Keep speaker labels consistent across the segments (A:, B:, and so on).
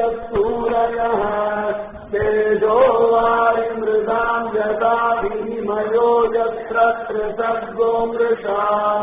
A: सूरयः तेजो वायुमृदाम् यथा विनिमयो यत्र त्रिसर्गो मृषा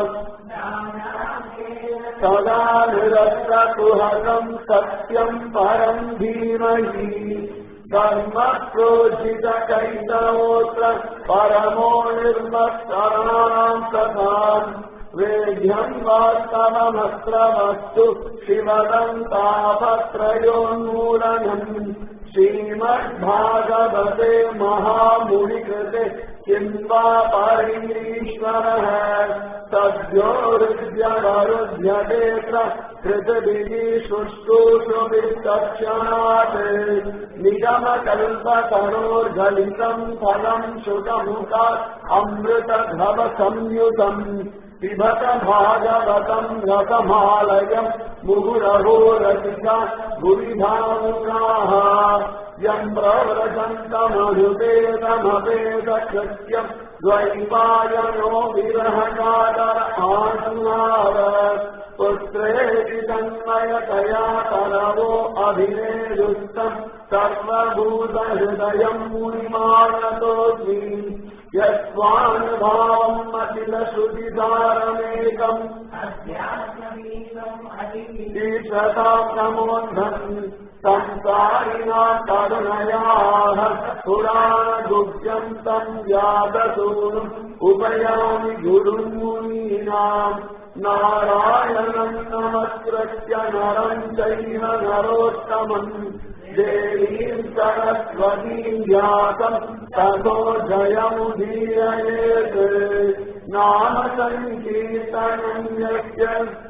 A: सदा निरस्तकुहकम् सत्यम् परम् धीमहि कर्म प्रोजितकैतवोऽत्र परमो निर्मत्सराणाम् सदाम् वेद्यम् वास्तवमस्त्रमस्तु शिवदम् तापत्रयोन्मूलनम् श्रीमद्भागवते महामुनिकृते किं वा परैरीश्वरः सद्योरुद्यवरुध्यतेऽत्र कृतभिः शुष्कूषुभिस्तक्षणात् निगमकल्पतरोर्गलितम् फलम् शुकमुखात् अमृतघवसंयुतम् पिबत भागवतम् रसमालयम् मुहुरहो रसिका भुविभावुकाः यम् प्रव्रजन्तमनुपेदमपेदकृत्यम् द्वैपायनो विरहकातर आसुनार पुत्रेति तन्मयतया तरवो अभिनेदुस्तम् सर्वभूतहृदयम् मुनिमानतोऽस्मि यस्वानुभावम् अखिलश्रुतिसारमेकम् ईशताम् नमोऽन्धन् संसारिणाम् करुणयाः पुराणगुह्यम् तम् यादसूनुम् उपयामि गुरुम् मुनीनाम् नारायणम् नमस्कृत्य नरम् चैव नरोत्तमम् देवीम् सरस्वतीम् व्यासम् ततो जयमुदीरयेत् नाम सङ्कीर्तनम् यस्य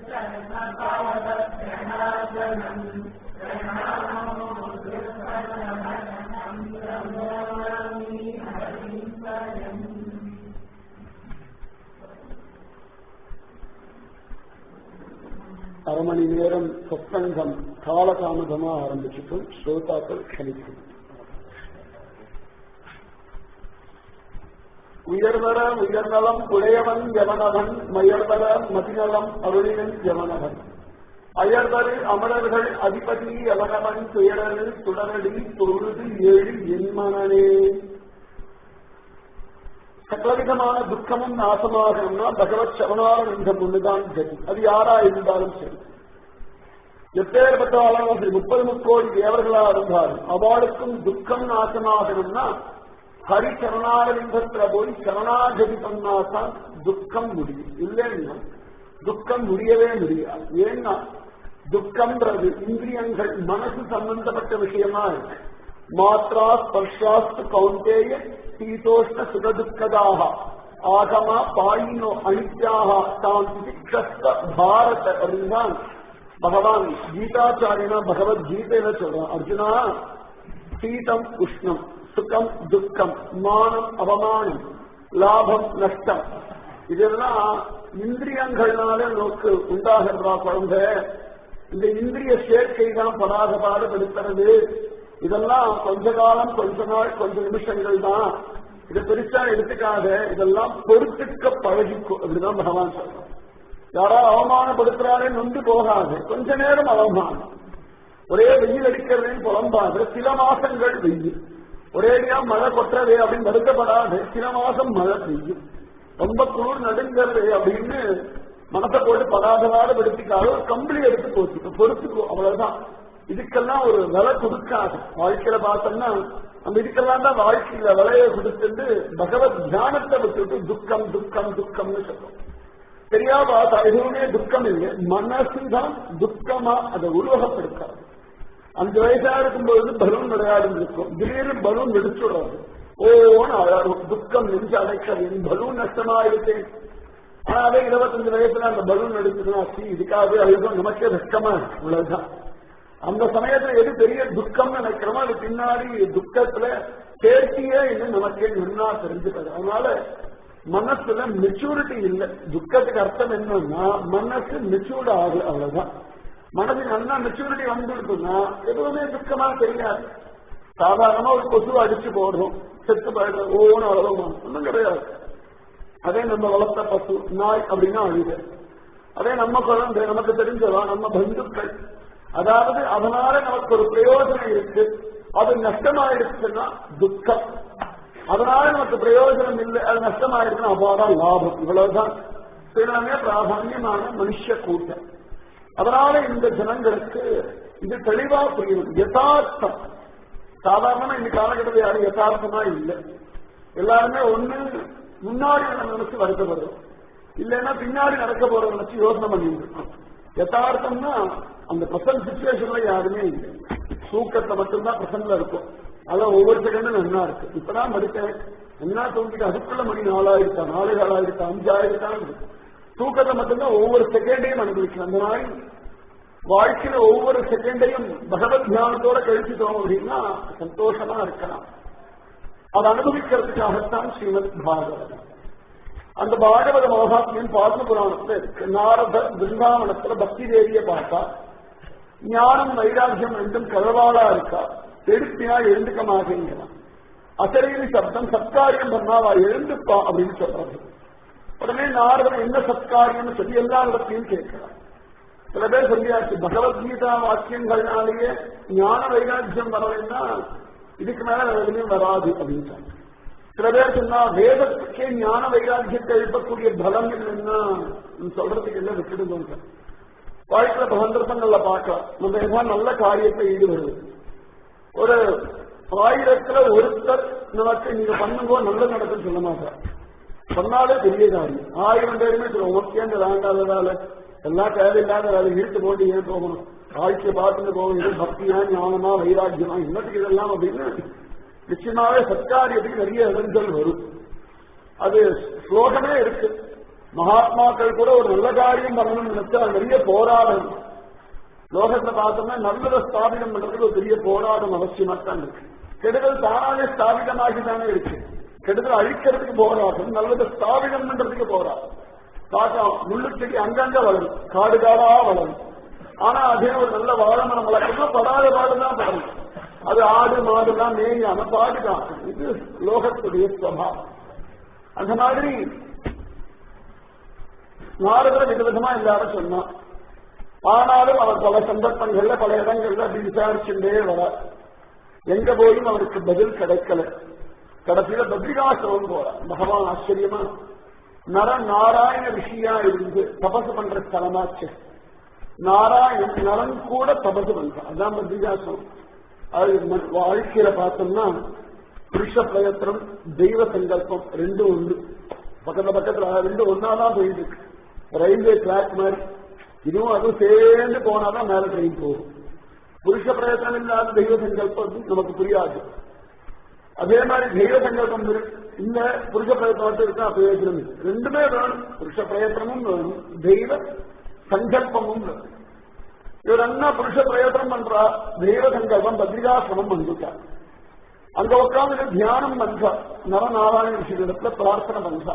B: அரை மணி நேரம் சத்சங்கம் காலதாமதமா ஆரம்பிச்சுட்டும் ஸ்ரோதாக்கள் க்ஷணிக்கும் உயர்வர உயர்நலம் உடையவன் எவனவன் மயர்வர மதிநலம் அருளினன் எவனவன் அயர்வரு அமரர்கள் அதிபதி எவனவன் துயரரு சுடரடி தொழுது ஏழு என்மனே சகலவிதமான துக்கமும் நாசமாகணும்னா பகவத் சரணானந்தம் ஒண்ணுதான் கதி அது யாரா இருந்தாலும் சரி எப்பேற்பட்டாலும் சரி முப்பது முக்கோடி தேவர்களா இருந்தாலும் அவளுக்கும் துக்கம் நாசமாகணும்னா ஹரி சரணாரவிந்தத்துல போய் சரணாகதி பண்ணாதான் துக்கம் முடியும் இல்லைன்னா துக்கம் முடியவே முடியாது ஏன்னா துக்கம்ன்றது இந்திரியங்கள் மனசு சம்பந்தப்பட்ட விஷயமா இருக்கு மாத்ரா ஸ்பர்ஷாஸ்து கௌந்தேய சீதோஷ்ண சுகதுக்கதாக ஆகமா பாயினோ அனித்யாக தாம் திதிக்ஷஸ்த பாரத அப்படின்தான் பகவான் கீதாச்சாரியனா பகவத்கீதையில சொல்றான் அர்ஜுனா சீதம் உஷ்ணம் சுகம் துக்கம் மானம் அவமானம் லாபம் நஷ்டம் இதெல்லாம் இந்திரியங்கள்னால நோக்கு உண்டாகிறதா குழந்தை இந்த இந்திரிய சேர்க்கை தான் படாத பாடுபடுத்துறது இதெல்லாம் கொஞ்ச காலம் கொஞ்ச நாள் கொஞ்ச நிமிஷங்கள் தான் இதை பெருசா எடுத்துக்காத இதெல்லாம் பொறுத்துக்க பழகிக்கும் அப்படிதான் பகவான் சொல்றான் யாரா அவமானப்படுத்துறாரே நொந்து போகாது கொஞ்ச நேரம் அவமானம் ஒரே வெயில் அடிக்கிறதுன்னு புலம்பாது சில மாசங்கள் வெயில் ஒரேடியா மழை கொட்டுறது அப்படின்னு வருத்தப்படாது சில மாசம் மழை பெய்யும் ரொம்ப குளிர் நடுங்கிறது அப்படின்னு மனசை போட்டு படாதவாறு படுத்திக்காத ஒரு கம்பளி எடுத்து போச்சுக்கோ பொறுத்துக்கோ அவ்வளவுதான் இதுக்கெல்லாம் ஒரு விலை கொடுக்காது வாழ்க்கையில பார்த்தோம்னா நம்ம இதுக்கெல்லாம் தான் வாழ்க்கையில விலையை கொடுத்துட்டு பகவத் தியானத்தை விட்டுட்டு துக்கம் துக்கம் துக்கம்னு சொல்றோம் சரியா பார்த்தா எதுவுமே துக்கம் இல்லை மனசுதான் துக்கமா அதை உருவகப்படுத்தாது அஞ்சு வயசா இருக்கும்போது பலூன் விளையாடும் இருக்கும் திடீர்னு பலூன் வெடிச்சுடுறது ஓன்னு அழகும் துக்கம் நெஞ்சு அடைக்கிறது என் பலூன் நஷ்டமா இருக்கேன் ஆனா அதே இருபத்தஞ்சு வயசுல அந்த பலூன் எடுத்துதுன்னா சி இதுக்காகவே அழுதும் நமக்கே வெக்கமா இருக்கு இவ்வளவுதான் அந்த சமயத்துல எது பெரிய துக்கம் நினைக்கிறோமோ அது பின்னாடி துக்கத்துல சேர்த்தியே இன்னும் நமக்கே நின்னா தெரிஞ்சுக்கிறது அதனால மனசுல மெச்சூரிட்டி இல்லை துக்கத்துக்கு அர்த்தம் என்னன்னா மனசு மெச்சூர்ட் ஆகுது அவ்வளவுதான் மனசு நல்லா மெச்சூரிட்டி வந்துருக்குன்னா எதுவுமே துக்கமா தெரியாது சாதாரணமா ஒரு கொசு அடிச்சு போடுறோம் செத்து போயிடுறோம் ஓன்னு அவ்வளவு ஒன்றும் கிடையாது அதே நம்ம வளர்த்த பசு நாய் அப்படின்னா அழுது அதே நம்ம குழந்தை நமக்கு தெரிஞ்சவா நம்ம பந்துக்கள் அதாவது அதனால நமக்கு ஒரு பிரயோஜனம் இருக்கு அது நஷ்டமாயிடுச்சுன்னா துக்கம் அதனால நமக்கு பிரயோஜனம் இல்லை அது நஷ்டமாயிடுச்சுன்னா அபாரம் லாபம் இவ்வளவுதான் சிலமே பிராதான்யமான மனுஷ கூட்டம் அதனால இந்த ஜனங்களுக்கு இது தெளிவா புரியும் யதார்த்தம் சாதாரணமா இந்த காலகட்டத்தில் யாரும் யதார்த்தமா இல்லை எல்லாருமே ஒண்ணு முன்னாடி நம்ம நினைச்சு வருத்தப்படுறோம் இல்லைன்னா பின்னாடி நடக்க போறத நினைச்சு யோசனை பண்ணிட்டு இருக்கோம் யதார்த்தம்னா அந்த பிரசன்ட் சுச்சுவேஷன்ல யாருமே இல்லை தூக்கத்தை மட்டும்தான் பிரசன்ட்ல இருக்கும் அதான் ஒவ்வொரு செகண்டும் நல்லா இருக்கு இப்பதான் படித்தேன் என்ன தூங்கிட்டு அதுக்குள்ள மணி நாலாயிரத்தா நாலு நாலாயிரத்தா அஞ்சாயிரத்தான் தூக்கத்தை மட்டும்தான் ஒவ்வொரு செகண்டையும் அனுபவிக்கணும் அந்த மாதிரி வாழ்க்கையில ஒவ்வொரு செகண்டையும் பகவத் தியானத்தோட கழிச்சுட்டோம் அப்படின்னா சந்தோஷமா இருக்கலாம் அதை அனுபவிக்கிறதுக்காகத்தான் ஸ்ரீமத் பாகவதம் அந்த பாகவத மகாத்மியம் பாத்ம புராணத்துல இருக்கு நாரத பிருந்தாவனத்துல பக்தி தேவிய பார்த்தா ஞானம் வைராக்கியம் ரெண்டும் கழவாளா இருக்கா எடுத்தியா எழுந்துக்க மாட்டேங்கிறான் அசரீரி சப்தம் சத்காரியம் பண்ணாவா எழுந்துப்பா அப்படின்னு சொல்றாரு உடனே நாரதன் என்ன சத்காரியம்னு சொல்லி எல்லா இடத்தையும் கேட்கிறான் சில பேர் சொல்லியாச்சு பகவத்கீதா வாக்கியங்கள்னாலேயே ஞான வைராக்கியம் வரலைன்னா இதுக்கு மேல வேற எதுலையும் வராது அப்படின்னு சொன்னாங்க சில பேர் சொன்னா வேதத்துக்கே ஞான வைராக்கியத்தை எழுப்பக்கூடிய பலம் இல்லைன்னா சொல்றதுக்கு என்ன விட்டுடுங்க வாழ்க்கையில சந்தர்ப்பங்கள்ல பார்க்கலாம் நம்ம ஏதாவது நல்ல காரியத்தை ஈடுபடுது ஒரு ஆயிரத்துல ஒருத்தர் நமக்கு நீங்க பண்ணுங்க நல்லது நடக்குன்னு சொல்ல மாட்டார் சொன்னாலே பெரிய காரியம் ஆயிரம் பேருமே சொல்லுவோம் உனக்கே இந்த வேண்டாத வேலை எல்லாம் தேவையில்லாத வேலை இழுத்து போட்டு ஏன் போகணும் வாழ்க்கையை பார்த்துட்டு போகணும் இது பக்தியா ஞானமா வைராக்கியமா இன்னத்துக்கு இதெல்லாம் அப்படின்னு நிச்சயமாவே சத்காரியத்துக்கு நிறைய இடங்கள் வரும் அது ஸ்லோகமே இருக்கு மகாத்மாக்கள் கூட ஒரு நல்ல காரியம் பண்ணணும்னு நினைச்சா நிறைய போராடணும் லோகத்தை பார்த்தோம்னா நல்லதை ஸ்தாபிதம் பண்றதுக்கு ஒரு பெரிய போராட்டம் அவசியமா தான் இருக்கு கெடுதல் தானாவே ஸ்தாபிதமாகி தானே இருக்கு கெடுதல் அழிக்கிறதுக்கு போராட்டம் நல்லதை ஸ்தாபிதம் பண்றதுக்கு போராட்டம் பார்த்தா முள்ளு செடி அங்கங்க வளரும் காடு காடா வளரும் ஆனா அதே ஒரு நல்ல வாழை மரம் வளர்க்கணும் படாத பாடுதான் படணும் அது ஆடு மாடுலாம் மேயாம பாதுகாக்கும் இது லோகத்துடைய சுவாவம் அந்த மாதிரி நாரதர் விதவிதமா எல்லாரும் சொன்னான் ஆனாலும் அவர் பல சந்தர்ப்பங்கள்ல பல இடங்கள்ல அப்படி விசாரிச்சுட்டே வர எங்க போயும் அவருக்கு பதில் கிடைக்கல கடைசியில பத்ரிகாசிரமம் போற பகவான் ஆச்சரியமா நர நாராயண ரிஷியா இருந்து தபசு பண்ற ஸ்தலமாச்சு நாராயணன் நரன் கூட தபசு பண்றான் அதான் பத்ரிகாசிரமம் அது வாழ்க்கையில பார்த்தோம்னா புருஷ பிரயத்தனம் தெய்வ சங்கல்பம் ரெண்டும் ஒண்ணு பக்கத்துல பக்கத்துல ரெண்டும் ஒன்னாதான் போயிட்டு இருக்கு ரயில்வே டிராக் மாதிரி இதுவும் அதுவும் சேர்ந்து போனாதான் மேல ட்ரெயின் போகும் புருஷ பிரயத்தனம் இல்லாத தெய்வ சங்கல்பம் நமக்கு புரியாது அதே மாதிரி தெய்வ சங்கல்பம் இல்ல புருஷ பிரயத்தனம் மட்டும் இருக்கா பிரயோஜனம் இல்லை ரெண்டுமே வேணும் புருஷ பிரயத்தனமும் வேணும் தெய்வ சங்கல்பமும் வேணும் இவர் என்ன புருஷ பிரயத்தனம் பண்றா தெய்வ சங்கல்பம் பத்ரிகாசிரமம் வந்துட்டா அங்க உட்காந்து தியானம் பண்றா நரநாராயண ரிஷிகளிடத்துல பிரார்த்தனை பண்றா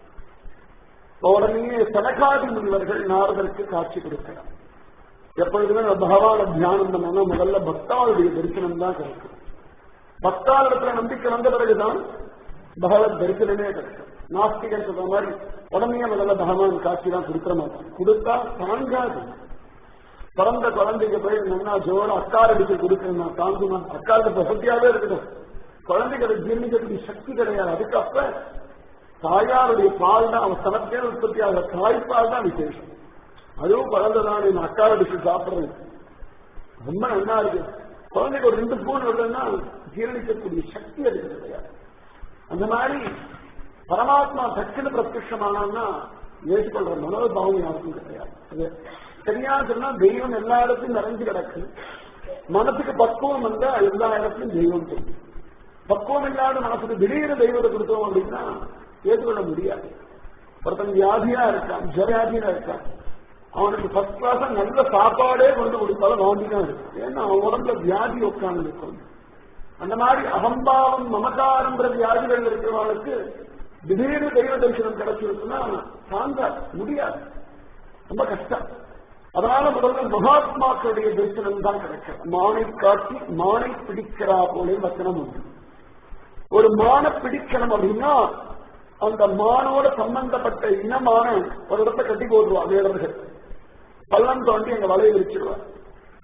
B: உடனே சனகாதி முனிவர்கள் நாரதருக்கு காட்சி கொடுக்கிறார் எப்பொழுதுமே பகவான தியானம் பண்ணோம்னா முதல்ல பக்தாளுடைய தரிசனம் தான் கிடைக்கும் பக்தாளிடத்துல நம்பிக்கை வந்த பிறகுதான் பகவத் தரிசனமே கிடைக்கும் நாஸ்திகன் சொல்ற மாதிரி உடனே முதல்ல பகவான் காட்சி தான் கொடுக்க மாட்டான் கொடுத்தா தாங்காது பிறந்த குழந்தைக்கு போய் நல்லா ஜோட அக்கார் அடிச்சு கொடுக்கணும் தாங்குமா அக்காருக்கு பிரசத்தியாவே இருக்கட்டும் குழந்தைக்கு அதை ஜீர்ணிக்கக்கூடிய சக்தி கிடையாது அதுக்கப்ப தாயாருடைய பால் தான் அவன் தனக்கே உற்பத்தி ஆகிற தாய்ப்பால் தான் விசேஷம் அதுவும் குழந்தைதான் நீ அக்கார அடிச்சு சாப்பிடுறது ரொம்ப நல்லா இருக்கு குழந்தைக்கு ஒரு ரெண்டு ஸ்பூன் விடுறதுன்னா ஜீரணிக்கக்கூடிய சக்தி அதுக்கு கிடையாது அந்த மாதிரி பரமாத்மா டக்குன்னு பிரத்யமானா ஏற்றுக்கொள்ற மனோபாவம் யாருக்கும் கிடையாது அது சரியா சொன்னா தெய்வம் எல்லா இடத்துலையும் நிறைஞ்சு கிடக்கு மனசுக்கு பக்குவம் வந்தா எல்லா இடத்துலையும் தெய்வம் தெரியும் பக்குவம் இல்லாத மனசுக்கு திடீர்னு தெய்வத்தை கொடுத்தோம் அப்படின்னா ஏற்றுக்கொள்ள முடியாது ஒருத்தன் வியாதியா இருக்கான் ஜவியாதியா இருக்கான் அவனுக்கு ஃபர்ஸ்ட் கிளாஸா நல்ல சாப்பாடே கொண்டு கொடுத்தாலும் வாண்டி தான் இருக்கு ஏன்னா அவன் உடம்புல வியாதி உட்கார்ந்து இருக்கும் அந்த மாதிரி அகம்பாவம் மமகாரம்ன்ற வியாதிகள் இருக்கிறவங்களுக்கு திடீர்னு தெய்வ தரிசனம் கிடைச்சிருக்குன்னா தாங்க முடியாது ரொம்ப கஷ்டம் அதனால முதல்ல மகாத்மாக்களுடைய தரிசனம் தான் கிடைக்கும் மானை காட்டி மானை பிடிக்கிறா போலே வச்சனம் உண்டு ஒரு மான பிடிக்கணும் அப்படின்னா அந்த மானோட சம்பந்தப்பட்ட இனமான ஒரு இடத்தை கட்டி போடுவா வேடர்கள் பள்ளம் தோண்டி அங்க வலையை விரிச்சிருவார்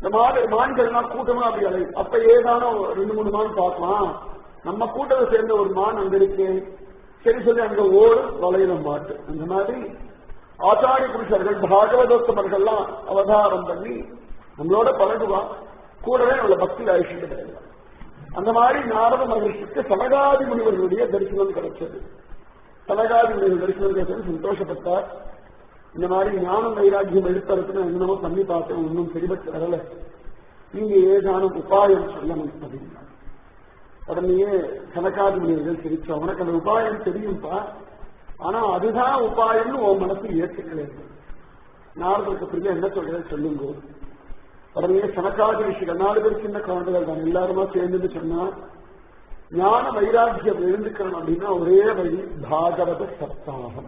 B: இந்த மாடு மான்கள்லாம் கூட்டமா அப்படி அலை அப்ப ஏதானோ ரெண்டு மூணு மான் பார்க்கலாம் நம்ம கூட்டத்தை சேர்ந்த ஒரு மான் அங்க இருக்கு சரி சொல்லி அங்க ஓடு வளையில மாட்டு அந்த மாதிரி ஆச்சாரிய புருஷர்கள் பாகவதோத்தமர்கள்லாம் அவதாரம் பண்ணி நம்மளோட பழகுவா கூடவே நம்மள பக்தி அழிச்சுட்டு போயிடுவான் அந்த மாதிரி நாரத மகர்ஷிக்கு சனகாதி முனிவர்களுடைய தரிசனம் கிடைச்சது சனகாதி முனிவர் தரிசனம் கிடைச்சது சந்தோஷப்பட்டார் இந்த மாதிரி ஞானம் வைராக்கியம் எடுத்தறதுன்னு என்னமோ பண்ணி பார்த்தேன் ஒன்றும் சரிபட்டு வரல நீங்க ஏதானும் உபாயம் சொல்லணும் அப்படின்னா உடனேயே கணக்காதி முனிவர்கள் சிரிச்சோம் உனக்கு அந்த உபாயம் தெரியும்பா ஆனா அதுதான் உபாயம்னு உன் மனசு ஏற்றுக்கல நாரதற்கு பிரியா என்ன சொல்றது சொல்லுங்க உடனே சனக்காதி ரிஷிகள் நாலு பேர் சின்ன குழந்தைகள் தான் எல்லாருமா சேர்ந்துட்டு சொன்னா ஞான வைராக்கியம் எழுந்துக்கணும் அப்படின்னா ஒரே வழி பாகவத சப்தாகம்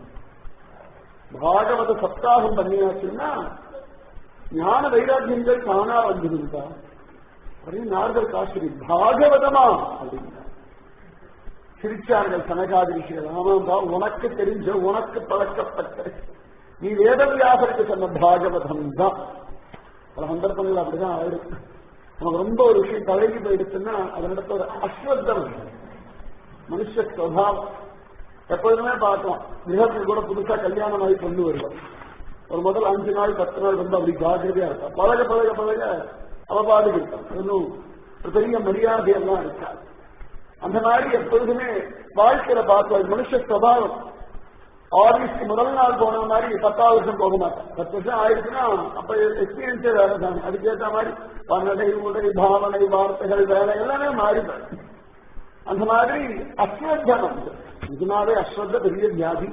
B: பாகவத சப்தாகம் பண்ணியாச்சுன்னா ஞான வைராக்கியங்கள் தானா வந்துருந்தா அப்படின்னு நாரதர் காசிரி பாகவதமா அப்படின்னா சிரிச்சார்கள் சனகாதி ரிஷிகள் ஆமாம்பா உனக்கு தெரிஞ்ச உனக்கு பழக்கப்பட்ட நீ வேதவியாசருக்கு சொன்ன பாகவதம் தான் பல சந்தர்ப்பங்கள் அப்படிதான் ஆயிடும் நமக்கு ரொம்ப ஒரு விஷயம் பழகி போயிடுச்சுன்னா அதனிடத்த ஒரு அஸ்வத்தம் மனுஷ சுவாவம் எப்பொழுதுமே பார்த்தோம் கிரகத்தில் கூட புதுசா கல்யாணம் ஆகி கொண்டு வருவோம் ஒரு முதல் அஞ்சு நாள் பத்து நாள் வந்து அப்படி ஜாகிரதையா இருப்பா பழக பழக பழக அவபாடு இருப்பான் ஒன்றும் ஒரு பெரிய மரியாதையெல்லாம் இருக்காது அந்த மாதிரி எப்பொழுதுமே வாழ்க்கையில பார்த்தோம் மனுஷ சுவாவம் ஆபீஸ்க்கு முதல் நாள் போன மாதிரி பத்தாவது வருஷம் போக மாட்டேன் பத்து வருஷம் ஆயிடுச்சுன்னா அப்ப எக்ஸ்பீரியன்ஸே வேற தான் அதுக்கேற்ற மாதிரி பன்னடை உடை பாவனை வார்த்தைகள் வேலை எல்லாமே மாறிடும் அந்த மாதிரி அஸ்வத்தனம் இதனாலே அஸ்வத்த பெரிய வியாதி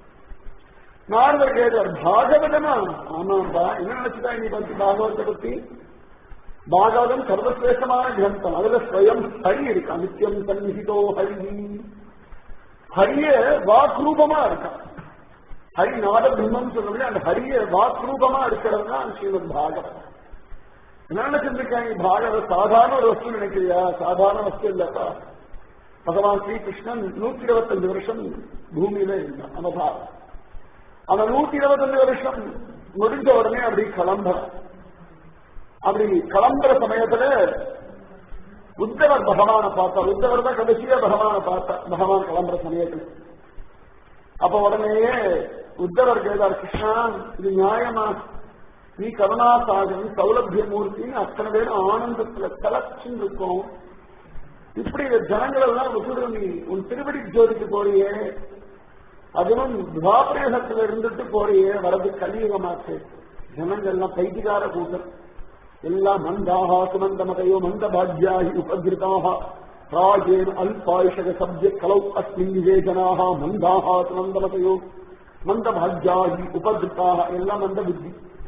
B: நாரதர் கேட்டார் பாகவதமா ஆமாம்பா என்ன நினைச்சுட்டா நீ பத்தி பாகவத்தை பத்தி பாகவதம் சர்வசிரேஷ்டமான கிரந்தம் அதுல ஸ்வயம் ஹரி இருக்கு அனித்யம் சந்நிகிதோ ஹரி ஹரிய வாக்ரூபமா இருக்கான் ஹரி நாத பிரம்மம் சொல்லக்கூடிய அந்த ஹரிய வாக்ரூபமா இருக்கிறது தான் ஸ்ரீமத் பாகவத் என்ன நினைச்சிருக்காங்க பாகவத் சாதாரண ஒரு வஸ்து நினைக்கிறியா சாதாரண வஸ்து இல்லப்பா பகவான் ஸ்ரீகிருஷ்ணன் நூத்தி இருபத்தஞ்சு வருஷம் பூமியில இருந்தான் அவதாரம் அந்த நூத்தி இருபத்தஞ்சு வருஷம் முடிஞ்ச உடனே அப்படி கிளம்புறான் அப்படி கிளம்புற சமயத்துல உத்தவர் பகவானை பார்த்தார் உத்தவர் தான் கடைசியா பகவானை பார்த்தார் பகவான் கிளம்புற சமயத்தில் அப்ப உடனேயே உத்தவர் கேட்டார் கிருஷ்ணா இது நியாயமா நீ கருணாசாகரன் சௌலபிய மூர்த்தின்னு அத்தனை பேரும் ஆனந்தத்துல கலச்சுன்னு இருக்கும் இப்படி இந்த ஜனங்கள் எல்லாம் விட்டுடு நீ உன் திருவடி ஜோதிக்கு போறியே அதுவும் துவாபிரேகத்துல இருந்துட்டு போறியே வரது கலியுகமாச்சு ஜனங்கள் எல்லாம் பைத்திகார கூட்டம் எல்லாம் மந்தாக சுமந்தமதையோ மந்த பாக்யாகி உபகிருதாக ராஜேன் அல்பாயுஷக சப்ஜ கலௌ அஸ்மின் விவேஜனாக மந்தாக சுமந்தமதையோ மந்த பாக்யாகி உபகிருத்தாக எல்லாம் மந்த புத்தி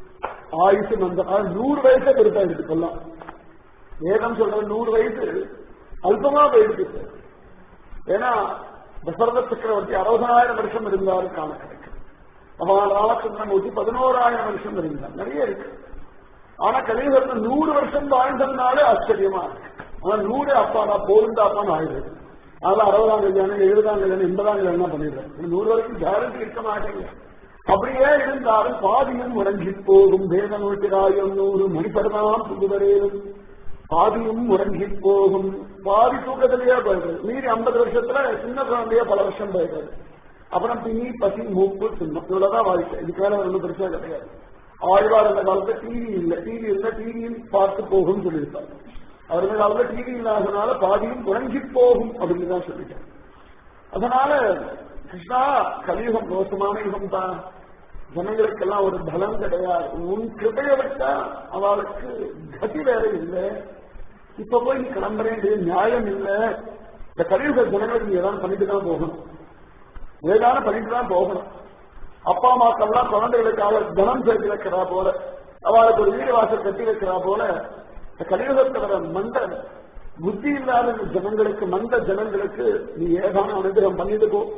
B: ஆயுசு மந்த நூறு வயசை பெருசா எடுத்துக்கொள்ளலாம் வேதம் சொல்ற நூறு வயசு அல்பமா போயிடுச்சு ஏன்னா தசரத சக்கரவர்த்தி அறுபதாயிரம் வருஷம் இருந்தாரு காண கிடைக்கும் பகவான் ராமச்சந்திரமூர்த்தி பதினோராயிரம் வருஷம் இருந்தார் நிறைய இருக்கு ஆனா கலியுகத்துல நூறு வருஷம் வாழ்ந்ததுனாலே ஆச்சரியமா இருக்கு ஆனா நூறு அப்பாடா போருந்தாப்பான்னு ஆயிடுது அதனால அறுபதாம் கல்யாணம் எழுபதாம் கல்யாணம் எண்பதாம் கல்யாணம் பண்ணிடுறேன் நூறு வரைக்கும் கேரண்டி இருக்க மாட்டேங்க அப்படியே இருந்தாலும் பாதியும் முடங்கி போகும் வேத நூற்றிராயம் நூறு மணிப்படலாம் புதுவரேலும் பாதியும் முடங்கி போகும் பாதி தூக்கத்திலேயே போயிடுது மீறி ஐம்பது வருஷத்துல சின்ன குழந்தைய பல வருஷம் போயிடுது அப்புறம் பின்னி பசி மூப்பு சின்னம் இவ்வளவுதான் வாழ்க்கை இதுக்கு மேல ஒன்றும் பெருசா கிடையாது ஆழ்வார் அந்த காலத்துல டிவி இல்லை டிவி இருந்தா டிவியும் பார்த்து போகும் சொல்லியிருப்பாங்க அவர் இந்த காலத்துல டிவி இல்லாதனால பாதியும் உறங்கி போகும் அப்படின்னு தான் சொல்லிட்டேன் அதனால கிருஷ்ணா கலியுகம் மோசமான யுகம் தான் ஜனங்களுக்கெல்லாம் ஒரு பலம் கிடையாது உன் கிருபைய விட்டா அவளுக்கு கதி வேற இல்லை இப்ப போய் நீ கிளம்புறேன் நியாயம் இல்லை இந்த கலியுக ஜனங்களுக்கு நீ ஏதாவது பண்ணிட்டு தான் போகணும் ஏதாவது பண்ணிட்டு தான் போகணும் அப்பா அம்மாக்கெல்லாம் குழந்தைகளுக்காக தனம் சேர்த்து வைக்கிறா போல அவளுக்கு ஒரு வீடு வாசல் கட்டி வைக்கிறா போல இந்த கலியுகத்தில் வர மண்ட புத்தி இல்லாத ஜனங்களுக்கு மண்ட ஜனங்களுக்கு நீ ஏதான அனுகிரகம் பண்ணிட்டு போ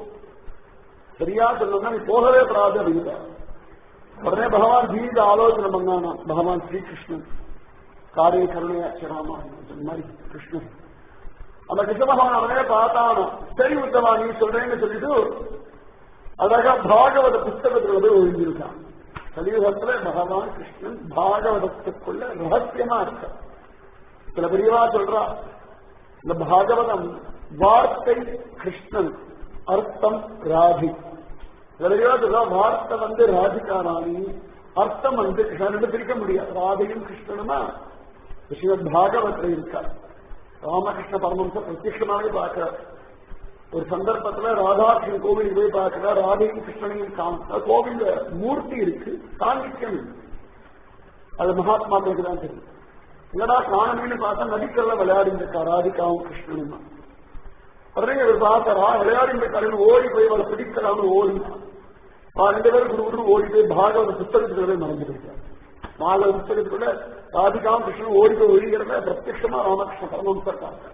B: சரியா சொல்லணும்னா நீ போகவே படாது அப்படிங்கிற உடனே பகவான் ஜீவித ஆலோசனை பண்ணானா பகவான் ஸ்ரீகிருஷ்ணன் காரிய கருணையாச்சராமா அந்த மாதிரி கிருஷ்ணன் அந்த கிருஷ்ண பகவான் அவனே பார்த்தானோ சரி உத்தவா நீ சொல்றேன்னு சொல்லிட்டு அழகா பாகவத புஸ்தகத்துல போய் ஒழிஞ்சிருக்கான் கலியுகத்துல பகவான் கிருஷ்ணன் பாகவதத்துக்குள்ள ரகசியமா இருக்க சில பெரியவா சொல்றா இந்த பாகவதம் வார்த்தை கிருஷ்ணன் அர்த்தம் ராதி சில பெரியவா சொல்றா வார்த்தை வந்து ராதிகாராணி அர்த்தம் வந்து கிருஷ்ணன் ரெண்டு பிரிக்க முடியாது ராதையும் கிருஷ்ணனுமா ஸ்ரீமத் பாகவத்தில் இருக்கார் ராமகிருஷ்ண பரமம்ச பிரத்யமாவே பார்க்கிறார் ஒரு சந்தர்ப்பத்துல ராதாகிருஷ்ணன் கோவிலுக்கு போய் பார்க்கிறார் ராதையும் கிருஷ்ணனையும் காணும் கோவில் மூர்த்தி இருக்கு சாங்கித்யம் இருக்கு. அது மகாத்மாக்களுக்கு தான் தெரியும் இல்லடா காணமேன்னு பார்த்தா நதிக்கல்ல விளையாடிட்டு இருக்கா ராதிகாவும் கிருஷ்ணனும் உடனே இவர் பார்த்தாரா விளையாடிட்டு இருக்காருன்னு ஓடி போய் அவளை பிடிக்கலாம்னு ஓடி ரெண்டு பேரும் குரு ஓடி போய் பாகவத புத்தகத்துக்குள்ளே மறந்து போயிட்டார் பாகவத புத்தகத்துக்குள்ள ராதிகாவும் கிருஷ்ணன் ஓடி போய் ஒழிகிறத பிரத்யமா ராமகிருஷ்ண பரமஹம்சர் பார்த்தார்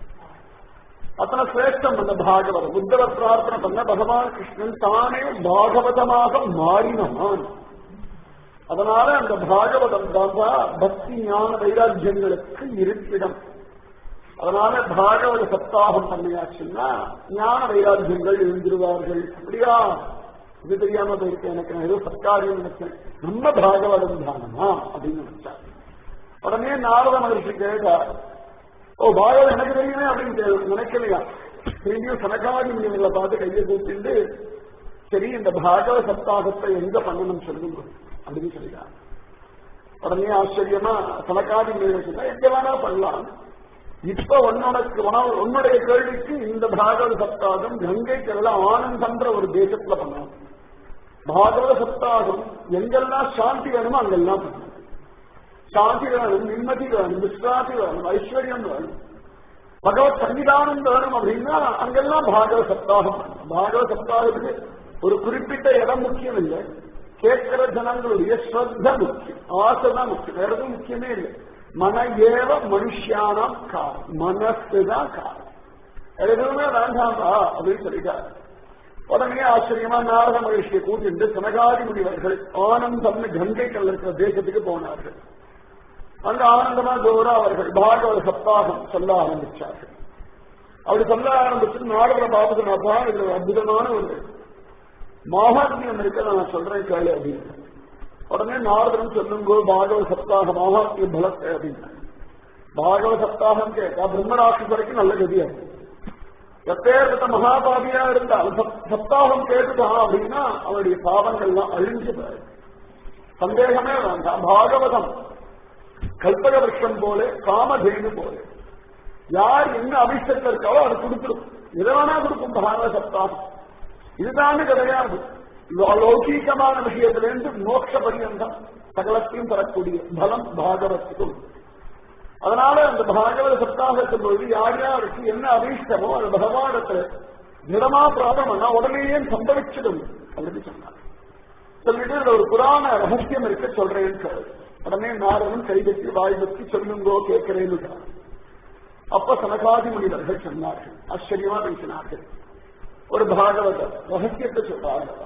B: அத்தனை சிரேஷ்டம் அந்த பாகவதம் புத்தர பிரார்த்தனை பண்ண பகவான் கிருஷ்ணன் தானே பாகவதமாக மாறினான் அதனால அந்த பாகவதம் தான் பக்தி ஞான வைராக்கியங்களுக்கு இருப்பிடம் அதனால பாகவத சப்தாகம் பண்ணியாச்சுன்னா ஞான வைராக்கியங்கள் எழுந்திருவார்கள் அப்படியா இது தெரியாம போயிருக்கு எனக்கு நான் ஏதோ சத்காரியம் நினைச்சேன் நம்ம பாகவதம் தானமா அப்படின்னு நினைச்சார் உடனே நாரத மகர்ஷி கேட்டார் ஓ பாகவதம் எனக்கு தெரியுமே அப்படின்னு கே- நினைக்கலையா திரும்பியும் சனகாதி மீன்களை பார்த்து கையை கூப்பிட்டு சரி இந்த பாகவத சப்தாகத்தை எங்க பண்ணணும் சொல்லுங்க அப்படின்னு சொல்லிட்டாங்க உடனே ஆச்சரியமா சனகாதி மீன்கள் எங்க வேணா பண்ணலாம் இப்ப உன்னோடக்கு உணவு- உன்னுடைய கேள்விக்கு இந்த பாகவத சப்தாகம் கங்கைக்கெல்லாம் ஆனந்தன்ற ஒரு தேசத்துல பண்ணலாம் பாகவத சப்தாகம் எங்கெல்லாம் சாந்தி வேணுமோ அங்கெல்லாம் பண்ணலாம் சாந்தி வேணும் நிம்மதி வேணும் விஸ்ராதி வேணும் ஐஸ்வர்யம் வேணும் பகவத் சன்னிதானம் வேணும் அப்படின்னா அங்கெல்லாம் பாகவத சப்தாகம் பண்ணணும். பாகவத சப்தாகத்துக்கு ஒரு குறிப்பிட்ட இடம் முக்கியம் இல்லை கேட்கிற ஜனங்களுடைய ஸ்ரத்த முக்கியம் ஆசை தான் முக்கியம் வேற எதுவும் முக்கியமே இல்லை மன ஏவ மனுஷியானாம் காரம் மனசு தான் காரம் வேற எதுவுமே வேண்டாம்பா அப்படின்னு சொல்லிட்டார் உடனே ஆச்சரியமா நாரத மகிழ்ச்சியை கூட்டிட்டு சனகாதி முனிவர்கள் ஆனந்தம்னு கங்கைக்கல் இருக்கிற தேசத்துக்கு போனார்கள் அங்க ஆனந்தமா ஜோரா அவர்கள் பாகவத சப்தாகம் சொல்ல ஆரம்பிச்சார்கள் அப்படி சொல்ல ஆரம்பிச்சு நாரத பாபுதனாப்பா இது ஒரு அற்புதமான ஒரு மாகாத்மியம் இருக்க நான் சொல்றேன் கேளு அப்படின்னு உடனே நாரதன் சொல்லுங்கோ பாகவத சப்தாக மாகாத்மிய பலத்தை அப்படின்னு பாகவத சப்தாகம் கேட்டா பிரம்மராசி வரைக்கும் நல்ல கதியா இருக்கு எப்பேற்பட்ட மகாபாபியா இருந்தால் சப்- சப்தாகம் கேட்டுட்டான் அப்படின்னா அவருடைய பாவங்கள்லாம் அழிஞ்சு போயிடும் சந்தேகமே வேண்டாம் பாகவதம் கல்பக விருஷம் போல காமதேனு போல யார் என்ன அபிஷேகத்தில் இருக்காவோ அது கொடுத்துரும் எதை வேணா கொடுக்கும் பாகவத சப்தாகம் இதுதானே கிடையாது இது அலௌகீகமான விஷயத்திலிருந்து மோட்ச பரியந்தம் சகலத்தையும் தரக்கூடிய பலம் பாகவத்துக்கும் அதனால அந்த பாகவத சப்தாகத்தின் பொழுது யார் யாருக்கு என்ன அபீஷ்டமோ அது பகவானத்துல திடமா பிரார்த்தனை பண்ணா உடனேயே சம்பவிச்சிடும் அப்படின்னு சொன்னார் சொல்லிட்டு இதுல ஒரு புராண ரகசியம் இருக்க சொல்றேன்னு சொல்லு. உடனே நாரதன் கைதட்டி வாய் வச்சு சொல்லுங்கோ கேட்கிறேன்னு அப்ப சனகாதி முனிவர்கள் சொன்னார்கள் ஆச்சரியமா பேசினார்கள் ஒரு பாகவத ரகசியத்தை சொல்றாங்க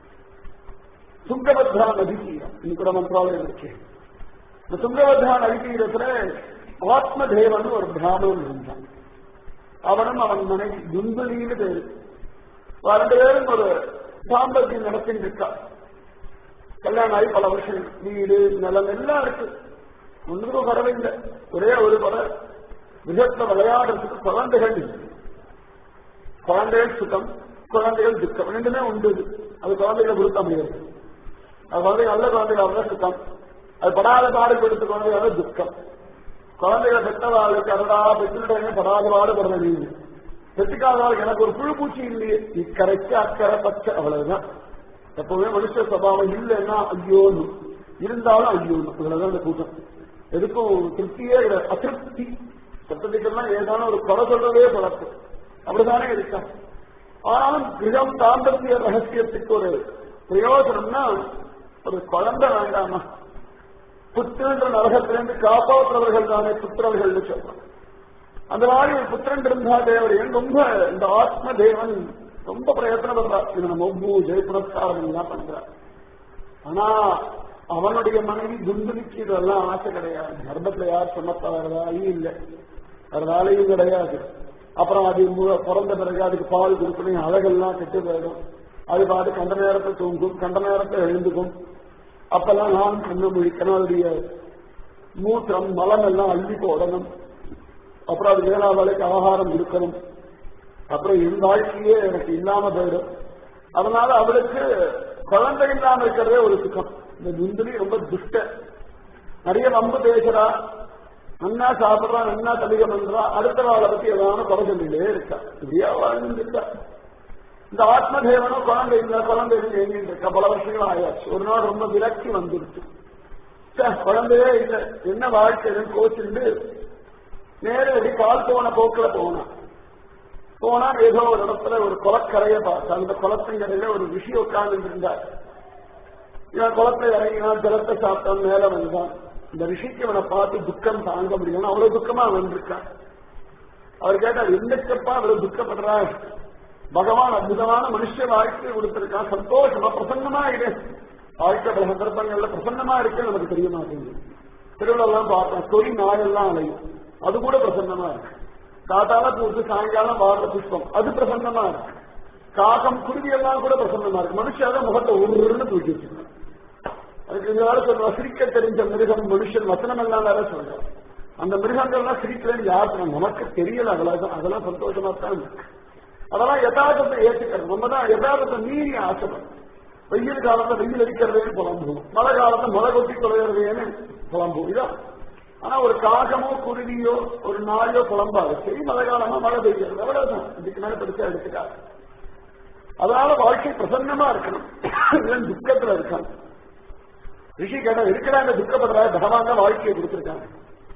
B: துங்கபத்ரா நதி தீரம் இன்னைக்கு கூட மந்திராலயம் இருக்கு இந்த துங்கபத்ரா நதி தீரத்துல ஆத்மதேவன் ஒரு பிராமணன் இருந்தான் அவனும் அவன் மனைவி துந்துலின்னு பேரு ரெண்டு பேரும் ஒரு தாம்பத்தியம் நடத்திட்டு இருக்கா கல்யாணம் ஆகி பல வருஷம் வீடு நிலம் எல்லாம் இருக்கு ஒன்றுக்கும் பரவாயில்லை ஒரே ஒரு பல விதத்துல விளையாடுறதுக்கு குழந்தைகள் இல்லை. குழந்தைகள் சுத்தம் குழந்தைகள் துக்கம் ரெண்டுமே உண்டு இது. அது குழந்தைகளை கொடுக்க முடியாது அது குழந்தைகள் நல்ல குழந்தைகளாக சுத்தம் அது படாத பாடு கொடுத்த குழந்தைகளாக துக்கம் குழந்தைகளை பெற்றவாளுக்கு அடடா பெற்றுட்டே படாத பாடுபடுற நீங்க பெற்றுக்காதவாளுக்கு எனக்கு ஒரு புழு பூச்சி இல்லையே இக்கரைக்கு அக்கறை பச்சை அவ்வளவுதான் எப்பவுமே மனுஷ சபாவம் இல்லைன்னா ஐயோன்னு இருந்தாலும் ஐயோன்னு இவ்வளவுதான் இந்த கூட்டம் எதுக்கும் திருப்தியே கிடையாது அதிருப்தி சத்தத்துக்கெல்லாம் ஏதான ஒரு குறை சொல்றதே பழக்கம் அப்படிதானே இருக்கா ஆனாலும் கிரகம் தாம்பத்திய ரகசியத்துக்கு ஒரு பிரயோஜனம்னா ஒரு குழந்தை வேண்டாமா புத்திரன்ற நரகத்திலிருந்து காப்பாற்றுறவர்கள் தானே புத்திரர்கள்னு சொல்றாங்க அந்த மாதிரி ஒரு புத்திரன் இருந்தா தேவரையன் ரொம்ப இந்த ஆத்ம தேவன் ரொம்ப பிரயத்தனம் பண்றார் இது நம்ம பூஜை புரஸ்காரம் எல்லாம் பண்றார் ஆனா அவனுடைய மனைவி துந்துலிக்கு இதெல்லாம் ஆசை கிடையாது கர்ப்பத்துல யார் சுமத்த வேறதாயும் இல்லை வேறதாலையும் கிடையாது அப்புறம் அது மு- பிறந்த பிறகு அதுக்கு பால் கொடுக்கணும் அழகெல்லாம் கெட்டு போயிடும் அது பாட்டு கண்ட நேரத்தை தூங்கும் கண்ட நேரத்தை எழுந்துக்கும் அப்பெல்லாம் நான் கண்ணு முழிக்கணும் அதனுடைய மூத்திரம் மலம் எல்லாம் அள்ளி போடணும் அப்புறம் அது வேளா வேலைக்கு ஆகாரம் கொடுக்கணும் அப்புறம் இந்த வாழ்க்கையே எனக்கு இல்லாம போயிடும் அதனால அவளுக்கு குழந்தை இல்லாம இருக்கிறதே ஒரு சுகம் இந்த துந்துலி ரொம்ப துஷ்ட நிறைய வம்பு பேசுறா நன்னா சாப்பிடுறா நன்னா தலிகம் பண்றா அடுத்த நாளை பத்தி ஏதாவது குறை சொல்லிட்டே இருக்கா இப்படியா வாழ்ந்து இருக்கா இந்த ஆத்மதேவனும் குழந்தை இல்லை குழந்தை இல்லை எங்கிட்டு இருக்கா பல வருஷங்கள் ஆயாச்சு ஒரு நாள் ரொம்ப விரக்தி வந்துருச்சு ச்சே, குழந்தையே இல்லை என்ன வாழ்க்கை கோச்சுண்டு நேரடி கால் போன போக்குல போனான் போனா ஏதோ ஒரு இடத்துல ஒரு குளக்கரையை பார்த்தா அந்த குளத்தங்கரையில ஒரு ரிஷி உட்கார்ந்து இருந்தார் இவன் குளத்தை இறங்கினான் ஜலத்தை சாப்பிட்டான் மேல வந்தான் இந்த ரிஷிக்கு இவனை பார்த்து துக்கம் தாங்க முடியல அவ்வளவு துக்கமா வந்திருக்கான் அவர் கேட்டார் என்னக்கப்பா அவ்வளவு துக்கப்படுறார் பகவான் அற்புதமான மனுஷ வாழ்க்கை கொடுத்திருக்கான் சந்தோஷமா பிரசன்னமா இரு வாழ்க்கை பல சந்தர்ப்பங்கள்ல பிரசன்னமா இருக்கு நமக்கு தெரிய மாட்டேங்குது திருவிழெல்லாம் பார்த்தோம் தொழில் நாயெல்லாம் அலையும் அது கூட பிரசன்னமா இருக்கு காத்தால பூத்து சாயங்காலம் வாடுற புஷ்பம் அது பிரசன்னமா இருக்கு காகம் குருவி எல்லாம் கூட பிரசன்னமா இருக்கு மனுஷால முகத்தை உருன்னு தூக்கி வச்சிருக்கான் அதுக்கு இந்த வேலை சொல்றோம் சிரிக்க தெரிஞ்ச மிருகம் மனுஷன் வசனம் எல்லாம் வேற சொல்றோம் அந்த மிருகங்கள்லாம் சிரிக்கலன்னு யார் சொன்னா? நமக்கு தெரியல அவ்வளவுதான் அதெல்லாம் சந்தோஷமா தான் இருக்கு அதெல்லாம் யதார்த்தத்தை ஏற்றுக்கணும் நம்ம தான் யதார்த்தத்தை மீறி ஆசைப்படும் வெயில் காலத்துல வெயில் அடிக்கிறதேன்னு புலம்புவோம் மழை காலத்துல மழை கொட்டி தொலைகிறதேன்னு புலம்புவோம் இதான் ஆனா ஒரு காகமோ குருவியோ ஒரு நாயோ புலம்பாது சரி மழை காலமா மழை பெய்கிறது அவ்வளவுதான் இதுக்கு மேல பெருசா எடுத்துக்காது அதனால வாழ்க்கை பிரசன்னமா இருக்கணும் இவன் துக்கத்துல இருக்கான் ரிஷி கேட்டா இருக்கிறாங்க துக்கப்படுறா பகவான் தான் வாழ்க்கையை கொடுத்திருக்காங்க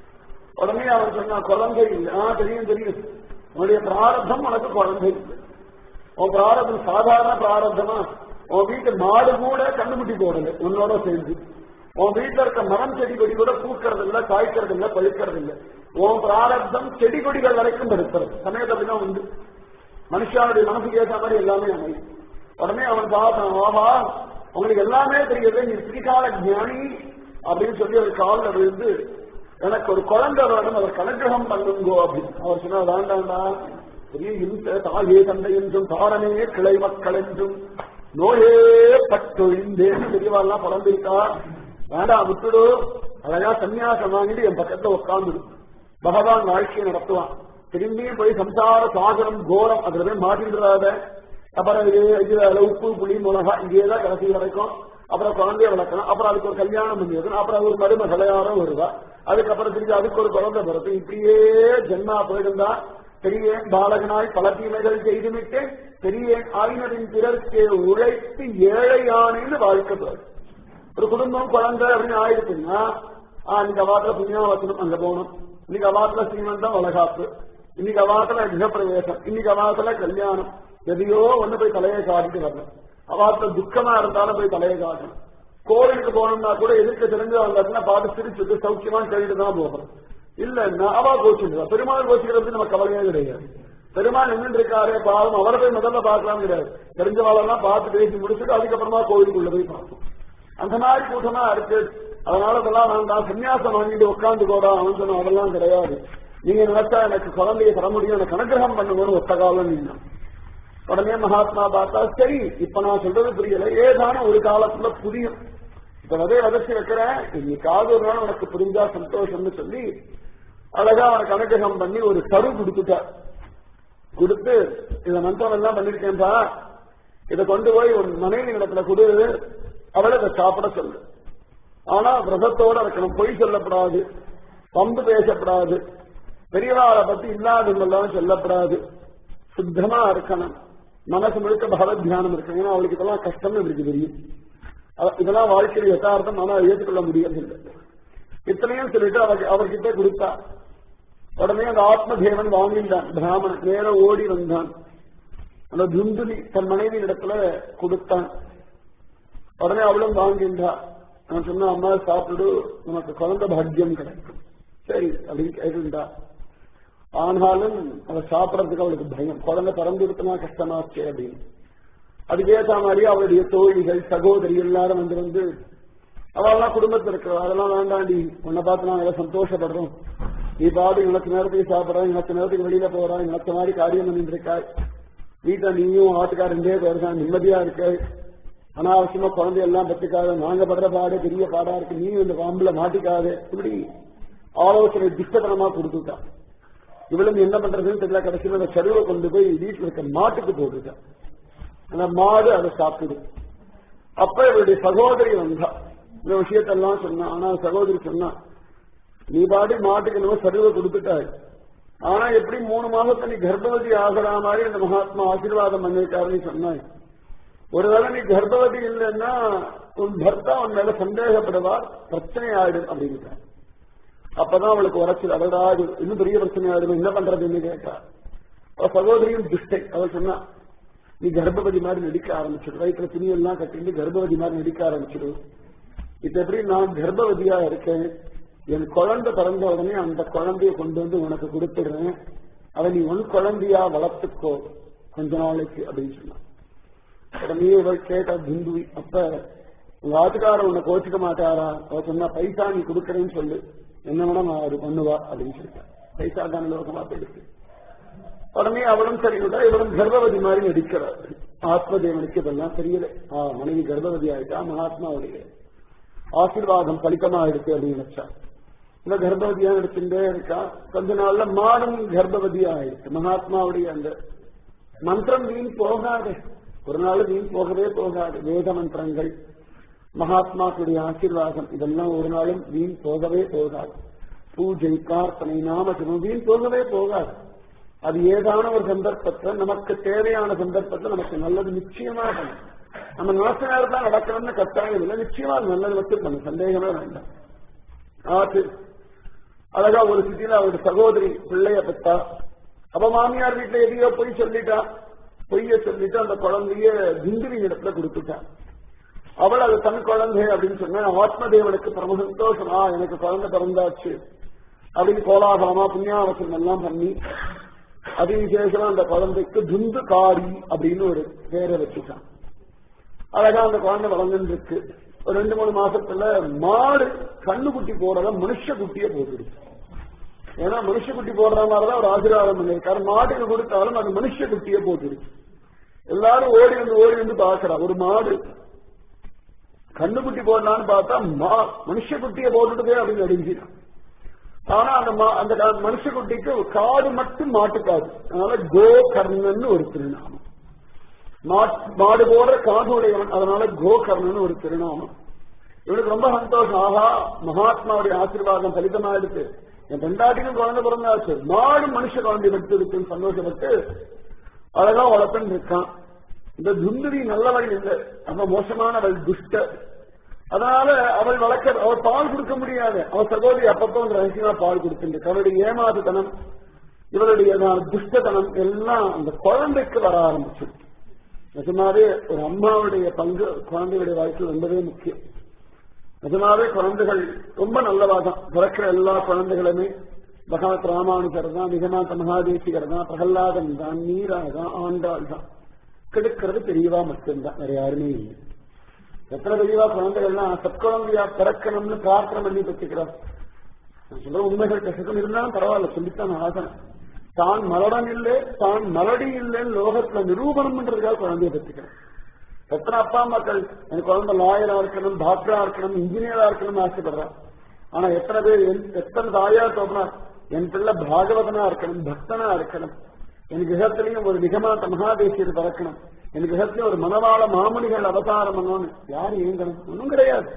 B: உடனே அவன் சொன்னான் குழந்தை இல்லை ஆ தெரியும் தெரியும் உன்னுடைய பிராரத்தம் உனக்கு குழந்தை இல்லை உன் பிராரதம் சாதாரண பிராரத்தமா உன் வீட்டு மாடு கூட கண்ணுக்குட்டி போடல உன்னோட சேர்ந்து உன் வீட்டுல இருக்க மரம் செடி கொடி கூட பூக்கிறது இல்ல காய்க்கிறது இல்ல பழுக்கிறது இல்ல உன் பிராரத்தம் செடி கொடிகள் வரைக்கும் இருக்கிறது சமயத்தை அப்படிதான் உண்டு மனுஷனுடைய மனசுக்கு ஏற்ற மாதிரி எல்லாமே அமையும் உடனே அவன் பார்த்தான் ஆஹா உங்களுக்கு எல்லாமே தெரியுது நீ பிரிகால ஞானி அப்படின்னு சொல்லி அவர் காலில் விழுந்து எனக்கு ஒரு குழந்தை வேணும் அவர் கலக்கிரகம் பண்ணுங்கோ அப்படின்னு அவர் சொன்னா வேண்டாண்டா பெரிய இன்ச தாயே தந்தை என்றும் தாரனே கிளை மக்கள் என்றும் நோயே பட்டொழிந்தேன் பெரியவாள்லாம் பிறந்திருக்கா வேண்டாம் விட்டுடு அழகா சன்னியாசம் வாங்கிட்டு என் பக்கத்துல உட்கார்ந்துடும் பகவான் வாழ்க்கையை நடத்துவான் திரும்பியும் போய் சம்சார சாகரம் கோரம் அதுல போய் மாட்டிடுறாத அப்புறம் இது இதுல உப்பு புளி மிளகா இங்கேதான் கடைசி வரைக்கும் அப்புறம் குழந்தைய வளர்க்கணும் அப்புறம் அதுக்கு ஒரு கல்யாணம் பண்ணி வைக்கணும் அப்புறம் அது ஒரு மருமகளையாரம் வருவா அதுக்கப்புறம் திரும்பி அதுக்கு ஒரு குழந்தை பிறப்பு இப்படியே ஜென்மா போயிருந்தா பெரிய பாலகனாய் பல தீமைகள் செய்துவிட்டு பெரிய ஆயினரின் பிறர்க்கு உழைத்து ஏழையானு வாழ்க்கை போயிடும் ஒரு குடும்பம் குழந்தை அப்படின்னு ஆயிடுச்சுன்னா ஆஹ் இன்னைக்கு அவாத்துல புண்ணியாவசனம் அங்க போகணும் இன்னைக்கு அவாத்துல சீமந்தம் வளகாப்பு இன்னைக்கு அவாத்துல கிரகப்பிரவேசம் இன்னைக்கு அவாத்துல கல்யாணம் எதையோ ஒண்ணு போய் தலையை காட்டிட்டு வரணும் அவாத்துல துக்கமா இருந்தாலும் போய் தலையை காட்டணும் கோவிலுக்கு போகணும்னா கூட எதிர்க்க தெரிஞ்சு வந்தாச்சுன்னா பார்த்து சிரிச்சுட்டு சௌக்கியமா கேட்டுட்டு தான் போகணும் இல்லன்னா அவா கோச்சுடுவா பெருமாள் கோச்சுக்கிறது நம்ம கவலையே கிடையாது பெருமாள் நின்று இருக்காரு பாவம் அவரை போய் முதல்ல பார்க்கலாம் கிடையாது தெரிஞ்சவாளெல்லாம் பார்த்து பேசி முடிச்சுட்டு அதுக்கப்புறமா கோவிலுக்குள்ள போய் பார்ப்போம் அந்த மாதிரி கூட்டமா இருக்கு அதனால இதெல்லாம் வேண்டாம் சன்னியாசம் வாங்கிட்டு உட்காந்து போடா அவன் சொன்ன அதெல்லாம் கிடையாது நீங்க நினைச்சா எனக்கு குழந்தைய தர முடியும் எனக்கு அனுகிரகம் பண்ணுங்கன்னு ஒத்த காலம் நீங்க உடனே மகாத்மா பார்த்தா சரி இப்ப நான் சொல்றது புரியல ஏதான ஒரு காலத்துல புரியும் இப்ப விதைய விதைச்சு வைக்கிறேன் இன்னைக்காவது ஒரு நாள் உனக்கு புரிஞ்சா சந்தோஷம்னு சொல்லி அழகா அவனுக்கு அனுகிரகம் பண்ணி ஒரு கரு கொடுத்துட்டார் கொடுத்து இத மந்திரம் எல்லாம் பண்ணிருக்கேன்பா இதை கொண்டு போய் ஒரு மனைவி இடத்துல கொடு அவளை இதை சாப்பிட சொல்லு ஆனா விரதத்தோட இருக்கணும் பொய் சொல்லப்படாது பம்பு பேசப்படாது பெரியவாளை பத்தி இல்லாதவங்கெல்லாம் சொல்லப்படாது சுத்தமா இருக்கணும் மனசு முழுக்க பகவத் தியானம் இருக்கணும் ஏன்னா அவளுக்கு இதெல்லாம் கஷ்டம்னு இருக்கு தெரியும் அவ- இதெல்லாம் வாழ்க்கையில் யதார்த்தம் ஆனா ஏற்றுக்கொள்ள முடியறதில்லை இத்தனையும் சொல்லிட்டு அவர் அவர்கிட்ட கொடுத்தா உடனே அந்த ஆத்மதேவன் வாங்கிட்டான் பிராமணன் நேர ஓடி வந்தான் அந்த துந்துலி தன் மனைவி இடத்துல கொடுத்தான் உடனே அவளும் வாங்கின்றா நான் சொன்ன அம்மா சாப்பிடு உனக்கு குழந்தை பாக்கியம் கிடைக்கும் சரி அப்படின்னு கேட்டுட்டா ஆனாலும் அவ சாப்பிடறதுக்கு அவளுக்கு பயம் குழந்தை பிறந்து இருக்குன்னா கஷ்டமாச்சே அப்படின்னு அதுக்கேற்ற மாதிரி அவளுடைய தோழிகள் சகோதரி எல்லாரும் வந்து வந்து அவெல்லாம் குடும்பத்தில் இருக்கிற அதெல்லாம் வேண்டாண்டி உன்னை பார்த்து நான் எல்லாம் சந்தோஷப்படுறோம் நீ பாடு இனத்து நேரத்துக்கு சாப்பிடுறான் இனத்து நேரத்துக்கு வெளியில போறான் இனத்த மாதிரி காரியம் பண்ணிட்டு இருக்காய் வீட்டுல நீயும் ஆட்டுக்காரண்டே போயிருக்கான் நிம்மதியா இருக்க அனாவசியமா குழந்தையெல்லாம் பெற்றுக்காத நாங்க படுற பாடு பெரிய பாடா இருக்கு நீ இந்த பாம்புல மாட்டிக்காத இப்படி ஆலோசனை திட்டத்தனமா கொடுத்துட்டான் இவளும் என்ன பண்றதுன்னு தெரியல கடைசியில் அந்த சருவை கொண்டு போய் வீட்டில் இருக்க மாட்டுக்கு போட்டுட்டான் அந்த மாடு அதை சாப்பிடுது அப்ப இவருடைய சகோதரி வந்தா இந்த விஷயத்தெல்லாம் சொன்னா ஆனா சகோதரி சொன்னா நீ பாடி மாட்டுக்கு நம்ம சருவை கொடுத்துட்டாய் ஆனா எப்படி மூணு மாசத்துல நீ கர்ப்பவதி ஆகிற மாதிரி அந்த மகாத்மா ஆசீர்வாதம் பண்ணிருக்காருன்னு சொன்னாய் ஒருவேளை நீ கர்ப்பவதி இல்லைன்னா உன் பர்த்தா உன் மேல சந்தேகப்படுவார் பிரச்சனை ஆயிடும் அப்படின்ட்டார் அப்பதான் அவளுக்கு உரைச்சல் அவளா இது இன்னும் பெரிய பிரச்சனை ஆயிடும் என்ன பண்றதுன்னு கேட்டா அவ சகோதரியும் துஷ்டை அவள் சொன்னா நீ கர்ப்பவதி மாதிரி நடிக்க ஆரம்பிச்சிடு வயிற்றுல துணியெல்லாம் கட்டிட்டு கர்ப்பவதி மாதிரி நடிக்க ஆரம்பிச்சிடு இப்ப எப்படி நான் கர்ப்பவதியா இருக்கேன் என் குழந்தை பிறந்த உடனே அந்த குழந்தைய கொண்டு வந்து உனக்கு கொடுத்துடுறேன் அதை நீ உன் குழந்தையா வளர்த்துக்கோ கொஞ்ச நாளைக்கு அப்படின்னு சொன்னான் உடனே இவள் கேட்டா பிந்துவி அப்ப உங்க ஆத்துக்காரர் உன்னை கோச்சிக்க மாட்டாரா அவ சொன்னா பைசா நீ கொடுக்கறேன்னு சொல்லு என்ன வேணா நான் அது பண்ணுவா அப்படின்னு சொல்லிட்டேன் பைசா தான் லோகமா போயிடுச்சு உடனே அவளும் சரி விட்டா இவளும் கர்ப்பவதி மாதிரி நடிக்கிறார் ஆத்மதேவனுக்கு இதெல்லாம் தெரியல ஆ மனைவி கர்ப்பவதி ஆயிட்டா மகாத்மாவுடைய ஆசீர்வாதம் பலிக்கமா இருக்கு அப்படின்னு நினைச்சா இந்த கர்ப்பவதியா எடுத்துட்டே இருக்கா கொஞ்ச நாள்ல மாடும் கர்ப்பவதியா ஆயிடுச்சு மகாத்மாவுடைய அந்த மந்திரம் வீண் போகாது ஒரு நாள் வீண் போகவே போகாது வேத மந்திரங்கள் மகாத்மாக்களுடைய ஆசீர்வாதம் இதெல்லாம் ஒரு நாளும் வீண் போகவே போகாது பூஜை பிரார்த்தனை நாமஜபம் வீண் போகவே போகாது அது ஏதான ஒரு சந்தர்ப்பத்துல நமக்கு தேவையான சந்தர்ப்பத்துல நமக்கு நல்லது நிச்சயமா பண்ணும் நம்ம நினைச்ச நேரத்தில் நடக்கணும்னு கட்டாயம் இல்லை நிச்சயமா அது நல்லது மட்டும் பண்ணும் சந்தேகமே வேண்டாம் ஆச்சு அழகா ஒரு சிட்டியில அவருடைய சகோதரி பிள்ளைய பெற்றா அப்ப மாமியார் வீட்டுல எதையோ பொய் சொல்லிட்டா பொய்ய சொல்லிட்டு அந்த குழந்தைய பிந்திரி இடத்துல கொடுத்துட்டான் அவள் அது தன் குழந்தை அப்படின்னு சொன்ன ஆத்மதேவனுக்கு பரம சந்தோஷம் ஆ எனக்கு குழந்தை பிறந்தாச்சு அப்படின்னு கோலாகலமா புண்ணியாவசனம் எல்லாம் பண்ணி அதிவிசேஷமா அந்த குழந்தைக்கு துந்து காரி அப்படின்னு ஒரு பேரை வச்சுட்டான் அழகா அந்த குழந்தை வளர்ந்துட்டு இருக்கு ஒரு ரெண்டு மூணு மாசத்துல மாடு கண்ணுக்குட்டி போடுறத மனுஷ குட்டிய போட்டுடுச்சு ஏன்னா மனுஷ குட்டி போடுற மாதிரிதான் ஒரு ஆசீர்வாதம் பண்ணிருக்காரு மாட்டுக்கு கொடுத்தாலும் அது மனுஷ குட்டிய போட்டுடுச்சு எல்லாரும் ஓடி வந்து ஓடி வந்து பாக்குறா ஒரு மாடு கண்ணுக்குட்டி போடலான்னு பார்த்தா மா மனுஷ குட்டிய போட்டுட்டதே அப்படின்னு அடிஞ்சிடும் ஆனா அந்த மா- அந்த கா- மனுஷ குட்டிக்கு காடு மட்டும் மாட்டுக்காது அதனால கோகர்ணன் ஒரு திருநாமம் மாட்- மாடு போடுற காது உடையவன் அதனால கோகர்ணன் ஒரு திருநாமம் இவனுக்கு ரொம்ப சந்தோஷம் ஆஹா மகாத்மாவுடைய ஆசீர்வாதம் பலிதமாயிடுச்சு என் பெண்டாட்டிக்கும் குழந்தை பிறந்தாச்சு மாடு மனுஷ குழந்தை பெற்று இருக்குன்னு சந்தோஷப்பட்டு அழகா வளர்த்துன்னு இருக்கான் இந்த துந்துரி நல்லவள் இல்லை ரொம்ப மோசமானவள் துஷ்ட அதனால அவள் வளர்க்க அவள் பால் கொடுக்க முடியாது அவள் சகோதரி அப்பப்போ வந்து ரகசியமா பால் கொடுத்துருக்கு அவளுடைய ஏமாத்துத்தனம் இவளுடைய துஷ்டத்தனம் எல்லாம் அந்த குழந்தைக்கு வர ஆரம்பிச்சு நிஜமாவே ஒரு அம்மாவுடைய பங்கு குழந்தையுடைய வாழ்க்கையில் ரொம்பவே முக்கியம் நிஜமாவே குழந்தைகள் ரொம்ப நல்லவாதான் பிறக்கிற எல்லா குழந்தைகளுமே பகவத் ராமானுஜர் தான் நிகமாந்த மகாதேசிகர் தான் பிரகல்லாதன் தான் மீரா தான் ஆண்டாள் தான் கெடுக்கிறது பெரியவா மட்டும்தான் வேற யாருமே இல்லை எத்தனை பெரியவா குழந்தைகள்லாம் சத்குழந்தையா பிறக்கணும்னு பிரார்த்தனை பண்ணி பெற்றுக்கிறார் நான் சொல்ற உண்மைகள் கசக்கம் இருந்தாலும் பரவாயில்ல சொல்லித்தான் ஆகணும் தான் மலடன் இல்லை தான் மலடி இல்லைன்னு லோகத்துல நிரூபணம் பண்றதுக்காக குழந்தைய பெற்றுக்கிறேன் எத்தனை அப்பா அம்மாக்கள் என் குழந்தை லாயரா இருக்கணும் டாக்டரா இருக்கணும் இன்ஜினியரா இருக்கணும்னு ஆசைப்படுறான் ஆனா எத்தனை பேர் என்- எத்தனை தாயா தோப்பினா என் பிள்ளை பாகவதனா இருக்கணும் பக்தனா இருக்கணும் என் கிரகத்திலையும் ஒரு நிகமாத்த மகாதேசியர் பிறக்கணும் என் கிரகத்திலும் ஒரு மனவாள மாமணிகள் அவதாரம் பண்ணணும்னு யாரு ஏங்கணும் ஒண்ணும் கிடையாது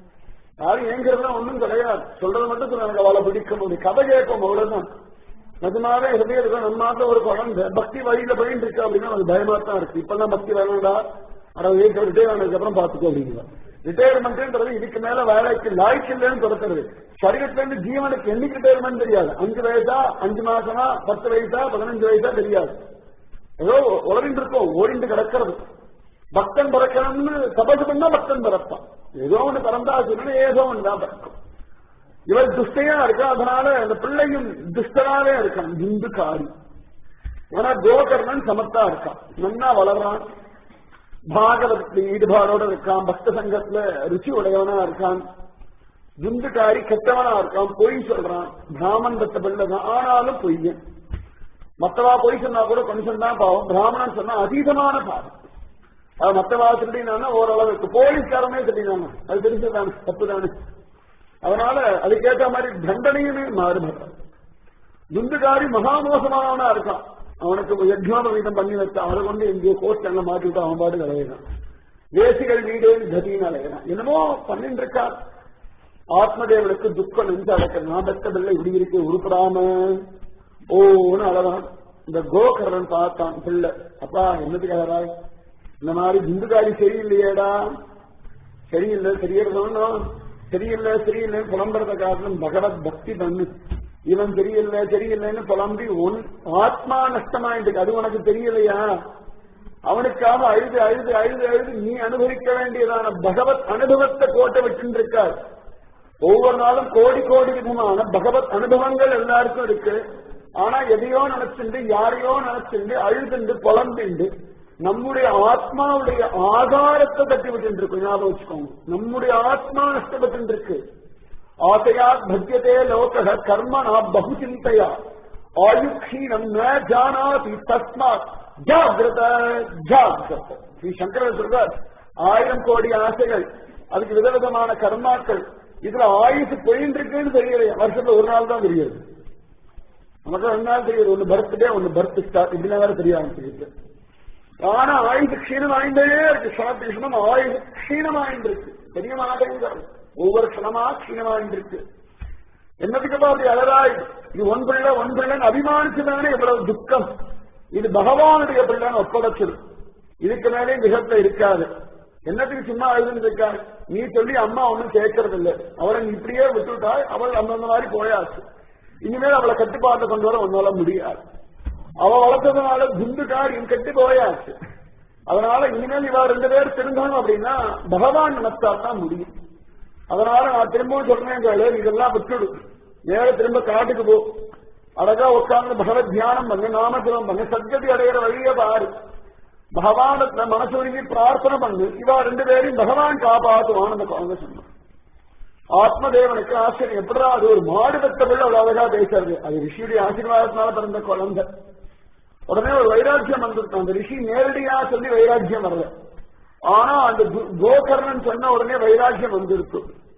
B: யாரும் ஏங்கிறதுலாம் ஒண்ணும் கிடையாது சொல்றது மட்டும் சொல்ல எனக்கு அவளை பிடிக்கும் ஒரு கதை கேட்போம் அவ்வளவுதான் நிஜமாவே ஹிருதயத்துல நம்ம நாட்டுல ஒரு குழந்தை பக்தி வழியில போயிட்டு இருக்கு அப்படின்னா அது பயமா தான் இருக்கு இப்பெல்லாம் பக்தி வேணும்டா அறுபது வயசு ரிட்டையர் ஆனதுக்கு அப்புறம் பாத்துக்கோ அப்படிங்களா ரிட்டையர்மெண்ட்ன்றது இதுக்கு மேல வேலைக்கு லாய்க்கு இல்லைன்னு துரத்துறது சரீரத்துல இருந்து ஜீவனுக்கு என்னைக்கு ரிட்டையர்மெண்ட் தெரியாது அஞ்சு வயசா அஞ்சு மாசமா பத்து வயசா பதினஞ்சு வயசா தெரியாது ஏதோ உளறிட்டு இருக்கோம் ஓடிண்டு கிடக்கிறது பக்தன் பிறக்கணும்னு தபசு பண்ணா பக்தன் பிறப்பான் ஏதோ ஒண்ணு பிறந்தா சொல்லணும் ஏதோ ஒண்ணு தான் பிறக்கும் இவர் துஷ்டையா இருக்கா அதனால அந்த பிள்ளையும் துஷ்டனாவே இருக்கான் இந்து காரி ஆனா கோகர்ணன் சமத்தா இருக்கான் நன்னா வளர்றான் பாகவதத்துல ஈடுபாடோட இருக்கான் பக்த சங்கத்துல ருச்சி உடையவனா இருக்கான் துந்துக்காரி கெட்டவனா இருக்கான் பொய் சொல்றான் பிராமன் பெற்ற பிள்ளை தான் ஆனாலும் பொய்யன் மத்தவா பொய் சொன்னா கூட கொஞ்சம் தான் பாவம் பிராமணன் சொன்னா அதீதமான பாவம் அது மத்தவா திருடினா ஓரளவுக்கு போலீஸ்காரனே திருடினாங்க அது தெரிஞ்சதானே தப்பு தானே அதனால அதுக்கேற்ற மாதிரி தண்டனையுமே மாறுபடுறான் துண்டுகாரி மகா மோசமானவனா இருக்கான் அவனுக்கு யஜ்னோபவீதம் பண்ணி வச்சா அவனை கொண்டு எங்கேயோ கோர்ட் அங்க மாட்டி விட்டு அவன் பாட்டு அலையிறான் தேசிகள் வீடே கதின்னு அலையிறான் என்னமோ பண்ணிட்டு இருக்கான் ஆத்மதேவனுக்கு துக்கம் நெஞ்சு அடக்க நான் பெற்ற பிள்ளை இப்படி இருக்கு உருப்படாம ஓன்னு அழகான் இந்த கோகரன் பார்த்தான் பிள்ளை அப்பா என்னத்துக்கு அழகாய் இந்த மாதிரி துண்டுகாரி சரியில்லையேடா சரியில்லை தெரியறதும் சரியில்லை சரியில்லை புலம்புறத காரணம் பகவத் பக்தி பண்ணு இவன் தெரியல தெரியலன்னு புலம்பி உன் ஆத்மா நஷ்டமாயிட்டு அது உனக்கு தெரியலையா அவனுக்காக அழுது அழுது அழுது அழுது நீ அனுபவிக்க வேண்டியதான பகவத் அனுபவத்தை கோட்டை விட்டு இருக்கார் ஒவ்வொரு நாளும் கோடி கோடி விதமான பகவத் அனுபவங்கள் எல்லாருக்கும் இருக்கு ஆனா எதையோ நினைச்சுண்டு யாரையோ நினைச்சுண்டு அழுதுண்டு புலம்பிண்டு நம்முடைய ஆத்மாவுடைய ஆதாரத்தை தட்டி விட்டு இருக்கு ஞாபகம் வச்சுக்கோங்க நம்முடைய ஆத்மா நஷ்டப்பட்டு இருக்கு ஆசையா பத்தியதே லோக கர்மனா பகு சிந்தையா ஆயுக்ஷீனம் ந ஜானாதி தஸ்மாத் ஜாகிரத ஜாகிரத ஸ்ரீ சங்கரர் சொல்றார் ஆயிரம் கோடி ஆசைகள் அதுக்கு விதவிதமான கர்மாக்கள் இதுல ஆயுசு போயின்னு இருக்குன்னு தெரியலையா வருஷத்துல ஒரு நாள் தான் தெரியாது நமக்கு ரெண்டு நாள் தெரியுது ஒன்னு பர்த்டே ஒன்னு பர்த் ஸ்டார்ட் இப்படிலாம் வேற தெரிய ஆரம்பிச்சிருக்கு ஆனா ஆயுசு க்ஷீணம் ஆயிட்டே இருக்கு சாத்தி க்ஷணம் ஆயுசு க்ஷீணம் ஆயிட்டு இருக்கு தெரிய மாட்டேங்கிறது ஒவ்வொரு க்ஷணமா க்ஷீணமாயிட்டு இருக்கு என்னதுக்கு அப்படி அழகாய் இது ஒன் பிள்ளை ஒன் பிள்ளைன்னு அபிமானிச்சுதானே இவ்வளவு துக்கம் இது பகவானுடைய பிள்ளைன்னு ஒப்படைச்சது இதுக்கு மேலே மிகத்துல இருக்காது என்னத்துக்கு சும்மா அழுதுன்னு இருக்காரு நீ சொல்லி அம்மா ஒண்ணும் கேட்கறது இல்லை அவளை நீ இப்படியே விட்டுட்டா அவள் அந்தந்த மாதிரி போயாச்சு இனிமேல் அவளை கட்டுப்பாட்டை கொண்டு வர உன்னால முடியாது அவ வளர்த்ததுனால குண்டுகாரியம் கெட்டு போயாச்சு அதனால இனிமேல் இவா ரெண்டு பேர் திருந்தணும் அப்படின்னா பகவான் நினைச்சா தான் முடியும் அதனால நான் திரும்பவும் சொல்றேன் கேளு இதெல்லாம் விட்டுடு நேர திரும்ப காட்டுக்கு போ அழகா உட்கார்ந்து பகவத் தியானம் பண்ணு நாமஜபம் பண்ணு சத்கதி அடையிற வழிய பாரு பகவானத்துல மனசு உருகி பிரார்த்தனை பண்ணு இவா ரெண்டு பேரையும் பகவான் காப்பாத்துவான் அந்த குழந்தை சொன்னான் ஆத்மதேவனுக்கு ஆச்சரியம் எப்படா அது ஒரு மாடு பெற்ற பிள்ளை அவ்வளவு அழகா பேசுறது அது ரிஷியுடைய ஆசீர்வாதத்தினால பிறந்த குழந்தை உடனே ஒரு வைராக்கியம் வந்துருக்கு அந்த ரிஷி நேரடியா சொல்லி வைராக்கியம் வரல ஆனா அந்த கோகர்ணன் சொன்ன உடனே வைராக்கியம் வந்திருக்கு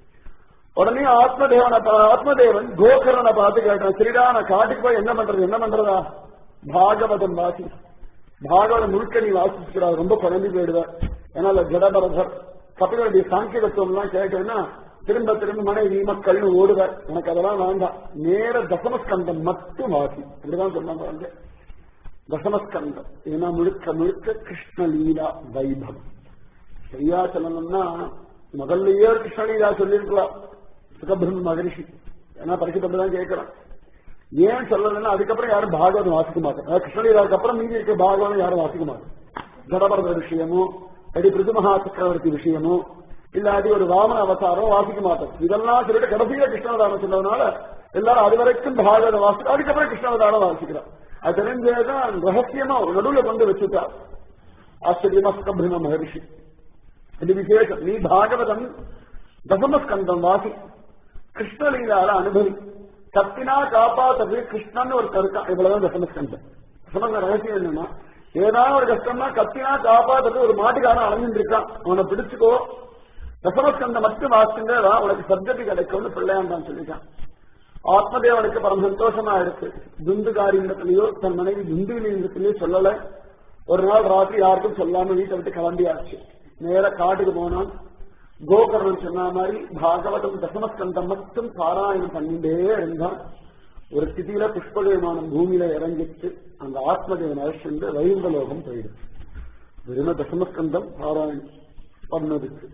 B: உடனே ஆத்மதேவனை ஆத்மதேவன் கோகர்ணனை பார்த்து கேட்டான் சரிடா நான் காட்டுக்கு போய் என்ன பண்றது என்ன பண்றதா பாகவதம் வாசி பாகவதம் முழுக்க நீ வாசிச்சுக்கிறார் ரொம்ப குழம்பி போயிடுவார் ஏன்னா அந்த ஜடபரதர் கபிலுடைய சாங்கியத்துவம் எல்லாம் கேட்டேன்னா திரும்ப திரும்ப மனைவி மக்கள்னு ஓடுவார் எனக்கு அதெல்லாம் வேண்டாம் நேர தசமஸ்கந்தம் மட்டும் வாசி அப்படிதான் சொன்னாங்க தசமஸ்கந்தம் ஏன்னா முழுக்க முழுக்க கிருஷ்ணலீலா வைபவம் சரியா சொல்லணும்னா முதல்லயே கிருஷ்ணலீலா சொல்லியிருக்கலாம் சுகபிரம்ம மகரிஷி ஏன்னா பரிசுத்தப்பதான் கேட்கிறேன் ஏன் சொல்லலன்னா அதுக்கப்புறம் யாரும் பாகவதம் வாசிக்க மாட்டேன் கிருஷ்ணலீலாவுக்கு அப்புறம் மீதி இருக்க பாகவதம் யாரும் வாசிக்க மாட்டேன் ஜடபரத விஷயமோ அடி பிருது மகா சக்கரவர்த்தி விஷயமோ இல்லாட்டி ஒரு வாமன அவதாரம் வாசிக்க மாட்டோம் இதெல்லாம் சொல்லிட்டு கடைசியில கிருஷ்ணவதாரம் சொன்னதுனால எல்லாரும் அது வரைக்கும் பாகவதம் வாசி அதுக்கப்புறம் கிருஷ்ணவதாரம் வாசிக்கிறார் அது தெரிஞ்சதான் ரகசியமா ஒரு நடுவுல கொண்டு வச்சுட்டார் ஆச்சரியமா சுகபிரம மகரிஷி இது விசேஷம் நீ பாகவதம் தசமஸ்கந்தம் வாசி கிருஷ்ணலீலால அனுபவி கத்தினா காப்பாத்தது கிருஷ்ணன் ஒரு கருக்கா இவ்வளவுதான் தசமஸ்கந்தம் தசமஸ்க ரகசியம் என்னன்னா ஏதாவது ஒரு கஷ்டம்னா கத்தினா காப்பாத்துறது ஒரு மாட்டுக்காரன் அலைஞ்சிட்டு இருக்கான் அவனை பிடிச்சுக்கோ தசமஸ்கந்தம் மட்டும் வாசிச்சுங்க உனக்கு சப்ஜெக்ட் கிடைக்கும்னு பிள்ளையாண்டான் சொல்லிட்டான் ஆத்மதேவனுக்கு பரம சந்தோஷமா இருக்கு துந்து காரியத்திலேயோ தன் மனைவி துந்துவிலிங்கத்திலேயோ சொல்லல ஒரு நாள் ராத்திரி யாருக்கும் சொல்லாம வீட்டை விட்டு கிளம்பியாச்சு நேர காட்டுக்கு போனான் கோகர்ணன் சொன்ன மாதிரி பாகவதம் தசமஸ்கந்தம் மட்டும் பாராயணம் பண்ணிட்டே இருந்தான் ஒரு ஸ்திதியில புஷ்ப விமானம் பூமியில இறங்கிட்டு அந்த ஆத்மதேவன் அழைச்சிட்டு வைகுண்டலோகம் போயிடுச்சு வெறும தசமஸ்கந்தம் பாராயணம் பண்ணதுக்கு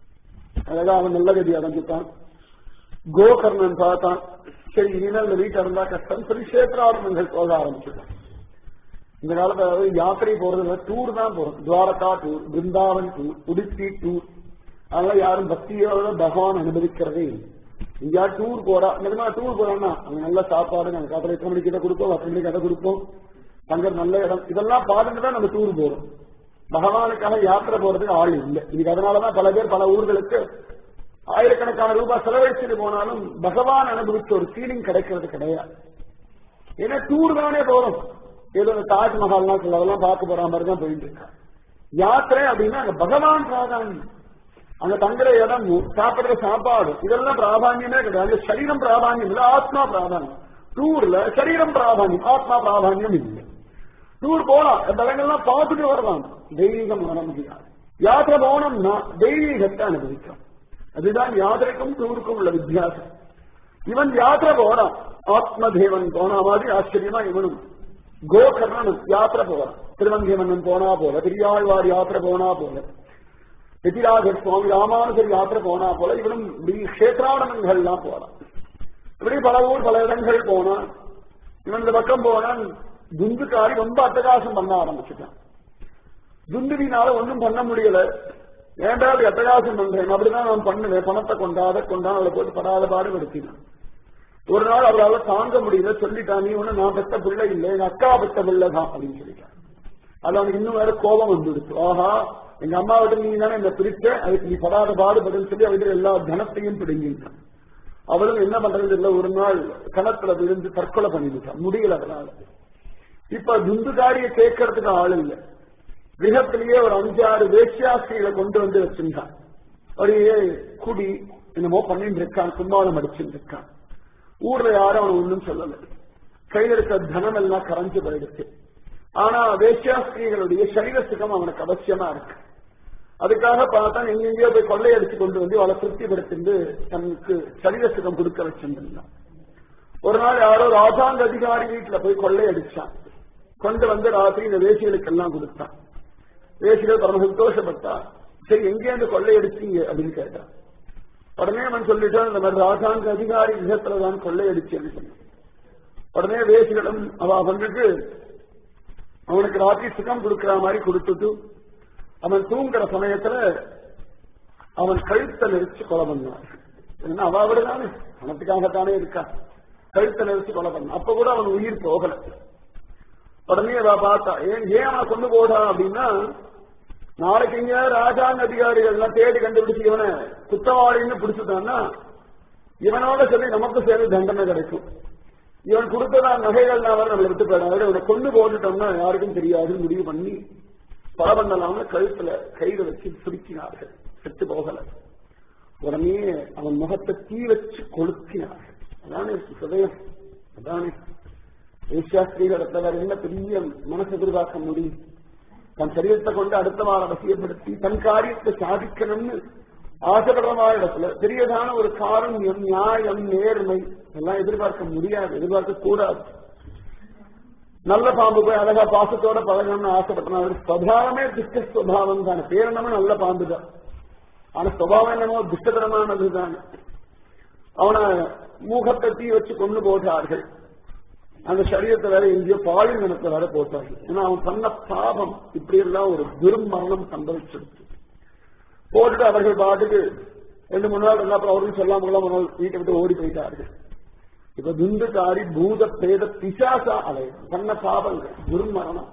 B: அழகா அவன் நல்ல கதி அடைஞ்சுட்டான் கோகர்ணன் பார்த்தான் சரி இனிமேல் இந்த வீட்டை இருந்தா கஷ்டம் சரி கஷேத்திராரணங்கள் போக ஆரம்பிச்சுட்டான் இந்த காலத்துல அதாவது யாத்திரை போறது டூர் தான் போறோம் Dwarka tour Brindavan tour Udupi tour அதெல்லாம் யாரும் பக்தியோட பகவான் அனுபவிக்கிறதே இல்லை இங்கேயா டூர் போறா நிஜமா டூர் போறோம்னா அங்க நல்ல சாப்பாடு நாங்க காத்திர எத்தனை மணிக்கு இதை கொடுப்போம் பத்து மணிக்கு அதை கொடுப்போம் தங்க நல்ல இடம் இதெல்லாம் பார்த்துட்டு தான் நம்ம டூர் போறோம் பகவானுக்காக யாத்திரை போறதுக்கு ஆள் இல்லை இன்னைக்கு அதனாலதான் பல பேர் பல ஊர்களுக்கு ஆயிரக்கணக்கான ரூபாய் செலவழிச்சுட்டு போனாலும் பகவான் அனுபவிச்ச ஒரு ஃபீலிங் கிடைக்கிறது கிடையாது ஏன்னா டூர் தானே போறோம் ஏதோ இந்த தாஜ்மஹால்லாம் சொல்ல அதெல்லாம் பார்க்க போற மாதிரி தான் போயிட்டு இருக்கா யாத்திரை அப்படின்னா அங்க பகவான் பிராதானியம் அங்க தங்குற இடம் சாப்பிடுற சாப்பாடு இதெல்லாம் பிராதானியமே கிடையாது அங்க சரீரம் பிராதானியம் இல்லை ஆத்மா பிராதானியம் டூர்ல சரீரம் பிராதானியம் ஆத்மா பிராதானியம் இல்லை டூர் போலாம் அந்த இடங்கள்லாம் பார்த்துட்டு வரலாம் தெய்வீகம் வர முடியாது யாத்திரை போனோம்னா தெய்வீகத்தை அனுபவிக்கும் அதுதான் யாத்திரைக்கும் டூருக்கும் உள்ள வித்தியாசம் இவன் யாத்திரை போறான் ஆத்மதேவன் போன மாதிரி ஆச்சரியமா இவனும் கோகர்ணனும் யாத்திரை போறான் திருவந்தியமன்னன் போனா போல பெரியாழ்வார் யாத்திரை போனா போல எதிராஜர் சுவாமி ராமானுஜர் யாத்திரை போனா போல இவனும் இப்படி கஷேத்ராடனங்கள்லாம் போறான் இப்படி பல ஊர் பல இடங்கள் போனான் இவன் இந்த பக்கம் போனான் துந்துக்காரி ரொம்ப அட்டகாசம் பண்ண ஆரம்பிச்சுட்டான் துந்துவினால ஒன்றும் பண்ண முடியல ஏன்டா அப்படி அட்டகாசம் பண்றேன் அப்படிதான் நான் பண்ணுவேன் பணத்தை கொண்டா அதை கொண்டா அவளை போட்டு படாத பாடு படுத்தினான் ஒரு நாள் அவரால் தாங்க முடியல சொல்லிட்டான் நீ ஒண்ணு நான் பெத்த பிள்ளை இல்லை எங்க அக்கா பெத்த பிள்ளை தான் அப்படின்னு சொல்லிட்டான் அது அவனுக்கு இன்னும் வேற கோபம் வந்துடுச்சு ஆஹா எங்க அம்மா விட்டு நீ தானே இந்த பிரிச்ச அதுக்கு நீ படாத பாடுபடுன்னு சொல்லி அவகிட்ட எல்லா தனத்தையும் பிடுங்கிட்டான் அவளும் என்ன பண்றது இல்ல ஒரு நாள் கணத்துல விழுந்து தற்கொலை பண்ணிவிட்டான் முடியல அதனால இப்ப துந்துகாரிய கேட்கறதுக்கு ஆள் இல்லை கிரகத்திலேயே ஒரு அஞ்சாறு வேஷ்யாஸ்திரிகளை கொண்டு வந்து வச்சிருந்தான் அப்படியே குடி என்னமோ பண்ணிட்டு இருக்கான் கும்மாளம் அடிச்சுட்டு இருக்கான் ஊர்ல யாரும் அவன் ஒன்றும் சொல்லல கையில் இருக்க தனம் எல்லாம் கரைஞ்சு போயிடுச்சு ஆனா வேஷ்யாஸ்திரிகளுடைய சரீர சுகம் அவனுக்கு அவசியமா இருக்கு அதுக்காக பார்த்தா எங்கெங்கயோ போய் கொள்ளையடிச்சு கொண்டு வந்து அவளை திருப்திப்படுத்திட்டு தனக்கு சரீர சுகம் கொடுக்க வச்சிருந்தான் ஒரு நாள் யாரோ ராஜாங்க அதிகாரி வீட்டுல போய் கொள்ளையடிச்சான் கொண்டு வந்து ராத்திரி இந்த வேசிகளுக்கு எல்லாம் கொடுத்தான் வேசிகள் பரம சந்தோஷப்பட்டா சரி எங்கேருந்து கொள்ளையடிச்சீங்க அப்படின்னு கேட்டான் உடனே அவன் சொல்லிட்டான் இந்த மாதிரி ராஜாங்க அதிகாரி விதத்துலதான் கொள்ளையடிச்சேன்னு சொன்னான் உடனே வேசிகளும் அவ அவனுக்கு அவனுக்கு ராத்திரி சுகம் கொடுக்கிற மாதிரி கொடுத்துட்டு அவன் தூங்குற சமயத்துல அவன் கழுத்தை நெரிச்சு கொலை பண்ணான் என்ன அவ தானே பணத்துக்காகத்தானே இருக்கா கழுத்தை நெரிச்சு கொலை பண்ணான் அப்ப கூட அவன் உயிர் போகல உடனே அவ பார்த்தா ஏன் ஏன் அவனை கொண்டு போடா அப்படின்னா நாளைக்கு இங்க ராஜாங்க அதிகாரிகள் எல்லாம் தேடி கண்டுபிடிச்சு இவனை குத்தவாளின்னு பிடிச்சுட்டான்னா இவனோட சொல்லி நமக்கு சேர்ந்து தண்டனை கிடைக்கும் இவன் கொடுத்ததா நகைகள் நான் நம்மளை விட்டு போயிடும் இவனை கொண்டு போட்டுட்டோம்னா யாருக்கும் தெரியாது முடிவு பண்ணி கொலை பண்ணலாம்னு கழுத்துல கையில வச்சு சுருக்கினார்கள் செத்து போகல உடனே அவன் முகத்தை தீ வச்சு கொளுத்தினார்கள் அதானே சுதயம் அதானே ஏசியாஸ்திரிகளிடத்துல வேற என்ன பெரிய மனசு எதிர்பார்க்க முடியும் தன் சரீரத்தை கொண்டு அடுத்த வாரம் வசியப்படுத்தி தன் காரியத்தை சாதிக்கணும்னு ஆசைப்படுற இடத்துல பெரியதான ஒரு காரண்யம் நியாயம் நேர்மை எல்லாம் எதிர்பார்க்க முடியாது எதிர்பார்க்க கூடாது நல்ல பாம்பு போய் அழகா பாசத்தோட பழகணும்னு ஆசைப்பட்டான் அவர் ஸ்வபாவமே துஷ்ட ஸ்வபாவம் தானே பேரணமே நல்ல பாம்பு தான் ஆனா ஸ்வபாவம் என்னமோ துஷ்டதரமானது தானே அவனை மூகத்தை தீ வச்சு கொண்டு போட்டார்கள் அந்த சரீரத்தை வேற எங்கேயோ பாலின் நிலத்துல வேற போட்டார்கள் ஏன்னா அவன் பண்ண பாவம் இப்படி எல்லாம் ஒரு துர்மரணம் சம்பவிச்சிருக்கு போட்டுட்டு அவர்கள் பாட்டுக்கு ரெண்டு மூணு நாள் இருந்தா அப்புறம் அவர்கள் சொல்லாம ஒரு நாள் வீட்டை விட்டு ஓடி போயிட்டார்கள் இப்ப துந்துக்காரி பூத பிரேத பிசாசா அலையிறான் பண்ண பாவங்கள் துர்மரணம்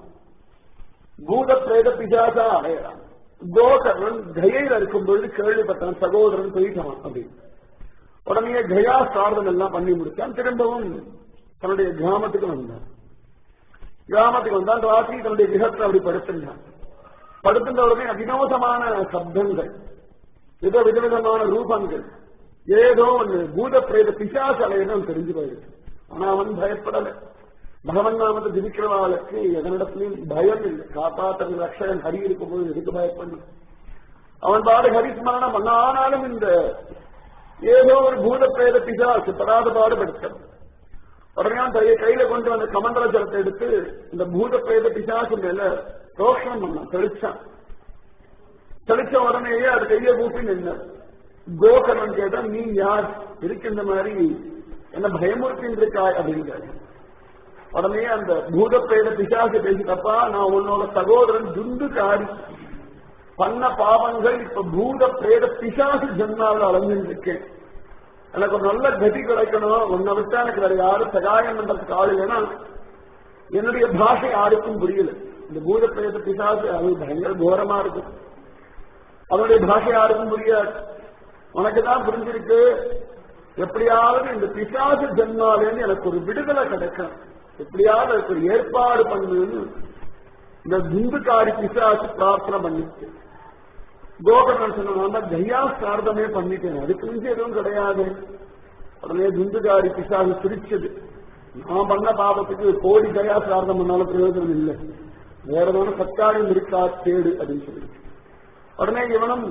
B: பூத பிரேத பிசாசா அலையிறான் கோகர்ணன் கயையில் இருக்கும் பொழுது கேள்விப்பட்டான் சகோதரன் போயிட்டான் அப்படின்னு உடனே கயா சார்தம் எல்லாம் பண்ணி முடிச்சான் திரும்பவும் தன்னுடைய கிராமத்துக்கு வந்தான் கிராமத்துக்கு வந்தான் ராத்திரி தன்னுடைய கிரகத்தில் அப்படி படுத்திருந்தான் படுத்திருந்த உடனே வினோதமான சப்தங்கள் ஏதோ விதவிதமான ரூபங்கள் ஏதோ ஒன்று பூத பிரேத பிசாசு அலையிடம் தெரிஞ்சு போயிருக்கு ஆனா அவன் பயப்படல பகவன் நாமத்தை ஜிபிக்கிறவாளுக்கு எதனிடத்திலையும் பயம் இல்லை காப்பாற்ற ரக்ஷகன் ஹரி இருக்கும்போது எதுக்கு பயப்படணும் அவன் பாடு ஹரிஸ்மரணம் பண்ண ஆனாலும் இந்த ஏதோ ஒரு பூத பிரேத பிசாசு படாத பாடுபடுத்த உடனே அவன் கையை கையில கொண்டு வந்த கமண்டல ஜலத்தை எடுத்து இந்த பூத பிரேத பிசாசு மேல ரோஷனம் பண்ணான் தெளிச்சான் தெளிச்ச உடனேயே அது கையை கூப்பி நின்ன கோகர்ணன் கேட்டா நீ யார் இருக்கின்ற மாதிரி என்ன பயமுறுத்தின் இருக்காய் அப்படின்னு கேட்டான் உடனே அந்த பூத பிரேத பிசாசு பேசிட்டப்பா நான் உன்னோட சகோதரன் துண்டுக்காரி பண்ண பாவங்கள் இப்ப பூத பிரேத பிசாசு ஜென்மாவில் அலைஞ்சிட்டு இருக்கேன் எனக்கு ஒரு நல்ல கதி கிடைக்கணும் உன்னை விட்டா எனக்கு வேற யாரும் சகாயம் பண்றதுக்கு ஆள் இல்லைன்னா என்னுடைய பாஷை யாருக்கும் புரியல இந்த பூத பிரேத பிசாசு அது பயங்கர கோரமா இருக்கும் அவனுடைய பாஷை யாருக்கும் புரியாது உனக்கு தான் புரிஞ்சிருக்கு எப்படியாவது இந்த பிசாசு ஜென்மாலேருந்து எனக்கு ஒரு விடுதலை கிடைக்கும் எப்படியாவது அதுக்கு ஒரு ஏற்பாடு பண்ணுன்னு இந்த துந்துக்காரி பிசாசு பிரார்த்தனை பண்ணிச்சு கோகர்ணன் சொன்னா கையா சார்தமே பண்ணிட்டேன் அதுக்கு மிஞ்சி எதுவும் கிடையாது உடனே துந்துகாரி பிசாசு சிரிச்சது நான் பண்ண பாபத்துக்கு கோடி கயா சார்தம் பண்ணாலும் பிரயோஜனம் இல்லை வேற ஏதாவது சத்காரியம் இருக்கா தேடு அப்படின்னு சொல்லி உடனே இவனும்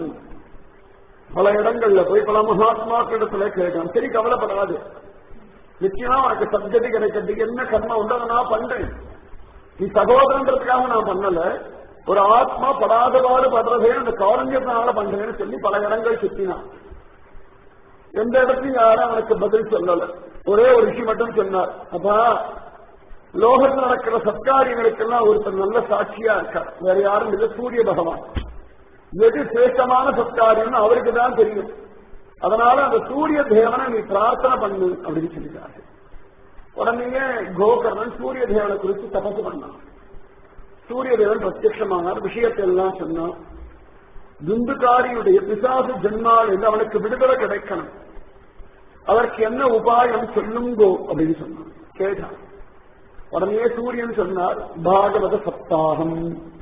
B: பல இடங்கள்ல போய் பல மகாத்மாக்களிடத்துல கேட்டான் சரி கவலைப்படாது நிச்சயமா உனக்கு சத்கதி கிடைக்கிறதுக்கு என்ன கர்மம் உண்டோ அதை நான் பண்றேன் நீ சகோதரன்றதுக்காக நான் பண்ணல ஒரு ஆத்மா படாதபாடு படுறதே அந்த காரண்யத்தினால பண்றேன்னு சொல்லி பல இடங்கள் சுத்தினான் எந்த இடத்தையும் யாரும் அவனுக்கு பதில் சொல்லல ஒரே ஒரு விஷயம் மட்டும் சொன்னார் அப்பா லோகத்தில் நடக்கிற சத்காரியங்களுக்கெல்லாம் ஒருத்தர் நல்ல சாட்சியா இருக்கார் வேற யாரும் இல்லை சூரிய பகவான் எது சிரேஷ்டமான சத்காரியம்னு அவருக்கு தான் தெரியும் அதனால அந்த சூரிய தேவனை நீ பிரார்த்தனை பண்ணு அப்படின்னு சொல்லிட்டாரு உடனே கோகர்ணன் சூரிய தேவனை குறித்து தபசு பண்ணான் சூரிய தேவன் பிரத்யமானார் விஷயத்தை எல்லாம் சொன்னான் துந்துகாரியுடைய பிசாசு ஜென்மால் அவனுக்கு விடுதலை கிடைக்கணும் அதற்கு என்ன உபாயம் சொல்லுங்கோ அப்படின்னு சொன்னான் கேட்டான் உடனே சூரியன் சொன்னார் பாகவத சப்தாகம்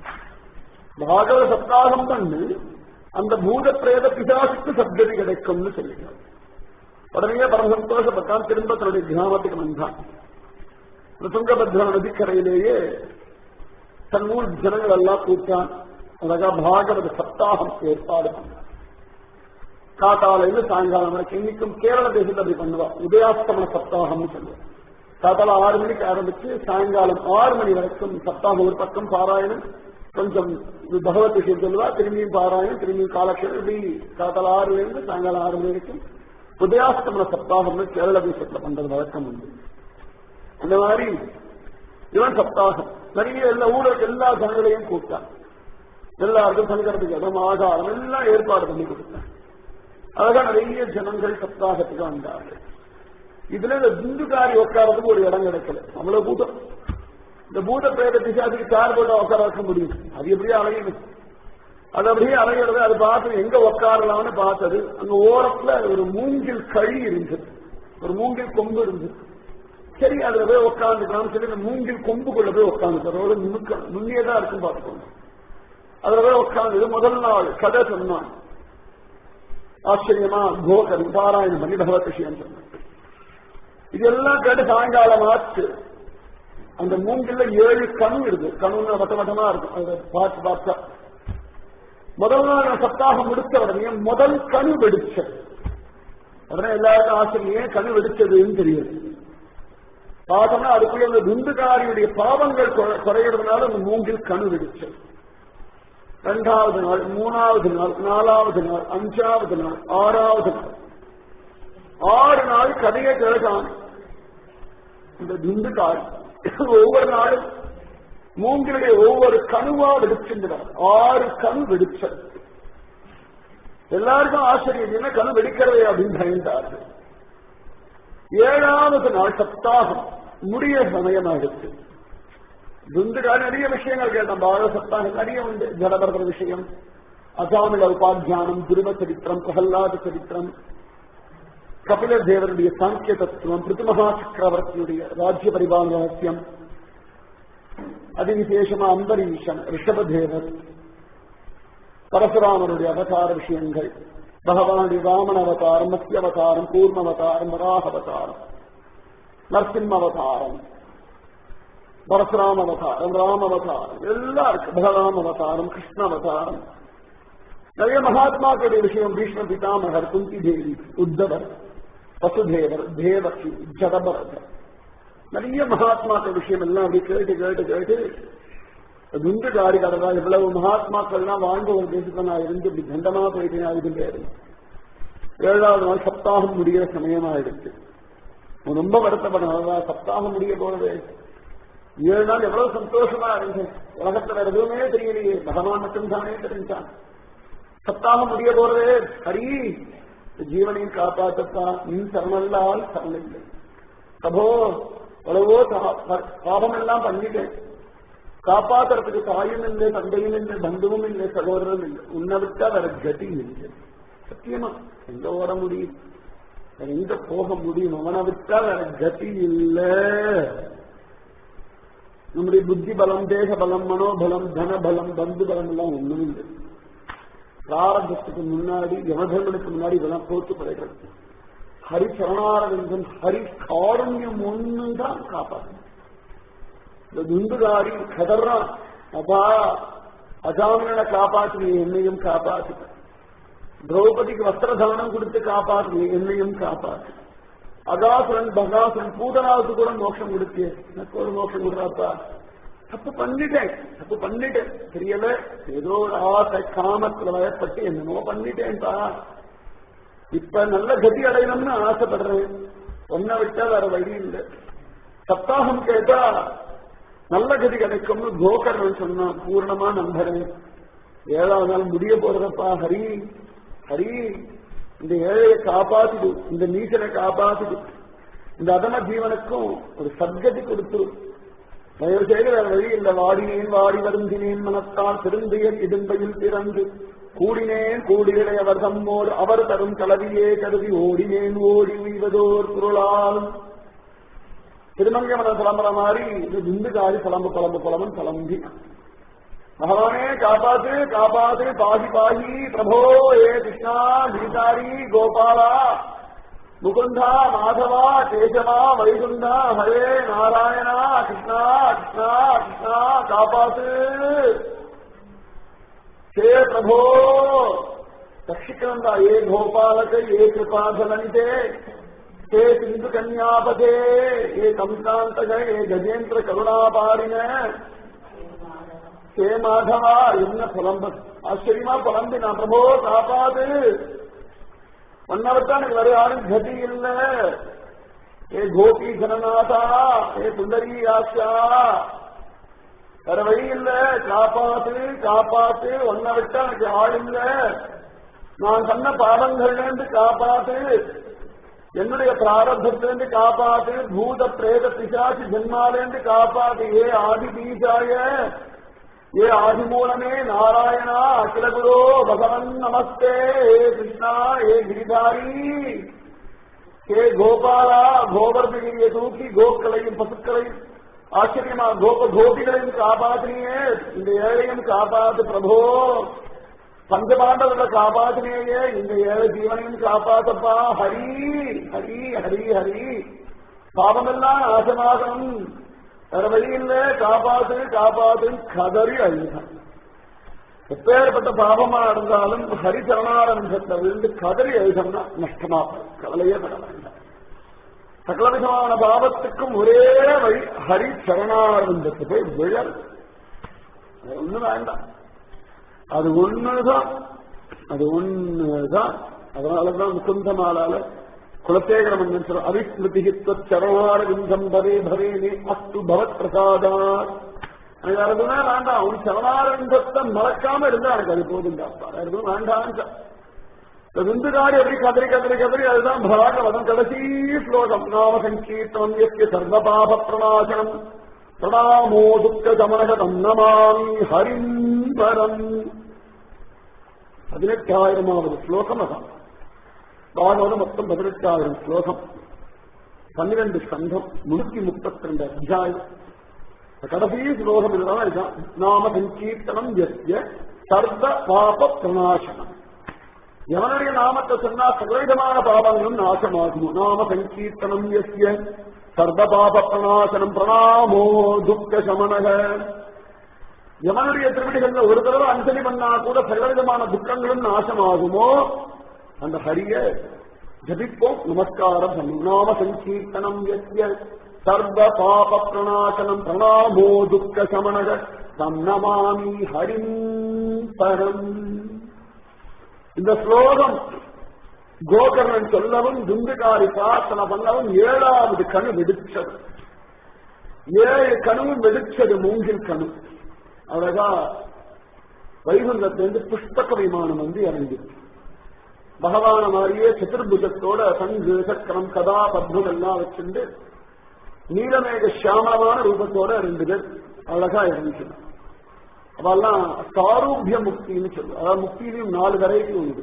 B: பாகவத சப்தாகம் பண்ணு அந்த பூத பிரேத பிசாசுக்கு சப்ததி கிடைக்கும்னு சொல்லிட்டார் உடனே பரம சந்தோஷப்பட்டான் திரும்ப தன்னுடைய கிராமத்துக்கு வந்தான் துங்கபத்ரா நதிக்கரையிலேயே தன் ஊர் ஜனங்கள் எல்லாம் கூட்டான் அழகா பாகவத சப்தாகம் ஏற்பாடு பண்ணான் காத்தாலையில சாயங்காலம் வரைக்கும் இன்னைக்கும் கேரள தேசத்துல அப்படி பண்ணுவா உதயாஸ்தமன சப்தாகம்னு சொல்லுவா காத்தால ஆறு மணிக்கு ஆரம்பிச்சு சாயங்காலம் ஆறு மணி வரைக்கும் சப்தாகம் ஒரு பக்கம் பாராயணம் கொஞ்சம் பகவத் விஷயம் சொல்லுவா திரும்பியும் பாராயணம் திரும்பியும் காலக்ஷேரம் இப்படி காத்தால ஆறுல இருந்து சாயங்காலம் ஆறு மணி வரைக்கும் உதயாஸ்தமன சப்தாகம்னு கேரள தேசத்துல பண்றது வழக்கம் உண்டு அந்த மாதிரி இவன் சப்தாகம் நிறைய எல்லா ஊருக்கு எல்லா ஜனங்களையும் கூப்பிட்டான் எல்லாருக்கும் சங்கரத்துக்கு இடம் ஆகாரம் எல்லாம் ஏற்பாடு பண்ணி கொடுத்தான் அழகா நிறைய ஜனங்கள் சப்தாகத்துக்கு வந்தார்கள் இதுல இந்த துந்துகாரி உட்காரத்துக்கு ஒரு இடம் கிடைக்கல அவ்வளவு கூட்டம் இந்த பூத பிரேத பிசாசுக்கு கார் போட்டு உட்கார வைக்க முடியும் அது எப்படியே அலையுது அது அப்படியே அலையிறது அது பார்த்து எங்க உட்காரலாம்னு பார்த்தது அங்க ஓரத்துல ஒரு மூங்கில் கழி இருந்தது ஒரு மூங்கில் கொம்பு இருந்தது சரி அதுல போய் உட்காந்துக்கலாம் சொல்லி இந்த மூங்கில் கொம்புக்குள்ள போய் உட்காந்து அதோட நுணுக்க நுண்ணியதா இருக்கும் பார்த்துக்கோங்க அதுல போய் உட்காந்து முதல் நாள் கதை சொன்னான் ஆச்சரியமா கோகன் பாராயணம் பண்ணி பகவத் விஷயம் சொன்னான் இதெல்லாம் கேட்டு சாயங்காலம் ஆச்சு அந்த மூங்கில்ல ஏழு கணு இருக்கு கணுன்னு வட்ட வட்டமா இருக்கும் அதை பார்த்து பார்த்தா முதல் நாள் சப்தாகம் முடிச்ச உடனே முதல் கணு வெடிச்சது உடனே எல்லாருக்கும் ஆச்சரியம் கணு வெடிச்சதுன்னு தெரியுது பார்த்தோம்னா அதுக்குள்ள இந்த துண்டுகாரியுடைய பாவங்கள் குறையிறதுனால அந்த மூங்கில் கணு வெடிச்சது இரண்டாவது நாள் மூணாவது நாள் நாலாவது நாள் அஞ்சாவது நாள் ஆறாவது நாள் ஆறு நாள் கதையை கேட்டான் இந்த துண்டுகாரி ஒவ்வொரு நாளும் மூங்கிலுடைய ஒவ்வொரு கணுவா வெடிச்சிருந்தார் ஆறு கணு வெடிச்சது எல்லாருக்கும் ஆச்சரியம் என்ன கணு வெடிக்கிறதே அப்படின்னு பயந்தார்கள் ஏழாவது நாள் சப்தாகம் முடிய சமயமாயிடுச்சு துந்துகாரி நிறைய விஷயங்கள் கேட்டோம் பாரத சப்தாகம் நிறைய உண்டு ஜடபரத விஷயம் அசாமில உபாத்தியானம் துருவ சரித்திரம் பிரகல்லாத சரித்திரம் கபில தேவருடைய சாங்கிய தத்துவம் பிருத்துமகா சக்கரவர்த்தியுடைய ராஜ்ய பரிபால ரகசியம் அதிவிசேஷமா அம்பரீஷன் ரிஷபதேவர் பரசுராமனுடைய அவதார விஷயங்கள் பகவானுடைய ராமன் அவதாரம் மத்திய அவதாரம் கூர்ம அவதாரம் வராக அவதாரம் நரசிம்ம அவதாரம் பரசுராம அவதாரம் ராம அவதாரம் எல்லாம் இருக்கு பகவான் அவதாரம் கிருஷ்ண அவதாரம் நிறைய மகாத்மாக்களுடைய விஷயம் பீஷ்ம பிதாமகர் குந்தி தேவி உத்தவர் வசுதேவர் தேவகி ஜடபரதர் நிறைய மகாத்மாக்கள் விஷயம் எல்லாம் அப்படி கேட்டு கேட்டு கேட்டு துண்டு காரி கடதா இவ்வளவு மகாத்மாக்கள்லாம் வாழ்ந்த ஒரு தேசத்துல நான் இருந்து இப்படி கண்டமா போயிட்டேன் அதுக்கு பேரு ஏழாவது நாள் சப்தாகம் முடிகிற சமயமாயிடுச்சு ரொம்ப வருத்தப்படும் சப்தாகம் முடிய போறது ஏழு நாள் எவ்வளவு சந்தோஷமா இருந்தேன் உலகத்துல எதுவுமே தெரியலையே பகவான் மட்டும் தானே தெரிஞ்சான் சப்தாகம் முடிய போறதே ஹரி ஜீவனையும் காப்பாற்றத்தா நீ சரணல்லால் சரணில்லை சபோ எவ்வளவோ பாபம் எல்லாம் பண்ணிட்டேன் காப்பாத்துறதுக்கு தாயும் இல்லை தந்தையும் இல்லை பந்துவும் இல்லை சகோதரரும் இல்லை உன்னை விட்டா வேற கதி இல்லை சத்தியமா எங்க ஓட முடியும் வேற எங்க போக முடியும் அவனை விட்டா வேற கதி இல்லை நம்முடைய புத்தி பலம் தேக பலம் மனோபலம் தன பலம் பந்து பலம் எல்லாம் ஒண்ணும் இல்லை பிராரம்பத்துக்கு முன்னாடி யமதர்மனுக்கு முன்னாடி இதெல்லாம் போட்டு படைக்கிறது ஹரி சரணாரவிந்தன் ஹரி காருண்யம் ஒண்ணுதான் காப்பாற்றும் இந்த துண்டுகாரி கதறான் அப்பா அஜாமியனை காப்பாற்று என்னையும் காப்பாற்று திரௌபதிக்கு வஸ்திரதானம் கொடுத்து காப்பாற்று என்னையும் காப்பாற்று அகாசுரன் பகாசுரன் பூதனாவுக்கு கூட மோட்சம் கொடுத்தியே எனக்கு ஒரு மோட்சம் கொடுறாப்பா தப்பு பண்ணிட்டேன் தப்பு பண்ணிட்டேன் தெரியல ஏதோ ஒரு ஆசை காமத்துல வயப்பட்டு என்னமோ பண்ணிட்டேன்ப்பா இப்ப நல்ல கதி அடையணும்னு ஆசைப்படுறேன் ஒன்ன விட்டா வேற வழி இல்லை சப்தாகம் கேட்டா நல்ல கதி கிடைக்கும்னு கோகர்ணன் சொன்னான் பூர்ணமா நம்புறேன் ஏழாவது நாள் முடிய போறதப்பா ஹரி ஹரி இந்த ஏழையை காப்பாத்துது இந்த நீசனை காப்பாத்துது இந்த அதம ஜீவனுக்கும் ஒரு சத்கதி கொடுத்துரு தயவு செய்து வேற வழி இல்லை வாடினேன் வாடி வருந்தினேன் மனத்தால் பெருந்தையர் இடும்பையில் பிறந்து கூடினேன் கூடியவர் தம்மோடு அவர் தரும் கலவியே கருதி ஓடினேன் ஓடி உய்வதோர் பொருளால் திருமங்கமன புலம்புற மாதிரி இது துண்டுகாரி புலம்பு புலம்பு புலம்பன் புலம்பி பகவானே காப்பாத்து காப்பாத்து பாகி பாகி பிரபோ ஏ கிருஷ்ணா கீதாரி கோபாலா முகுந்தா மாதவா கேசவா வைகுந்தா ஹரே நாராயணா கிருஷ்ணா கிருஷ்ணா கிருஷ்ணா காப்பாத்து ஹே பிரபோ ரட்சிக்கணும்டா ஏ கோபாலக ஏ கிருபாதலனிதே ஹே சிந்து கன்யாபதே ஏ கம்சாந்தக ஏ கஜேந்திர கருணாபாரின ஹே மாதவா என்ன புலம்ப ஆச்சரியமா புலம்பினா பிரபோ காப்பாது ஒன்னவர்தான் எனக்கு வேற யாரும் கதி இல்ல ஏ கோபி ஜனநாதா ஏ புண்டரி ஆஷா வேற வழி இல்ல காப்பாத்து காப்பாத்து ஒன்ன விட்டா எனக்கு ஆள் இல்ல நான் சொன்ன பாடங்கள்ல இருந்து காப்பாத்து என்னுடைய பிராரப்தத்திலிருந்து காப்பாத்து பூத பிரேத பிசாசி ஜென்மாலேருந்து காப்பாத்து ஏ ஆதி பீஜாய ஏ ஆதிமூலமே நாராயணா அகில குரு பகவன் நமஸ்தே ஏ கிருஷ்ணா ஏ கிரிதாரி ஏ கோபாலா கோவர்தகிரியை தூக்கி கோக்களையும் பசுக்களையும் ஆச்சரியமா கோப கோபிகளையும் காப்பாத்தினியே இந்த ஏழையும் காப்பாத்து பிரபோ பஞ்சபாண்டவர்களை காப்பாத்தினேயே இந்த ஏழை ஜீவனையும் காப்பாத்தப்பா ஹரி ஹரி ஹரி ஹரி பாவமெல்லாம் நாசமாகணும் வேற வழி இல்ல காப்பாத்து காப்பாத்து கதறி அழுதான் எப்பேற்பட்ட பாவமா இருந்தாலும் ஹரிச்சரணாரம்பத்தை விழுந்து கதறி அழுதம்னா நஷ்டமா போகும். கவலையே பட வேண்டாம் சகல விதமான பாவத்துக்கும் ஒரே வழி ஹரி சரணாரந்தத்து போய் விழல் அது ஒண்ணு வேண்டாம் அது ஒண்ணுதான் அது ஒண்ணுதான் அதனாலதான் முகுந்த மாலால குலசேகர மன்னன் சொல்ற அவிஸ்மிருதிஹித்வ சரணாரவிந்தம் பவே பவேனே அஸ்து பவத் பிரசாதா எனக்கு வேற எதுவுமே வேண்டாம் உன் சரணாரவிந்தத்தை மறக்காம இருந்தா எனக்கு அது போதும் வேற எதுவும் வேண்டாம் விந்துகாரி எப்படி கதறி கதறி கதறி அதுதான் பாகவதம் கடைசி ஸ்லோகம் நாம சங்கீர்த்தனம் எஸ்ய சர்வபாப பிரணாசனம் பிரணாமோ துக்க சமனகதம் நமாமி ஹரிம்பரம் பதினெட்டாயிரமாவது ஸ்லோகம் அதான் பாகவதம் மொத்தம் பதினெட்டாயிரம் ஸ்லோகம் பன்னிரண்டு ஸ்கந்தம் நூற்றி முப்பத்தி ரெண்டு அத்தியாயம் கடைசி ஸ்லோகம் இதுதான் இதுதான் நாம சங்கீர்த்தனம் எஸ்ய சர்வ பாப பிரணாசனம் எவனுடைய நாமத்தை சொன்னா சகலவிதமான பாவங்களும் நாசமாகும் நாம சங்கீர்த்தனம் எஸ்ய சர்வ பாப பிரணாசனம் பிரணாமோ துக்க சமனக எவனுடைய திருவிடிகள்ல ஒரு தடவை அஞ்சலி பண்ணா கூட சகலவிதமான துக்கங்களும் நாசமாகுமோ அந்த ஹரிய ஜபிப்போம் நமஸ்காரம் பண்ணும் நாம சங்கீர்த்தனம் எஸ்ய சர்வ பாப பிரணாசனம் பிரணாமோ துக்க சமனக தம் நமாமி ஹரிம் பரம் இந்த ஸ்லோகம் கோகர்ணன் சொல்லவும் துந்துகாரி பிரார்த்தனை பண்ணவும் ஏழாவது கணு வெடிச்சது ஏழு கணுவும் வெடிச்சது மூங்கில் கணு அழகா வைகுந்தத்திலிருந்து புஷ்பக விமானம் வந்து இறங்கிது பகவான மாதிரியே சதுர்புஜத்தோட சங்கு சக்கரம் கதா பத்மம் எல்லாம் வச்சுண்டு நீலமேக சியாமலமான ரூபத்தோட ரெண்டு பேர் அழகா இறங்கிச்சு அவெல்லாம் சாரூபிய முக்தின்னு சொல்லுவோம் அதாவது முக்தியிலையும் நாலு வெரைட்டி உண்டு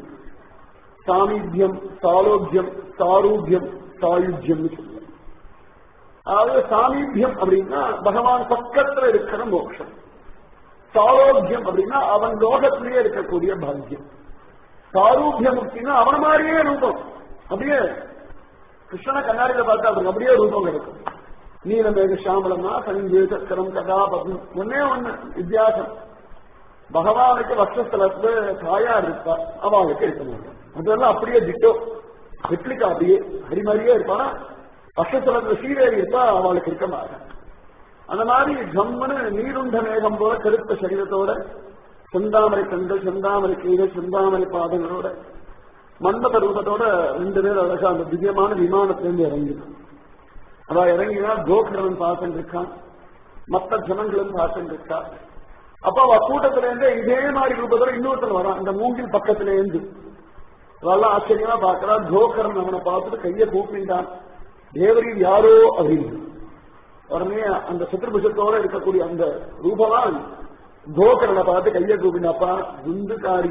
B: சாமீபியம் சாலோக்கியம் சாரூபியம் சாயுஜ்யம்னு சொல்லுவோம் அதாவது சாமீபியம் அப்படின்னா பகவான் பக்கத்துல இருக்கிற மோட்சம் சாரோக்கியம் அப்படின்னா அவன் லோகத்திலேயே இருக்கக்கூடிய பாக்கியம் சாரூபிய முக்தினா அவன மாதிரியே ரூபம் அப்படியே கிருஷ்ணனை கண்ணாடியில பார்த்தா அவருக்கு அப்படியே ரூபம் கிடைக்கும் நீலமேக சாமலமா சஞ்சு சக்கரம் கதா பத்மம் ஒன்னே ஒண்ணு வித்தியாசம் பகவானுக்கு வக்ஷஸ்தலத்துல தாயார் இருப்பா அவளுக்கு இருக்க மாட்டான் அதெல்லாம் அப்படியே திட்டோ ரெப்ளிகா அப்படியே ஹரி மாதிரியே இருப்பானா வக்ஷஸ்தலத்துல சீரேறி இருப்பா அவளுக்கு இருக்க மாட்டான் அந்த மாதிரி ஜம்முன்னு நீருண்ட மேகம் போல கருத்த சரீரத்தோட செந்தாமரை கண்கள் செந்தாமரை கீழ் செந்தாமரை பாதங்களோட மண்டப ரூபத்தோட ரெண்டு பேர் அழகா அந்த திவ்யமான விமானத்திலிருந்து இறங்கிடும் அவ இறங்கினா கோகர்ணன் பார்த்துட்டு இருக்கான் மற்ற ஜனங்களும் பார்த்துட்டு இருக்கா அப்ப அவ கூட்டத்துல இருந்து இதே மாதிரி ரூபத்துல இன்னொருத்தர் வரான் இந்த மூங்கில் பக்கத்துல இருந்து அதெல்லாம் ஆச்சரியமா பார்க்கறா கோகர்ணன் அவனை பார்த்துட்டு கையை கூப்பிட்டான் தேவரில் யாரோ அப்படின்னு உடனே அந்த சத்ருபுஷத்தோட இருக்கக்கூடிய அந்த ரூபவான் கோகரனை பார்த்து கையை கூப்பினாப்பா துந்துகாரி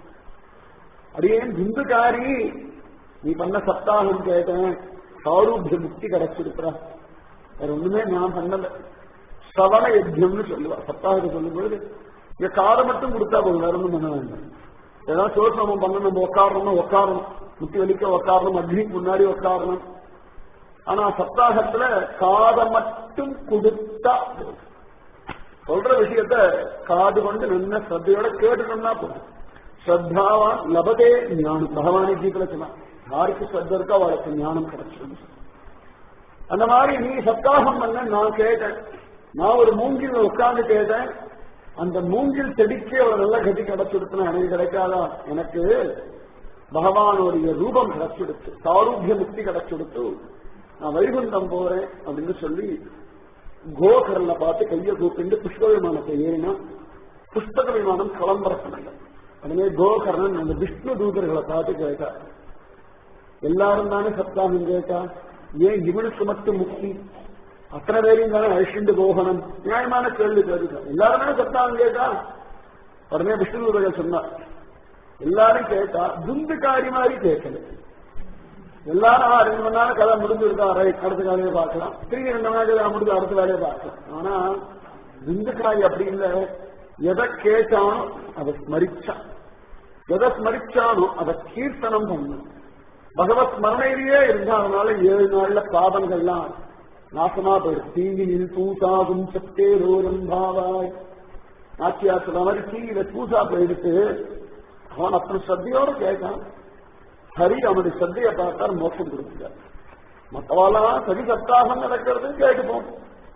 B: அடியேன் துந்துகாரி நீ பண்ண சப்தாகம் கேட்டேன் சாரூபிய முக்தி கிடைச்சிருக்கிறா வேற ஒண்ணுமே நான் பண்ணல சவண யஜ்யம்னு சொல்லுவா சப்தாகத்தை சொல்லும் பொழுது இங்க காரை மட்டும் கொடுத்தா போதும் வேற ஒண்ணும் பண்ண வேண்டாம் ஏதாவது சோசனமும் பண்ண நம்ம உட்காரணும் உட்காரணும் முட்டி வலிக்க உட்காரணும் அக்னிக்கு முன்னாடி உட்காரணும் ஆனா சப்தாகத்துல காதை மட்டும் கொடுத்தா போதும். சொல்ற விஷயத்த காது கொண்டு நின்ன ஸ்ரத்தையோட கேட்டுட்டோம்னா போதும் ஸ்ரத்தாவான் லபதே ஞானம் பகவானே கீதல சொன்னான் யாருக்கு ஸ்ரத்த இருக்கோ அவளுக்கு ஞானம் கிடைச்சிடும் அந்த மாதிரி நீ சப்தாகம் பண்ண நான் கேட்டேன் நான் ஒரு மூங்கில் உட்கார்ந்து கேட்டேன் அந்த மூங்கில் செடிக்கே ஒரு நல்ல கதி கிடைச்சிடுச்சுன்னா எனக்கு கிடைக்காதா எனக்கு பகவானுடைய ரூபம் கிடைச்சிடுச்சு சாரூபிய முக்தி கிடைச்சிடுச்சு நான் வைகுண்டம் போறேன் அப்படின்னு சொல்லி கோகரனை பார்த்து கையை கூப்பிட்டு புஷ்ப விமானத்தை ஏறினா புஷ்பக விமானம் கிளம்புற சமயம் உடனே கோகர்ணன் அந்த விஷ்ணு தூதர்களை பார்த்து கேட்டா எல்லாரும் தானே சப்தாகம் கேட்டா ஏன் இவனுக்கு மட்டும் முக்தி அத்தனை பேரையும் தானே அழிச்சுண்டு போகணும் நியாயமான கேள்வி கேட்டுக்கா எல்லாரும் தானே சப்தாகம் கேட்டா உடனே விஷ்ணு தூதர்கள் சொன்னார் எல்லாரும் கேட்டா துந்துக்காரி மாதிரி கேட்கல எல்லாரும் ஆ, ரெண்டு மணி நேரம் கதை முடிஞ்சிருக்கா ரைட் அடுத்த வேலையை பார்க்கலாம் திரும்பி ரெண்டு மணி நேரம் கதை முடிஞ்சு அடுத்த வேலையை பார்க்கலாம் ஆனா துந்துக்காய் அப்படி இல்ல எதை கேட்டானோ அதை ஸ்மரிச்சான் எதை ஸ்மரிச்சானோ அதை கீர்த்தனம் பண்ணும் பகவத் ஸ்மரணையிலேயே இருந்தா அதனால ஏழு நாள்ல பாதங்கள்லாம் நாசமா போயிடும் தீங்கினில் தூசாகும் சத்தேரோரம் பாவாய் நாச்சியா சொல்ற மாதிரி தீயில தூசா போயிடுத்து அவன் அத்தனை ஸ்ரத்தையோட கேட்கான் ஹரி அவனுடைய ஸ்ரத்தையை பார்த்தால் மோட்சம் கொடுக்கிறார் மற்றவாலாம் சரி சப்தாகம் நடக்கிறது கேட்டுப்போம்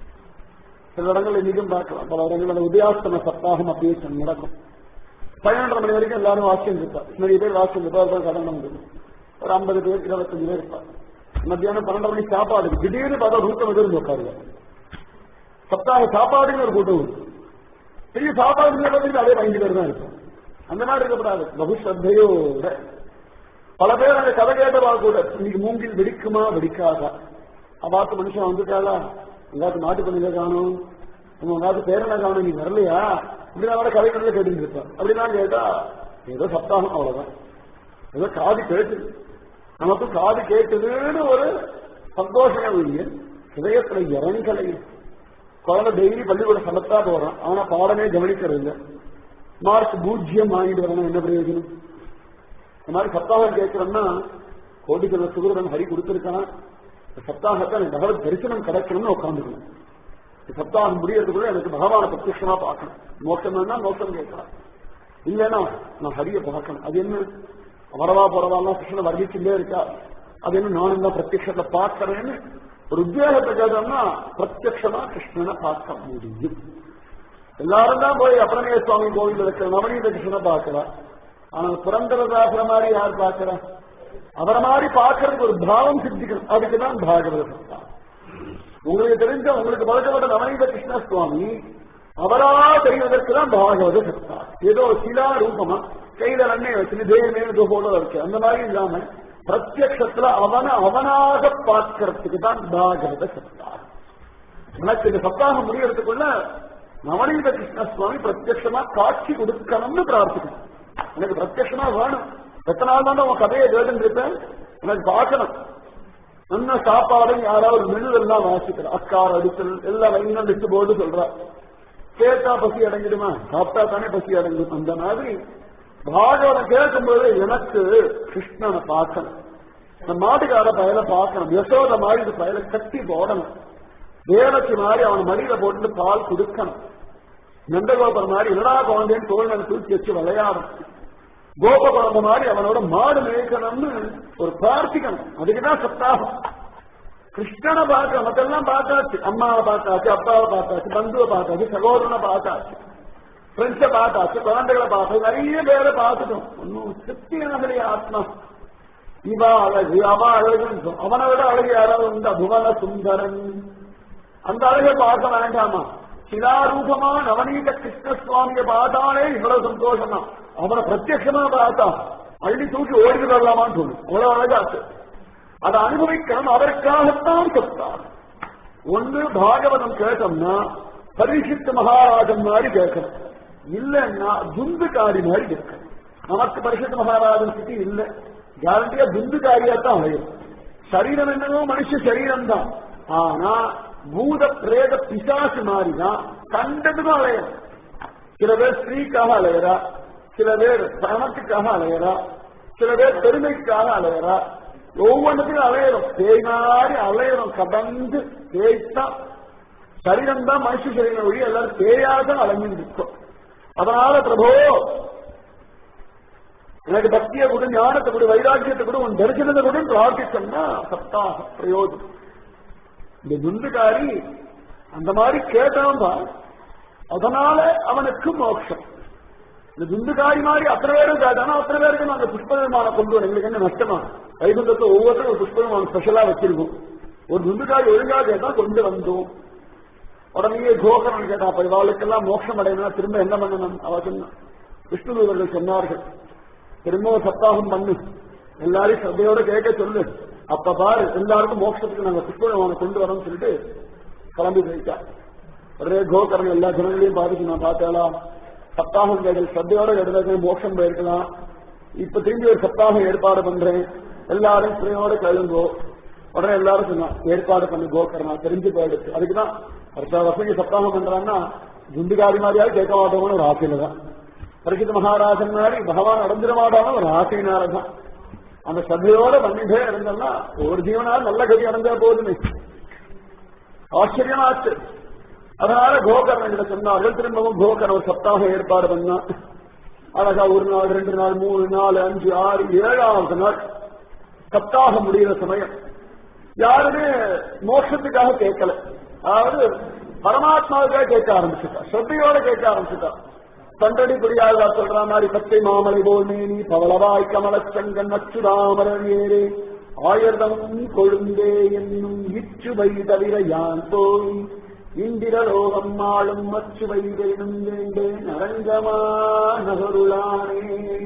B: சில இடங்கள் இன்னைக்கும் பார்க்கலாம் பல இடங்கள் அந்த உதயாஸ்தம சப்தாகம் அப்படியே நடக்கும் பதினொன்றரை மணி வரைக்கும் எல்லாரும் வாக்கியம் இருப்பார் நிறைய பேர் வாக்கியம் இருப்பார் தான் கடன் முடியும் ஒரு ஐம்பது பேர் இருபத்தஞ்சு பேர் இருப்பார் மத்தியானம் பன்னெண்டு மணிக்கு சாப்பாடு திடீர்னு பார்த்தா நூத்தம் பேர் உட்காருங்க சப்தாக சாப்பாடுன்னு ஒரு கூட்டம் இருக்கு பெரிய சாப்பாடு அதே பதினஞ்சு பேர் தான் இருக்கும் அந்த மாதிரி இருக்கக்கூடாது பகு ஸ்ரத்தையோட பல பேர் அந்த கதை கேட்டவா கூட இன்னைக்கு மூங்கில் வெடிக்குமா வெடிக்காதா அவாத்து மனுஷன் வந்துட்டாளா எல்லாத்துக்கும் நாட்டு பண்ணில காணும் உங்க எல்லாத்துக்கும் பேரனை காணும் நீ வரலையா இப்படிதான் அவட கதை கதை கேட்டு இருப்பான் அப்படிலாம் கேட்டா ஏதோ சப்தாகம் அவ்வளவுதான் ஏதோ காது கேட்டுது நமக்கு காது கேட்டுதுன்னு ஒரு சந்தோஷம் இல்லையே ஹிதயத்துல இறங்கலை குழந்தை டெய்லி பள்ளிக்கூட சமத்தா போறான் ஆனா பாடமே கவனிக்கிறது இல்லை மார்க் பூஜ்ஜியம் வாங்கிட்டு வரணும் என்ன பிரயோஜனம் இந்த மாதிரி சப்தாகம் கேட்கிறோம்னா கோடிக்கல சுகரன் ஹரி கொடுத்திருக்கான் இந்த சப்தாகத்தை எனக்கு பகவத் தரிசனம் கிடைக்கணும்னு உட்காந்துக்கணும் இந்த சப்தாகம் முடியறதுக்குள்ள எனக்கு பகவான பிரத்யட்சமா பார்க்கணும் மோட்சம் வேணா மோட்சம் கேட்கலாம் இல்லைன்னா நான் ஹரிய பார்க்கணும் அது என்ன வரவா போறவாலாம் கிருஷ்ணன் வர்ணிச்சுட்டே இருக்கா அது என்ன நானும் தான் பிரத்யட்சத்தை பார்க்கறேன்னு ஒரு உத்வேகத்தை கேட்டோம்னா பிரத்யட்சமா கிருஷ்ணனை பார்க்க முடியும் எல்லாரும் தான் போய் அப்புறமே சுவாமி கோவில் இருக்கிற நவநீத கிருஷ்ணனை பார்க்கலாம் ஆனா புரந்தரதாசுர மாதிரி யார் பார்க்கிறா அவரை மாதிரி பார்க்கறதுக்கு ஒரு பாவம் சித்திக்கணும் அதுக்குதான் பாகவத சத்தா உங்களுக்கு தெரிஞ்ச உங்களுக்கு பழக்கப்பட்ட நவநீத கிருஷ்ண சுவாமி அவரா தெரிவதற்கு தான் பாகவத சத்தா ஏதோ சிலா ரூபமா கையில எண்ணெய் வச்சு தேவமே போல இருக்கு அந்த மாதிரி இல்லாம பிரத்யக்ஷத்துல அவனை அவனாக பார்க்கறதுக்கு தான் பாகவத சத்தா எனக்கு இந்த சப்தாகம் முடியறதுக்குள்ள நவநீத கிருஷ்ண சுவாமி பிரத்யட்சமா காட்சி கொடுக்கணும்னு பிரார்த்திக்கணும் எனக்கு பிரத்யட்சமா வேணும் எத்தனை நாள் தான் உன் கதையை கேட்டு இருப்பேன் எனக்கு பார்க்கணும் நல்ல சாப்பாடு யாராவது மெனுவெல்லாம் வாசிக்கிறா அக்கார் அடித்தல் எல்லாம் லைனா லிஸ்ட் போட்டு சொல்றா கேட்டா பசி அடங்கிடுமா சாப்பிட்டா தானே பசி அடங்கும் அந்த மாதிரி பாகவதம் கேட்கும்போது எனக்கு கிருஷ்ணனை பார்க்கணும் இந்த மாட்டுக்கார பயல பார்க்கணும் யசோத மாதிரி இந்த பயல கட்டி போடணும் தேவக்கு மாதிரி அவன் மடியில போட்டு பால் கொடுக்கணும் நந்தகோபுரம் மாதிரி என்னடா குழந்தைன்னு தோல் மேல தூக்கி வச்சு விளையாடும் கோப குழந்தை மாதிரி அவனோட மாடு மேய்க்கணும்னு ஒரு பிரார்த்திக்கணும் அதுக்குதான் சப்தாகம் கிருஷ்ணனை பார்க்க மத்தெல்லாம் பார்த்தாச்சு அம்மாவை பார்த்தாச்சு அப்பாவை பார்த்தாச்சு பந்துவை பார்த்தாச்சு சகோதரனை பார்த்தாச்சு ஃப்ரெண்ட்ஸை பார்த்தாச்சு குழந்தைகளை பார்த்தாச்சு நிறைய பேரை பார்த்துட்டோம் ஒன்னும் திருப்தி ஆகலையே ஆத்மா இவா அழகு அவ அழகுன்னு சொல். அவனை விட அழகு யாராவது உண்டா புவன சுந்தரன் அந்த அழகை பார்க்க வேண்டாமா சிலாரூபமா நவநீத கிருஷ்ண சுவாமியை பார்த்தாலே இவ்வளவு சந்தோஷம் தான் அவனை பிரத்யட்சமா பார்த்தா அள்ளி தூக்கி ஓடி வரலாமான்னு தோணும் அவ்வளவு அழகாச்சு அதை அனுபவிக்கணும் அதற்காகத்தான் சொத்தார் ஒன்று பாகவதம் கேட்டோம்னா பரிசுத்த மகாராஜன் மாதிரி கேட்கணும் இல்லைன்னா துந்துகாரி மாதிரி கேட்கணும் நமக்கு பரிசுத்த மகாராஜன் சிட்டி இல்லை கேரண்டியா துந்துகாரியா தான் அலையும் சரீரம் என்னவோ மனுஷ சரீரம் தான் ஆனா பூத பிரேத பிசாசு மாறிதான் கண்டதுக்கும் அலையும் சில பேர் ஸ்ரீக்காக அலையறா சில பேர் பணத்துக்காக அலையறா சில பேர் பெருமைக்காக அலையறா ஒவ்வொன்றுக்கும் அலையிறோம் பேய் மாதிரி அலையிறோம் கடந்து பேய்த்தான் சரீரம் தான் மனுஷ சரீரம் ஒழி எல்லாரும் பேயாக தான் அலைஞ்சு நிற்கும் அதனால பிரபோ எனக்கு பக்தியை கொடு ஞானத்தை கொடு வைராக்கியத்தை கொடு உன் தரிசனத்தை கொடு பிரார்த்திச்சோம்னா சப்தாக பிரயோஜனம் இந்த துண்டுகாரி அந்த மாதிரி கேட்டான் தான் அதனால அவனுக்கு மோட்சம் இந்த துண்டுகாரி மாதிரி அத்தனை பேரும் கேட்டானா அத்தனை பேருக்கு நாங்க புஷ்ப விமானம் கொண்டு வரோம் எங்களுக்கு என்ன நஷ்டமா வைகுண்டத்தை ஒவ்வொருத்தரும் ஒரு புஷ்ப விமானம் ஸ்பெஷலா வச்சிருக்கோம் ஒரு துண்டுகாரி ஒழுங்கா கேட்டா கொண்டு வந்தோம் உடனே கோகரன் கேட்டா அப்ப இவாளுக்கெல்லாம் மோட்சம் அடையணும் திரும்ப என்ன பண்ணணும் அவ சொன்ன விஷ்ணுதூதர்கள் சொன்னார்கள் திரும்ப ஒரு சப்தாகம் பண்ணு எல்லாரையும் சபையோட கேட்க சொல்லு அப்ப பாரு எல்லாருக்கும் மோட்சத்துக்கு நாங்க புஷ்ப விமானம் கொண்டு வரோம்னு சொல்லிட்டு கிளம்பி போயிட்டா ஒரே கோகரன் எல்லா ஜனங்களையும் பாதிச்சு நான் பார்த்தாளா சப்தாகம் கேட்டல் சத்தையோட கேட்டதுக்கு மோட்சம் போயிருக்கலாம் இப்ப திரும்பி ஒரு சப்தாகம் ஏற்பாடு பண்றேன் எல்லாரும் ஸ்ரீயோட கழுங்கோ உடனே எல்லாரும் சொன்னா ஏற்பாடு பண்ணி கோக்கர்னா தெரிஞ்சு போயிடுச்சு அதுக்குதான் அடுத்த வருஷம் சப்தாகம் பண்றான்னா குண்டுகாரி மாதிரியாவது கேட்க மாட்டோம்னு ஒரு ஆசையில தான் பரிசுத்த மகாராஜன் மாதிரி பகவான் அடைஞ்சிட மாட்டான்னு ஒரு ஆசையினால தான் அந்த சதையோட பண்ணிட்டே இருந்தோம்னா ஒரு ஜீவனால நல்ல கதி அடைஞ்சா போதுமே ஆச்சரியமாச்சு அதனால கோகர்ணங்களை சொன்னார்கள் திரும்பவும் கோகர் ஒரு சப்தாக ஏற்பாடு பண்ணா அழகா ஒரு நாள் ரெண்டு நாள் மூணு நாலு அஞ்சு ஆறு ஏழாவது நாள் சப்தாக முடிகிற சமயம் யாருமே மோட்சத்துக்காக கேட்கல அதாவது பரமாத்மாவுக்காக கேட்க ஆரம்பிச்சுட்டா ஸ்ரத்தையோட கேட்க ஆரம்பிச்சுட்டா தண்டடி புரியாதா சொல்ற மாதிரி பச்சை மாமலை போல் மேனி பவளவாய் கமலச்சங்கன் அச்சுதாமரன் ஏறே ஆயிரம் கொழுந்தே என்னும் இச்சுவை தவிர யான் போய் இந்திரலோகம் ஆளும் மச்சுவை வேணும் வேண்டேன் அரங்கமா நகருளானே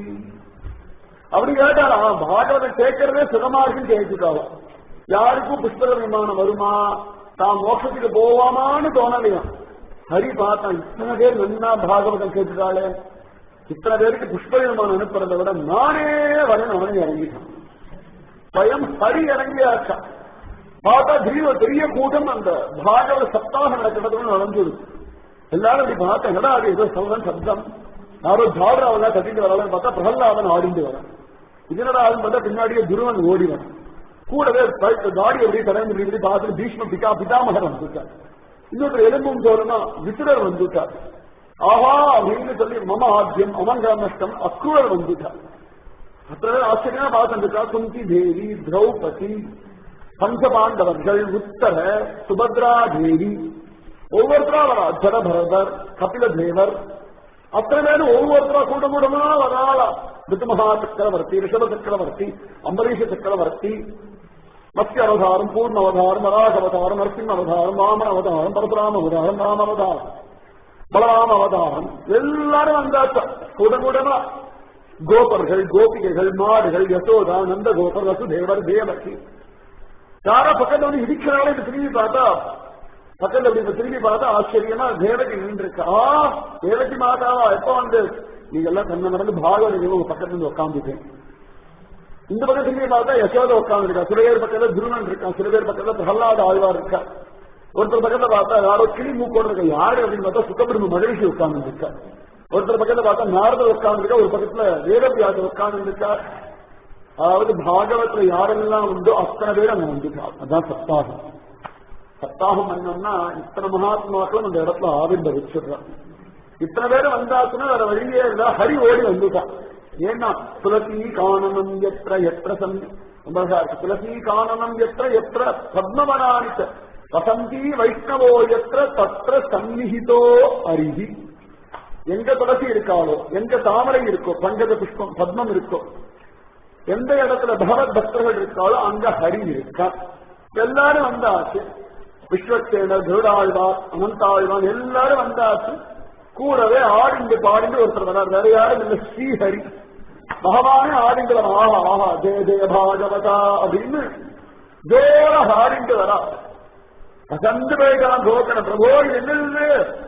B: அப்படி கேட்டாரா பாகவதம் கேட்கறதே சுகமா இருக்குன்னு கேட்டுட்டாவா யாருக்கும் புஷ்பர விமானம் வருமா தான் மோட்சத்துக்கு போவாமான்னு தோணலையாம் ஹரி பார்த்தான் இத்தனை பேர் நன்னா பாகவதம் கேட்டுட்டாளே இத்தனை பேருக்கு புஷ்ப விமானம் அனுப்புறதை விட நானே வரேன் அவனை இறங்கிட்டான் பயம் ஹரி இறங்கியாச்சா பார்த்தா திடீர் ஒரு பெரிய கூட்டம் அந்த பாகவத சப்தாக நடக்கிறதுன்னு நடந்தது எல்லாரும் இப்படி பார்த்தா என்னடா அது ஏதோ சொல்றேன் சப்தம் யாரோ ஜாடுறாவதா கட்டிட்டு வரலாம்னு பார்த்தா பிரகல்லாதன் ஆடிண்டு வரான் இதனடா ஆளும் பார்த்தா பின்னாடியே துருவன் ஓடி வரான் கூடவே தாடி எப்படி கடந்து இப்படி பார்த்துட்டு பீஷ்ம பிகா பிதாமகர் வந்துட்டார் இன்னொரு எலும்பும் தோறுனா விசுரர் வந்துட்டார் ஆஹா அப்படின்னு சொல்லி மம ஆத்தியம் அமங்கநஷ்டம் அக்ரூரர் வந்துட்டார் அத்தனை ஆச்சரியமா பார்த்துருக்கா குந்தி தேவி திரௌபதி பஞ்சபாண்டவர்கள் உத்தர சுபத்ரா தேவி ஒவ்வொருத்தரா வரா ஜடபரதர் கபில தேவர் அத்தனை பேரும் ஒவ்வொருத்தரா கூட கூடமா வராளா ரித்துமகா சக்கரவர்த்தி ரிஷப சக்கரவர்த்தி அம்பரீஷ சக்கரவர்த்தி மத்திய அவதாரம் பூர்ண அவதாரம் வராக அவதாரம் நரசிம்ம அவதாரம் வாமன அவதாரம் பரசுராம அவதாரம் ராம அவதாரம் பலராம அவதாரம் எல்லாரும் வந்தாச்சா கூட கூடமா கோபர்கள் கோபிகைகள் மாடுகள் யசோதா நந்த கோபர் வசுதேவர் தேவகி யாரா பக்கத்துல வந்து இடிக்கிறாலும் இப்ப திரும்பி பார்த்தா பக்கத்துல அப்படி இப்ப திரும்பி பார்த்தா ஆச்சரியமா தேவகி நின்றுருக்கா ஆ தேவகி மாதாவா எப்ப வந்து நீங்க எல்லாம் கண்ண நடந்து பாகவத உங்க பக்கத்துல இருந்து உட்காந்துட்டேன் இந்த பக்கத்துலயே பார்த்தா யசோத உட்கார்ந்து இருக்கா சில பேர் பக்கத்துல துருவன் இருக்கான் சில பேர் பக்கத்துல பிரகலாத ஆழ்வார் இருக்கா ஒருத்தர் பக்கத்துல பார்த்தா யாரோ கிளி மூக்கோடு இருக்க யாரு அப்படின்னு பார்த்தா சுக்கபிரம்ம மகிழ்ச்சி உட்கார்ந்து இருக்கா ஒருத்தர் பக்கத்துல பார்த்தா நாரதர் உட்கார்ந்து இருக்கா ஒரு பக்கத்துல வேதவியாசர் உட்கார்ந்து இருக்கா அதாவது பாகவத்துல யாரெல்லாம் உண்டோ அத்தனை பேர் அங்க வந்துட்டார் அதான் சப்தாகம் சப்தாகம் பண்ணோம்னா இத்தனை மகாத்மாக்களும் அந்த இடத்துல ஆவிர்வவிச்சிடுறான் இத்தனை பேர் வந்தாச்சுன்னா வேற வழியே இல்ல ஹரி ஓடி வந்துட்டான் ஏன்னா துளசி காணனம் எത്ര எത്ര சன் ரொம்ப அழகா இருக்கு. துளசி காணனம் எത്ര எത്ര பத்மவனானிச்ச வசந்தி வைஷ்ணவோ எത്ര தத்ர சந்நிஹிதோ அரிதி எங்க துளசி இருக்காளோ எங்க தாமரை இருக்கோ பங்கஜ புஷ்பம் பத்மம் இருக்கோ எந்த இடத்துல பகவத் பக்தர்கள் இருக்காளோ அங்க ஹரி இருக்கா எல்லாரும் வந்தாச்சு விஸ்வசேனர் திருடாழ்வார் அனந்தாழ்வான் எல்லாரும் வந்தாச்சு கூடவே ஆடிண்டு பாடிண்டு ஒருத்தர் வர்றார் வேற யாரும் இல்ல ஸ்ரீஹரி பகவானே ஆடிண்டு வர ஆஹா ஆஹா ஜெய ஜெய பாகவதா அப்படின்னு ஜோர ஆடிண்டு வரா அசந்து போயிட்டான் கோக்கன பிரபோ இது என்னது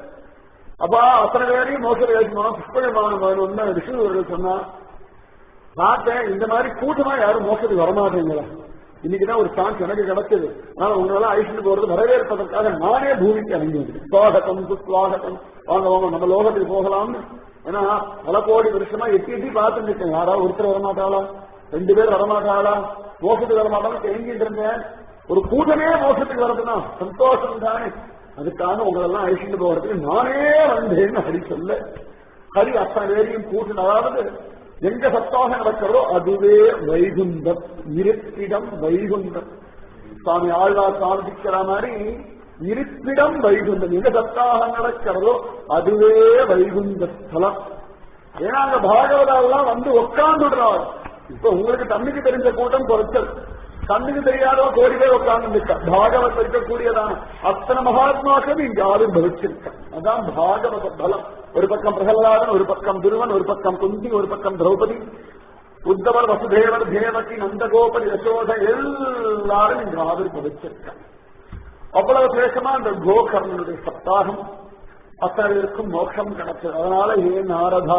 B: அப்பா அத்தனை பேரையும் மோசடி ஆச்சுமா புஷ்பயமான ஒன்னு ரிஷி அவர்கள் சொன்னா பார்த்தேன் இந்த மாதிரி கூட்டமா யாரும் மோசடி வரமாட்டேங்கிறா இன்னைக்குதான் ஒரு சான்ஸ் எனக்கு கிடைச்சது ஆனா உங்களெல்லாம் ஐஸ்வர்யம் போறது வரவேற்பதற்காக நானே பூமிக்கு இறங்கி வந்தேன் சுவாகத்தம் சுஸ்வாகத்தம் வாங்க வாங்க நம்ம லோகத்துக்கு போகலாம்னு ஏன்னா பல கோடி வருஷமா எட்டி எட்டி பார்த்துட்டு இருக்கேன் யாராவது ஒருத்தர் வரமாட்டாளா ரெண்டு பேர் வரமாட்டாளா மோசத்துக்கு வரமாட்டாலும் தெரிஞ்சிட்டு இருந்தேன் ஒரு கூட்டமே மோசத்துக்கு வரதுன்னா சந்தோஷம் தானே அதுக்காக உங்களெல்லாம் அழிச்சுட்டு போகிறதுக்கு நானே வந்தேன்னு ஹரி சொல்ல ஹரி அத்தனை பேரையும் கூட்டின அதாவது எங்க சத்தாக நடக்கிறதோ அதுவே வைகுந்தம் இருப்பிடம் வைகுந்தம் சுவாமி ஆழ்வார் காண்பிக்கிற மாதிரி இருப்பிடம் வைகுந்தம் எங்க சத்தாக நடக்கிறதோ அதுவே வைகுந்த ஸ்தலம் ஏன்னா அங்க பாகவதாவெல்லாம் வந்து உட்கார்ந்துடுறாள் இப்ப உங்களுக்கு தண்ணிக்கு தெரிஞ்ச கூட்டம் குறைச்சல் கண்ணுக்கு தெரியாதோ கோடி பேர் உட்கார்ந்து இருக்கா பாகவத் இருக்கக்கூடியதான அத்தனை மகாத்மாக்கள் இங்க யாரும் பவிச்சிருக்க அதான் பாகவத பலம் ஒரு பக்கம் பிரகலாதன் ஒரு பக்கம் துருவன் ஒரு பக்கம் குந்தி ஒரு பக்கம் திரௌபதி உத்தவர் வசுதேவர் தேவகி நந்தகோபர் யசோத எல்லாரும் இங்க ஆவிர்வவிச்சிருக்க அவ்வளவு சேஷமா இந்த கோகர்ணனுடைய சப்தாகம் அத்தனை பேருக்கும் மோட்சம் கிடைச்சது அதனால ஏ நாரதா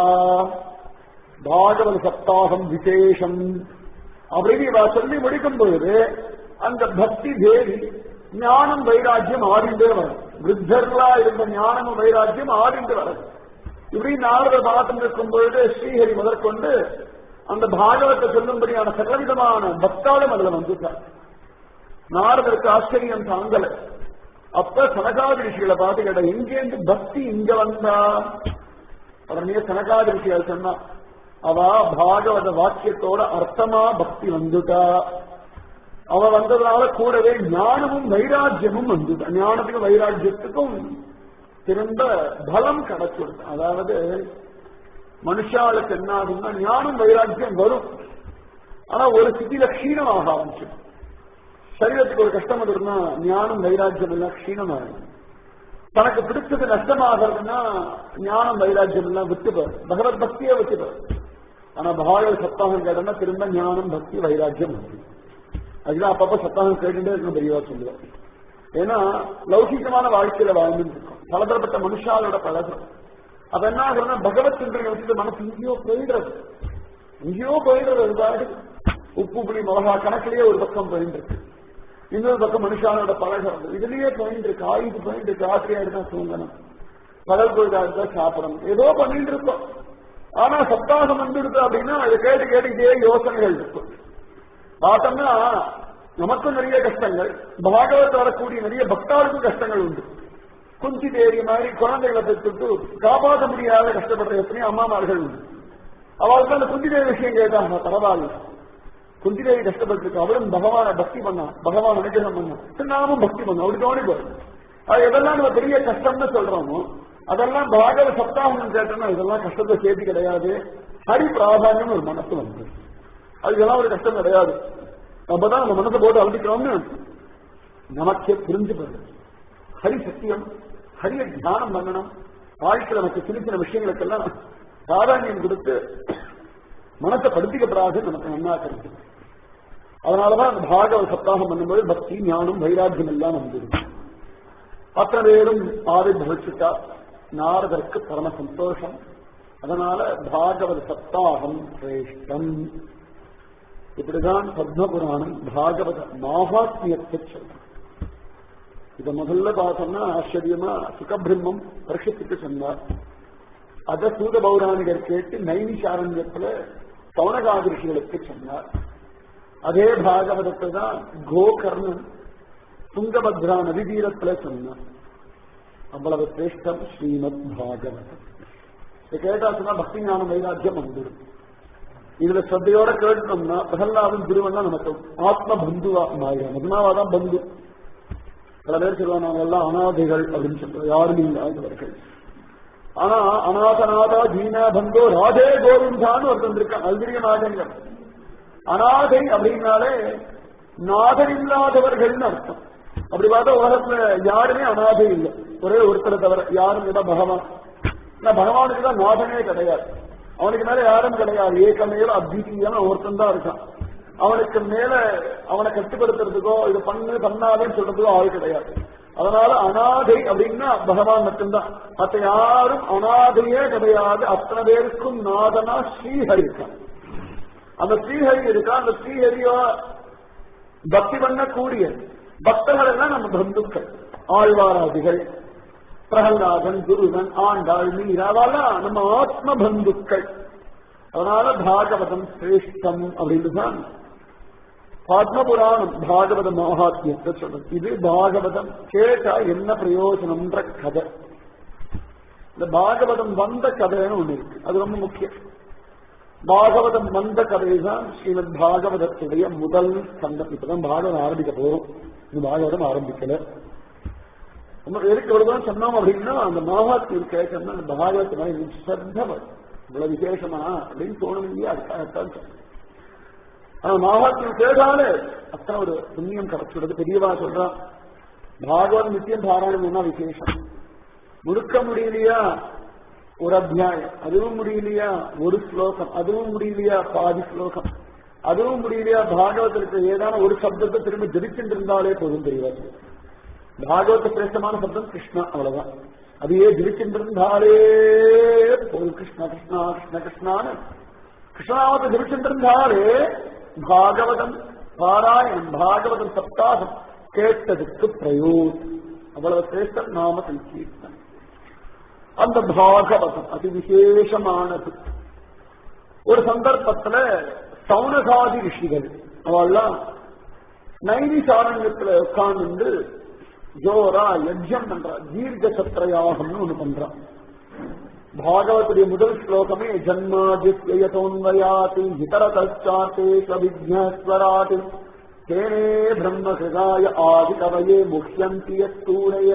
B: பாகவத சப்தாகம் விசேஷம் அப்படின்னு இவ சொல்லி முடிக்கும் பொழுது அந்த பக்தி தேவி ஞானம் வைராக்கியம் ஆடிண்டே வரும் விருத்தர்களா இருந்த ஞானமும் வைராக்கியம் ஆடிண்டு வரும் இப்படி நாரதர் பார்த்து இருக்கும் பொழுது ஸ்ரீஹரி முதற்கொண்டு அந்த பாகவத்தை சொல்லும்படியான சகலவிதமான பக்தாலும் அதுல வந்துட்டார் நாரதருக்கு ஆச்சரியம் தாங்கல அப்ப சனகாதி ரிஷிகளை பார்த்து கேட்ட எங்கேருந்து பக்தி இங்க வந்தா உடனே சனகாதி ரிஷிகள் சொன்னா அவ பாகவத வாக்கியத்தோட அர்த்தமா பக்தி வந்துட்டா அவ வந்ததுனால கூடவே ஞானமும் வைராக்கியமும் வந்துட்டா ஞானத்துக்கும் வைராக்கியத்துக்கும் திரும்ப பலம் கிடைச்சிருக்கு அதாவது மனுஷாளுக்கு என்ன ஆகும்னா ஞானம் வைராக்கியம் வரும் ஆனா ஒரு ஸ்திதியில க்ஷீணமாக ஆரம்பிச்சு சரீரத்துக்கு ஒரு கஷ்டம் வந்துருன்னா ஞானம் வைராக்கியம் எல்லாம் க்ஷீணமாகும் தனக்கு பிடிச்சது நஷ்டமாகிறதுனா ஞானம் வைராக்கியம் எல்லாம் விட்டுப்பார் பகவத் பக்தியே விட்டுப்பார் ஆனா பாகவத சப்தாகம் கேட்டோம்னா திரும்ப ஞானம் பக்தி வைராக்கியம் வந்து அதுதான் அப்பப்ப சப்தாகம் கேட்டுட்டே இருக்கணும் பெரியவா சொல்லுவார் ஏன்னா லௌகிகமான வாழ்க்கையில வாழ்ந்துட்டு இருக்கோம் பலதரப்பட்ட மனுஷாலோட பழகம் அப்ப என்ன ஆகுறதுன்னா பகவத் சிந்தனை வச்சுட்டு மனசு எங்கேயோ போயிடுறது எங்கேயோ போயிடுறது அது பாடு உப்பு புளி மிளகா கணக்கிலேயே ஒரு பக்கம் போயிட்டு இருக்கு இன்னொரு பக்கம் மனுஷாலோட பழகிறது இதுலயே போயிட்டு இருக்கு ஆயுது போயிட்டு இருக்கு ராத்திரியா இருந்தா தூங்கணும் பகல் பொழுதா இருந்தா சாப்பிடணும் ஏதோ பண்ணிட்டு இருக்கோம் ஆனா சப்தாகம் வந்துடுது அப்படின்னா அதை கேட்டு கேட்டு இதே யோசனைகள் இருக்கும் பார்த்தோம்னா நமக்கும் நிறைய கஷ்டங்கள் பாகவத் வரக்கூடிய நிறைய பக்தாளுக்கும் கஷ்டங்கள் உண்டு குஞ்சி தேரி மாதிரி குழந்தைகளை பெற்றுட்டு காப்பாற்ற முடியாத கஷ்டப்படுற எத்தனையோ அம்மாமார்கள் உண்டு அவளுக்கு அந்த குந்தி தேவி விஷயம் கேட்டாங்க பரவாயில்ல குந்தி தேவி கஷ்டப்பட்டு அவளும் பகவான பக்தி பண்ணா பகவான் அனுகிரகம் பண்ணா சரி, நாமும் பக்தி பண்ணோம் அப்படி தோணி போறோம் அது எதெல்லாம் நம்ம பெரிய கஷ்டம்னு சொல்றோமோ அதெல்லாம் பாகவ சப்தாகம் கேட்டோம்னா இதெல்லாம் கஷ்டத்தை சேர்த்து கிடையாது ஹரி பிராதானியம் ஒரு மனசு வந்து அது இதெல்லாம் ஒரு கஷ்டம் கிடையாது அப்பதான் நம்ம மனசை போட்டு அழுதிக்கிறோம்னு நமக்கே புரிஞ்சு போகுது ஹரி சத்தியம் ஹரிய தியானம் பண்ணணும் வாழ்க்கையில் நமக்கு சின்ன சின்ன விஷயங்களுக்கெல்லாம் பிராதானியம் கொடுத்து மனசை படுத்திக்கப்படாது நமக்கு நன்னா கிடைக்கும் அதனாலதான் அந்த பாகவத சப்தாகம் பண்ணும்போது பக்தி ஞானம் வைராக்கியம் எல்லாம் வந்துடும் அத்தனை பேரும் ஆவிர்வவிச்சுட்டா நாரதருக்கு பரம சந்தோஷம் அதனால பாகவத சப்தாகம் சிரேஷ்டம் இப்படிதான் பத்மபுராணம் பாகவத மாகாத்மியத்தை சொல்றான் இத முதல்ல பார்த்தோம்னா ஆச்சரியமா சுகபிரம்மம் பரிஷத்துக்கு சொன்னார் அத சூத பௌராணிகர் கேட்டு நைனிசாரண்யத்துல சௌனகாதிருஷிகளுக்கு சொன்னார் அதே பாகவதத்தை தான் கோகர்ணன் துங்கபத்ரா நதி தீரத்துல சொன்னார் அவ்வளவு சிரேஷ்டம் ஸ்ரீமத் பாகவதம் இதை கேட்டா சொன்னா பக்தி ஞானம் வைராக்கியம் வந்துடும் இதுல ஸ்ரத்தையோட கேட்டோம்னா பிரகல்லாதன் திருவண்ணா நமக்கு ஆத்ம பந்துவா மாறிடும் முதலாவாதான் பந்து பல பேர் சொல்லுவாங்க நாங்க எல்லாம் அனாதைகள் அப்படின்னு சொல்றோம் யாரும் இல்லாதவர்கள் ஆனா அநாதநாதா தீனா பந்தோ ராதே கோவிந்தான்னு ஒருத்தன் இருக்கான் அல்திரிய நாதங்கள் அனாதை அப்படின்னாலே நாதன் இல்லாதவர்கள்னு அர்த்தம் அப்படி பார்த்தா உலகத்துல யாருமே அனாதை இல்லை ஒரே ஒருத்தரை தவிர யாரும் இதான் பகவான் நான் பகவானுக்கு தான் நாதனே கிடையாது அவனுக்கு மேல யாரும் கிடையாது ஏக்கமேல அத்விதீயமா ஒருத்தன் தான் இருக்கான் அவனுக்கு மேல அவனை கட்டுப்படுத்துறதுக்கோ இது பண்ணு பண்ணாதேன்னு சொல்றதுக்கோ ஆள் கிடையாது அதனால அனாதை அப்படின்னா பகவான் மட்டும்தான் மற்ற யாரும் அனாதையே கிடையாது அத்தனை பேருக்கும் நாதனா ஸ்ரீஹரி இருக்கான் அந்த ஸ்ரீஹரி இருக்கா அந்த ஸ்ரீஹரியோ பக்தி பண்ணக்கூடிய பக்தர்கள் எல்லாம் நம்ம பந்துக்கள் ஆழ்வாராதிகள் பிரகலாதன் குருவன் ஆண்டாள் மீராவெல்லாம் நம்ம ஆத்ம பந்துக்கள் அதனால பாகவதம் சிரேஷ்டம் அப்படின்னு தான் பத்மபுராணம் பாகவத மகாத்மியத்தை சொல்றது இது பாகவதம் கேட்டா என்ன பிரயோஜனம்ன்ற கதை இந்த பாகவதம் வந்த கதைன்னு ஒண்ணு இருக்கு அது ரொம்ப முக்கியம் பாகவதம் வந்த கதை தான் ஸ்ரீமத் பாகவதத்துடைய முதல் சங்கம் இப்பதான் பாகவதம் ஆரம்பிக்க போறோம் இந்த பாகவதம் ஆரம்பிக்கல நம்ம எதுக்கு எவ்வளவுதான் சொன்னோம் அப்படின்னா அந்த மகாத்மியம் கேட்கணும்னா அந்த பாகவத்து மேல ஸ்ரத்த வரும் இவ்வளவு விசேஷமா அப்படின்னு தோணும் இல்லையா அதுக்காகத்தான் சொன்னேன் ஆனா மகாத்மியம் கேட்டாலே அத்தனை ஒரு புண்ணியம் கிடைச்சுடுறது பெரியவா சொல்றான் பாகவத் நித்தியம் பாராயணம்னா விசேஷம் முழுக்க முடியலையா ஒரு அத்தியாயம் அதுவும் முடியலையா ஒரு ஸ்லோகம் அதுவும் முடியலையா பாதி ஸ்லோகம் அதுவும் முடியலையா பாகவதற்கு ஏதான ஒரு சப்தத்தை திரும்ப ஜெபிச்சுட்டு இருந்தாலே போதும் தெரியாது பாகவத சிரேஷ்டமான சப்தம் கிருஷ்ணா அவ்வளவுதான் அதையே ஜெபிச்சுட்டு இருந்தாலே போதும் கிருஷ்ணா கிருஷ்ணா கிருஷ்ண கிருஷ்ணான்னு கிருஷ்ணாவத்தை ஜெபிச்சுட்டு இருந்தாலே பாகவதம் பாராயணம் பாகவதம் சப்தாகம் கேட்டதுக்கு பிரயோஜனம் அவ்வளவு சிரேஷ்டம் நாம சங்கீர்த்தம் அந்த பாகவதம் அதி விசேஷமானது ஒரு சந்தர்ப்பத்துல சௌனகாதி ரிஷிகள் அவெல்லாம் நைனிசாரண்யத்துல உட்கார்ந்து ஜோரா யஜ்யம் பண்றா தீர்க்க சத்திரயாகம்னு ஒண்ணு பண்றான் பாகவத்துடைய முதல் ஸ்லோகமே ஜன்மாதித்யதோன்வயாதி ஹிதரதாத்தே சவிஜ்ஞஸ்வராதி தேனே பிரம்மகிருதாய ஆதி கவையே முக்கியந்தி யத்தூரய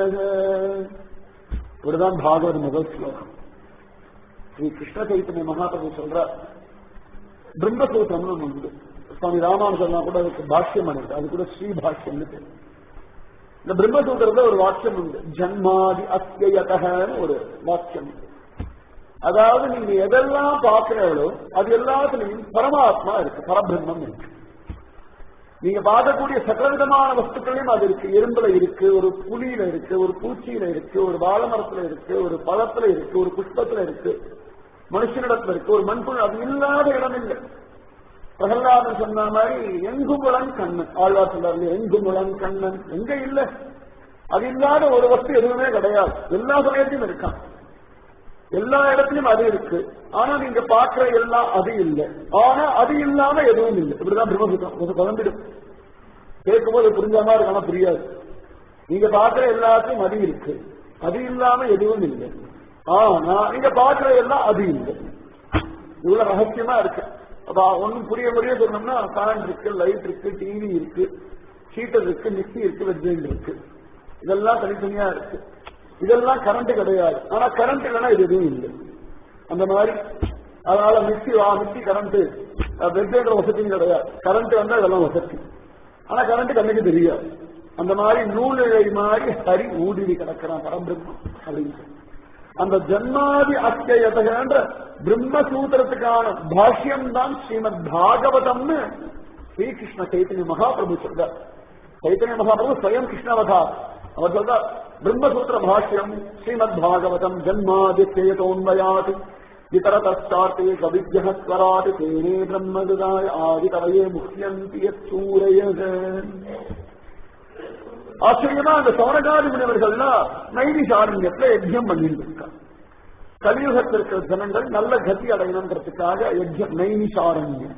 B: இப்படிதான் பாகவத முதல் ஸ்லோகம் ஸ்ரீ கிருஷ்ண சைத்தன்ய மகாபிரபு சொல்ற பிரம்மசூத்திரம்னு ஒண்ணு உண்டு சுவாமி ராமானுஜர்னா கூட அதுக்கு பாஷ்யம் பண்ணிருக்கு அது கூட ஸ்ரீ பாஷ்யம்னு பேரு இந்த பிரம்மசூத்திரத்துல ஒரு வாக்கியம் உண்டு ஜன்மாதி அத்தியதகன்னு ஒரு வாக்கியம் உண்டு அதாவது நீங்க எதெல்லாம் பார்க்கிறீங்களோ அது எல்லாத்துலயும் பரமாத்மா இருக்கு பரபிரம்மம் இருக்கு நீங்க பார்க்கக்கூடிய சகலவிதமான வஸ்துக்களையும் அது இருக்கு எறும்புல இருக்கு ஒரு புலியில இருக்கு ஒரு பூச்சியில இருக்கு ஒரு வாழைமரத்துல இருக்கு ஒரு பழத்துல இருக்கு ஒரு புஷ்பத்துல இருக்கு மனுஷனிடத்துல இருக்கு ஒரு மண்புழு அது இல்லாத இடம் இல்லை பிரகலாதன் சொன்ன மாதிரி எங்குமுளன் கண்ணன் ஆழ்வார் சொல்றாரு எங்குமுளன் கண்ணன் எங்க இல்ல அது இல்லாத ஒரு வஸ்து எதுவுமே கிடையாது எல்லா சமயத்தையும் இருக்கான் எல்லா இடத்துலயும் அது இருக்கு ஆனா நீங்க பாக்குற எல்லாம் அது இல்லை ஆனா அது இல்லாம எதுவும் இல்லை இப்படிதான் பிரம்மசூத்திரம் கொஞ்சம் குழம்பிடும் கேட்கும்போது புரிஞ்ச மாதிரி இருக்கானா புரியாது நீங்க பாக்குற எல்லாத்தையும் அது இருக்கு அது இல்லாம எதுவும் இல்லை ஆனா நீங்க பாக்குற எல்லாம் அது இல்லை இவ்வளவு ரகசியமா இருக்கு அப்ப ஒன்னும் புரிய புரிய சொன்னோம்னா ஃபேன் இருக்கு லைட் இருக்கு டிவி இருக்கு ஹீட்டர் இருக்கு மிக்சி இருக்கு வெஜ்ஜிங் இருக்கு இதெல்லாம் தனித்தனியா இருக்கு இதெல்லாம் கரண்ட் கிடையாது ஆனா கரண்ட் இல்லைன்னா இது எதுவும் இல்லை அந்த மாதிரி அதனால மிக்சி வா மிக்சி கரண்ட் வெஜ்ஜேன்ற வசதியும் கிடையாது கரண்ட் வந்தா இதெல்லாம் வசதி ஆனா கரண்ட் கண்ணுக்கு தெரியாது அந்த மாதிரி நூலிழை மாதிரி ஹரி ஊடுருவி கிடக்கிறான் பரபிரம்மம் அப்படின்னு சொல்லி அந்த ஜன்மாதி அத்தியதகன்ற பிரம்மசூத்திரத்துக்கான பாஷ்யம் தான் ஸ்ரீமத் பாகவதம்னு ஸ்ரீகிருஷ்ண சைத்தன்ய மகாபிரபு சொல்றார் சைத்தன்ய மகாபிரபு ஸ்வயம் கிருஷ்ணவதார் அவர் சொல்றார் பிரம்மசூத்திர பாஷ்யம் ஸ்ரீமத் பாகவதம் ஜன்மாதித்யதோன்வயாத் वितरतश्चार्ते कविभ्यः स्वराट् तेने ब्रह्मगदाय आदिकवये मुह्यन्ति यत्सूरयः ஆச்சரியமா அந்த சௌனகாதி முனிவர்கள்லாம் நைனிசாரண்யத்துல யஜ்யம் பண்ணிட்டு இருக்காங்க கலியுகத்தில் இருக்கிற ஜனங்கள் நல்ல கதி அடையணுன்றதுக்காக யஜ்யம் நைனிசாரண்யம்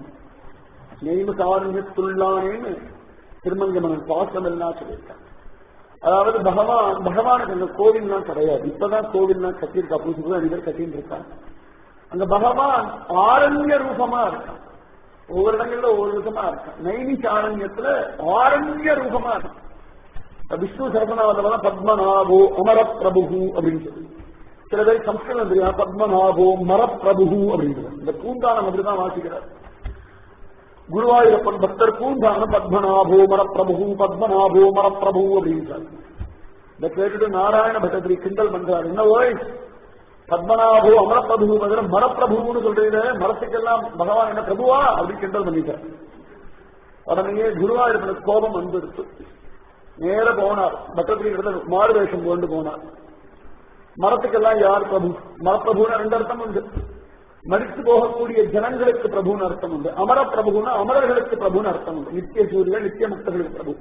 B: நெய்மசாரண்யத்துள்ளானேன்னு திருமங்கமனன் பாசம் எல்லாம் சொல்லியிருக்காங்க அதாவது பகவான் பகவானுக்கு அங்க கோவில்லாம் கிடையாது இப்பதான் கோவில்லாம் கட்டியிருக்கா புதுசு புது அடிவர் கட்டின்னு இருக்காங்க அங்க பகவான் ஆரண்ய ரூபமா இருக்கான் ஒவ்வொரு இடங்கள்ல ஒவ்வொரு விதமா இருக்கான் நைனிசாரண்யத்துல ஆரண்ய ரூபமா இருக்கான் விஷ்ணு சரசனாவதெல்லாம் பத்மநாபோ அமர பிரபு அப்படின்னு சொல்லி சில பேர் சம்ஸ்கிருதம் தெரியும் பத்மநாபோ மரப்பிரபு அப்படிங்கிறது இந்த பூந்தானம் அப்படிதான் வாசிக்கிறார் குருவாயூரப்பன் பக்தர் பூந்தானம் பத்மநாபோ மரப்பிரபு பத்மநாபோ மரப்பிரபு அப்படின்றார் இதை கேட்டுட்டு நாராயண பட்டத்திரி கிண்டல் பண்றார் என்ன ஓய் பத்மநாபோ அமரப்பிரபு பதில மரப்பிரபுன்னு சொல்றீங்க மரத்துக்கெல்லாம் பகவான் என்ன பிரபுவா அப்படின்னு கிண்டல் பண்ணிட்டார் உடனே குருவாயூரப்பனுக்கு கோபம் வந்துடுச்சு நேர போனார் பட்டத்திரி இடத்துல மாறு வேஷம் கொண்டு போனார் மரத்துக்கெல்லாம் யார் பிரபு மரப்பிரபுன்னு ரெண்டு அர்த்தம் உண்டு மறித்து போகக்கூடிய ஜனங்களுக்கு பிரபுன்னு அர்த்தம் உண்டு அமர பிரபுன்னா அமரர்களுக்கு பிரபுன்னு அர்த்தம் உண்டு நித்திய சூரிய நித்திய முக்தர்களுக்கு பிரபு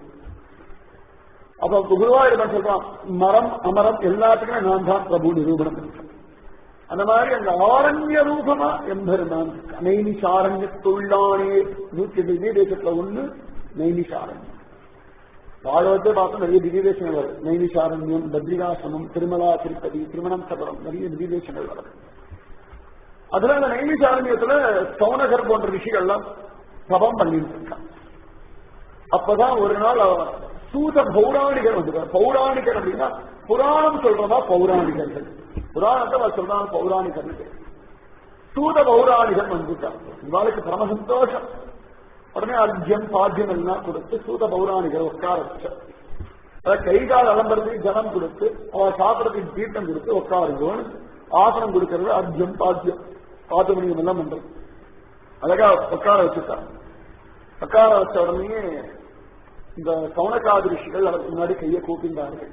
B: அப்ப குருவாயூரப்பன் சொல்றான் மரம் அமரம் எல்லாத்துக்குமே நான் தான் பிரபு நிரூபணம் பண்றேன் அந்த மாதிரி அந்த ஆரண்ய ரூபமா எம்பெருமான் நெய்னிசாரண்யத்துள்ளானே நூத்தி திவ்ய தேசத்துல ஒண்ணு நெய்னிசாரண்யம் பாகவத்தை பார்த்தா நிறைய திவ்யதேசங்கள் வருது நைனிசாரண்யம் பத்ரிகாசனம் திருமலா திருப்பதி திருமணம் நிறைய திவ்யதேசங்கள் வருது அதுல அந்த நைனிசாரண்யத்துல சௌனகர் போன்ற ரிஷிகள்லாம் தபம் பண்ணிட்டு இருக்கான் அப்பதான் ஒரு நாள் சூத பௌராணிகர் வந்துருக்கார் பௌராணிகர் அப்படின்னா புராணம் சொல்றதா பௌராணிகர்கள் புராணத்தை சொல்றாங்க பௌராணிகர் சூத பௌராணிகர் வந்துட்டார் இவாளுக்கு பரம சந்தோஷம் உடனே அர்ஜம் பாத்தியம் எல்லாம் கொடுத்து சூத பௌராணிகர் உட்கார வச்சார் கை கால் அலம்புறதுக்கு ஜனம் கொடுத்து அவ சாப்பிடறதுக்கு தீர்த்தம் கொடுத்து உட்காருங்கன்னு ஆசனம் கொடுக்கறது அர்ஜம் பாத்தியம் பாத்தியமணியம் எல்லாம் பண்றது அழகா உட்கார வச்சுட்டாங்க உட்கார வச்ச உடனே இந்த சவுனகாதி ரிஷிகள் அதற்கு முன்னாடி கையை கூப்பிட்டார்கள்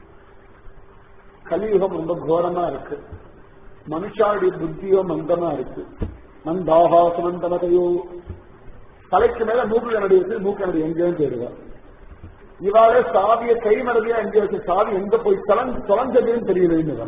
B: கலியுகம் ரொம்ப கோரமா இருக்கு மனுஷாவுடைய புத்தியோ மந்தமா இருக்கு மந்தாகா சுமந்தமதையோ தலைக்கு மேல மூக்கு கரடி வச்சு மூக்கு கரடி எங்கேயும் தேடுவா இவாளே சாவிய கை மரபியா எங்கே வச்சு சாவி எங்க போய் தொலைஞ்சு தொலைஞ்சதுன்னு தெரியலன்னு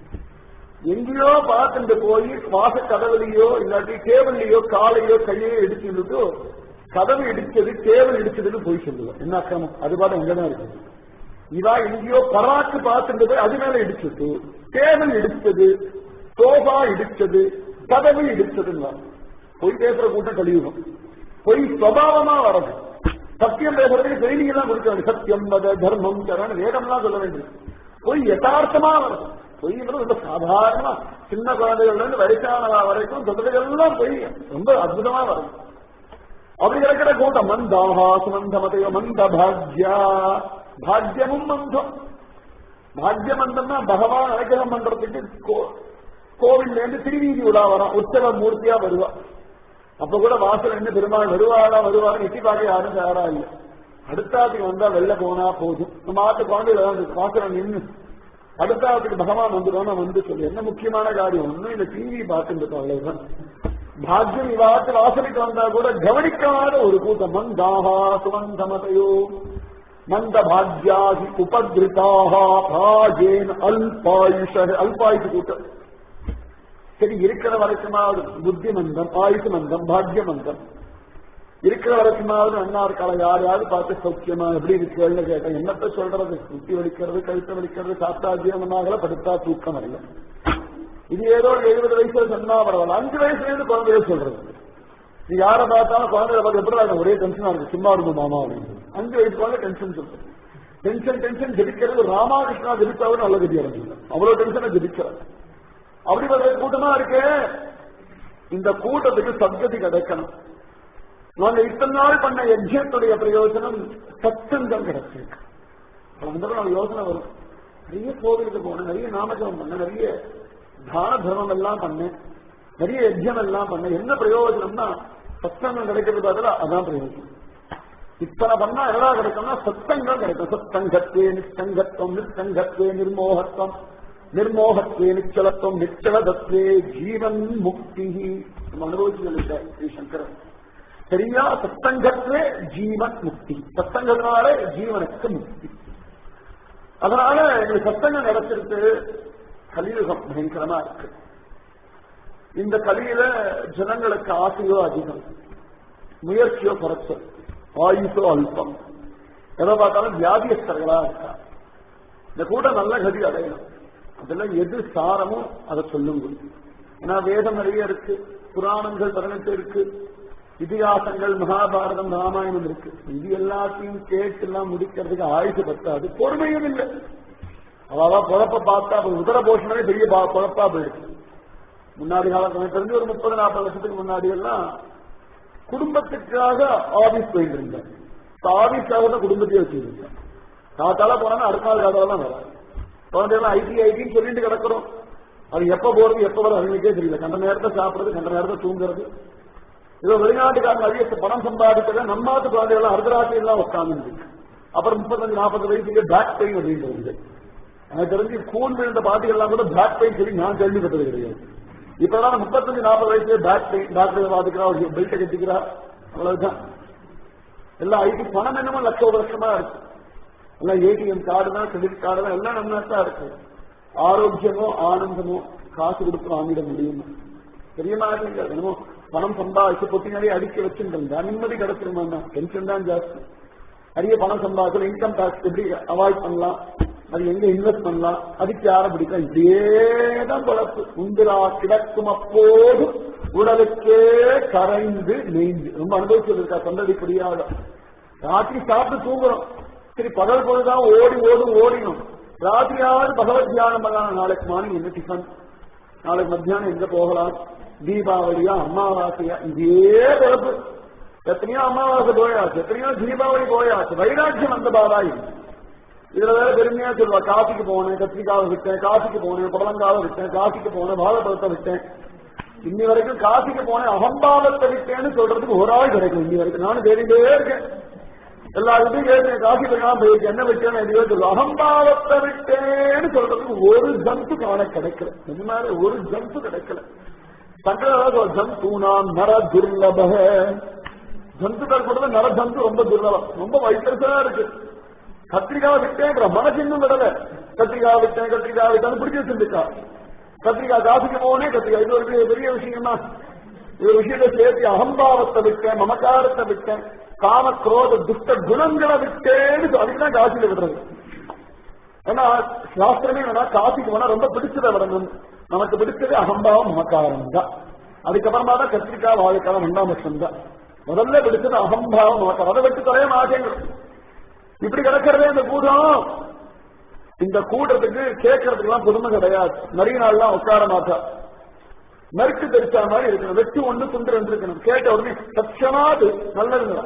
B: எங்கேயோ பார்த்துட்டு போய் வாச கதவுலையோ இல்லாட்டி டேபிள்லயோ காலையோ கையோ இடிச்சுட்டு கதவு இடிச்சது டேபிள் இடிச்சதுன்னு போய் சொல்லுவோம் என்ன அக்கிரமம் அது பாட்டு அங்கதான் இருக்கு இவா எங்கேயோ பராக்கு பார்த்துட்டு போய் அது மேல இடிச்சுட்டு டேபிள் இடிச்சது சோஃபா இடிச்சது கதவு இடிச்சதுன்னா பொய் பேசுற கூட்டம் கழியுகம் பொய் சுவாவமா வரது சத்தியம் பேசுறதுக்கு ட்ரைனிங் எல்லாம் கொடுக்க வேண்டும் சத்தியம் மத தர்மம் சரண் வேதம்லாம் சொல்ல வேண்டும் பொய் யதார்த்தமா வருது பொய்ங்கிறது ரொம்ப சாதாரணமா சின்ன குழந்தைகள்ல இருந்து வயசானவா வரைக்கும் சொல்றதுக்கெல்லாம் பொய் ரொம்ப அற்புதமா வரும் அப்படி இருக்கிற கூட்டம் மந்தாஹா சுமந்தமதையோ மந்த பாக்யா பாக்யமும் மந்தம் பாக்யமந்தம்னா பகவான் அனுகிரகம் பண்றதுக்கு கோவில்ல இருந்து திருவீதி உலா வரான் உற்சவ மூர்த்தியா வருவா அப்ப கூட வாசல் இருந்து பெருமாள் வருவாரா வருவாரா எட்டி பார்க்க யாரும் தயாரா இல்லை அடுத்தாத்துக்கு வந்தா வெளில போனா போதும் நம்ம ஆத்து குழந்தைகள் வாசல நின்று அடுத்தாத்துக்கு பகவான் வந்துடும் வந்து சொல்லி என்ன முக்கியமான காரியம் ஒண்ணும் இந்த டிவி பார்த்துட்டு அவ்வளவுதான் பாக்யம் இவாத்து வாசலுக்கு வந்தா கூட கவனிக்காத ஒரு கூட்டம் மந்தாகா சுமந்தமதையோ மந்த பாக்யாகி உபதிருத்தாக பாஜேன் அல்பாயுஷ அல்பாயுஷ கூட்டம் சரி இருக்கிற வரைக்குமாவது புத்தி மந்தம் ஆயுசு மந்தம் பாக்ய மந்தம் இருக்கிற வரைக்குமாவது அண்ணா இருக்கால யாரையாவது பார்த்து சௌக்கியமா எப்படி இருக்குன்னு கேட்டேன் என்னத்த சொல்றது புத்தி வலிக்கிறது கழுத்த வலிக்கிறது சாப்பிட்டா ஜீவனமாகல படுத்தா தூக்கம் வரல இது ஏதோ எழுபது வயசுல சொன்னா பரவாயில்ல அஞ்சு வயசுல இருந்து குழந்தைய சொல்றது நீ யாரை பார்த்தாலும் குழந்தைய பார்த்து எப்படி இருக்கும் ஒரே டென்ஷனா இருக்கு சும்மா இருக்கும் மாமா அப்படின்னு அஞ்சு வயசு குழந்தை டென்ஷன் சொல்றது டென்ஷன் டென்ஷன் ஜெபிக்கிறது ராமாகிருஷ்ணா ஜெபிச்சாவது நல்ல கதி அடைஞ்சிല്ല அவ்வளவு டென்ஷனை ஜெபிக்கிறார் அப்படி ஒரு கூட்டமா இருக்கு இந்த கூட்டத்துக்கு சத்கதி கிடைக்கணும் நாங்க இத்தனை நாள் பண்ண யஜ்யத்துடைய பிரயோஜனம் சத்தங்கம் கிடைச்சிருக்கு வந்து நம்ம யோசனை வரும் நிறைய கோவிலுக்கு போனேன் நிறைய நாமஜபம் பண்ண நிறைய தான தர்மம் எல்லாம் பண்ணேன் நிறைய யஜ்யம் எல்லாம் பண்ணேன் என்ன பிரயோஜனம்னா சத்தங்கம் கிடைக்கிறது பதிலா அதான் பிரயோஜனம் இத்தனை பண்ணா எல்லாம் கிடைக்கும்னா சத்தங்கம் கிடைக்கும் சத்தங்கத்வே நிச்சங்கத்துவம் நிச்சங்கத்வே நிர்மோகத்துவம் நிர்மோகத்வே நிச்சலத்துவம் நிச்சலதத்வே ஜீவன் முக்தி நம்ம அனுபவிச்சு ஸ்ரீ சங்கரன் சரியா சத்தங்கத்வே ஜீவன் முக்தி சத்தங்கத்தினால ஜீவனுக்கு முக்தி அதனால எங்களுக்கு சத்தங்கம் நடத்திருக்கு கலியுகம் பயங்கரமா இருக்கு இந்த கலியில ஜனங்களுக்கு ஆசையோ அதிகம் முயற்சியோ குறைச்சல் ஆயுசோ அல்பம் எதை பார்த்தாலும் வியாதியஸ்தர்களா இருக்கா இந்த கூட்டம் நல்ல கதி அடையணும் அதெல்லாம் எது சாரமோ அதை சொல்லுங்க ஏன்னா வேதம் நிறைய இருக்கு புராணங்கள் பதினெட்டு இருக்கு இதிகாசங்கள் மகாபாரதம் ராமாயணம் இருக்கு இது எல்லாத்தையும் கேட்டு எல்லாம் முடிக்கிறதுக்கு ஆயுசு பத்தாது பொறுமையும் இல்லை அவாவா குழப்ப பார்த்தா உதர போஷணமே பெரிய பா- குழப்பா போயிடுச்சு முன்னாடி காலத்துல எனக்கு தெரிஞ்சு ஒரு முப்பது நாற்பது வருஷத்துக்கு முன்னாடி எல்லாம் குடும்பத்துக்காக ஆபீஸ் போயிட்டு இருந்தேன் ஆபீஸ்க்காக தான் குடும்பத்தையே வச்சிருந்தேன் காத்தால போனா அடுத்த நாள் காத்தால தான் வராது குழந்தைகள் ஐடி ஐடின்னு சொல்லிட்டு கிடக்குறோம் அது எப்ப போறது எப்ப வரும் அவங்களுக்கே தெரியல கண்ட நேரத்தை சாப்பிடுறது கண்ட நேரத்தை தூங்குறது இதோ வெளிநாட்டுக்காரங்க அதிக பணம் சம்பாதிக்கிறத நம்மாத்து குழந்தைகள் அர்த்தராத்திரி எல்லாம் உட்கார்ந்து அப்புறம் முப்பத்தஞ்சு நாற்பது வயசுக்கு பேக் பெயின் அப்படின்னு வருது எனக்கு தெரிஞ்சு கூன் விழுந்த பாட்டிகள்லாம் கூட பேக் பெயின் சொல்லி நான் கேள்விப்பட்டது கிடையாது இப்பதான் முப்பத்தஞ்சு நாற்பது வயசுல பேக் பெயின் டாக்டர் பாத்துக்கிறா ஒரு பெல்ட்டை கட்டிக்கிறா அவ்வளவுதான் எல்லாம் ஐடி பணம் என்னமோ லட்ச வருஷமா இருக்கு எல்லாம் ஏடிஎம் கார்டு தான் கிரெடிட் கார்டு தான் எல்லாம் நம்ம தான் இருக்கு ஆரோக்கியமோ ஆனந்தமோ காசு கொடுத்து வாங்கிட முடியும் தெரிய மாட்டேங்க என்னமோ பணம் சம்பாதிச்சு பொட்டி நிறைய அடிக்க வச்சுருந்தா நிம்மதி கிடைச்சிருமா டென்ஷன் தான் ஜாஸ்தி நிறைய பணம் சம்பாதிச்சு இன்கம் டாக்ஸ் எப்படி அவாய்ட் பண்ணலாம் அது எங்க இன்வெஸ்ட் பண்ணலாம் அதுக்கு யாரை பிடிக்கும் இப்படியே தான் குழப்பு உந்திரா கிடக்கும் அப்போது உடலுக்கே கரைந்து நெய்ந்து ரொம்ப அனுபவிச்சு இருக்கா தொண்டடி புரியாத ராத்திரி சாப்பிட்டு தூங்குறோம் சரி பகல் பொழுதுதான் ஓடி ஓடும் ஓடினோம் ராத்திரியாவது பகவத் தியானம் பண்ணலாம் நாளைக்கு மார்னிங் என்ன டிஃபன் நாளைக்கு மத்தியானம் எங்க போகலாம் தீபாவளியா அமாவாசையா இதே குழப்பு எத்தனையோ அமாவாசை போயாச்சு எத்தனையோ தீபாவளி போயாச்சு வைராக்கியம் அந்த பாதாயி இதுல வேற பெருமையா சொல்லுவா காசிக்கு போனேன் கத்திரிக்காவை விட்டேன் காசிக்கு போனேன் புடலங்காவை விட்டேன் காசிக்கு போனேன் வாழைப்பழத்தை விட்டேன் இன்னி வரைக்கும் காசிக்கு போனேன் அகம்பாவத்தை விட்டேன்னு சொல்றதுக்கு ஒரு ஆள் கிடைக்கும் இன்னி வரைக்கும் நானும் தேடிட்டே இருக்கேன் எல்லாருக்கும் கேட்டேன் காசி போய் போயிருக்கு என்ன விட்டேன்னு எதையோ சொல்லுவோம் அகம்பாவத்தை விட்டேன்னு சொல்றதுக்கு ஒரு ஜந்து காண கிடைக்கல இந்த மாதிரி ஒரு ஜந்து கிடைக்கல சங்கர ஜந்து நாம் நர துர்லப ஜந்துக்கள் கூட நர ஜந்து ரொம்ப துர்லபம் ரொம்ப வைத்தரசா இருக்கு கத்திரிக்காவை விட்டேங்கிற மனசு இன்னும் விடல கத்திரிக்காய் விட்டேன் கத்திரிக்காய் விட்டேன்னு பிடிச்சி வச்சிருக்கா கத்திரிக்காய் காசுக்கு போனே கத்திரிக்காய் இது ஒரு பெரிய பெரிய விஷயம் தான் இது ஒரு விஷயத்தை சேர்த்து அகம்பாவத்தை விட்டேன் மமக்காரத்தை விட்டேன் காம குரோத துஷ்ட குணங்களை விட்டேன்னு அதுக்குதான் காசியில விடுறது ஏன்னா சாஸ்திரமே என்னன்னா காசிக்கு போனா ரொம்ப பிடிச்சதை விடணும் நமக்கு பிடிச்சது அகம்பாவம் மமக்காரம் தான் அதுக்கப்புறமா தான் கத்திரிக்காய் வாழைக்காலம் ரெண்டாம் வருஷம் தான் முதல்ல பிடிச்சது அகம்பாவம் மமக்காரம் அதை விட்டு தொலைய மாட்டேங்கிறோம் இப்படி கிடக்கிறதே இந்த கூட்டம் இந்த கூட்டத்துக்கு கேட்கறதுக்கு எல்லாம் பொறுமை கிடையாது நிறைய நாள்லாம் உட்கார மாட்டா நறுக்கு தெரிச்சா மாதிரி இருக்கணும் வெட்டு ஒண்ணு துண்டு ரெண்டு இருக்கணும் கேட்ட உடனே சட்சமாது நல்லதுங்க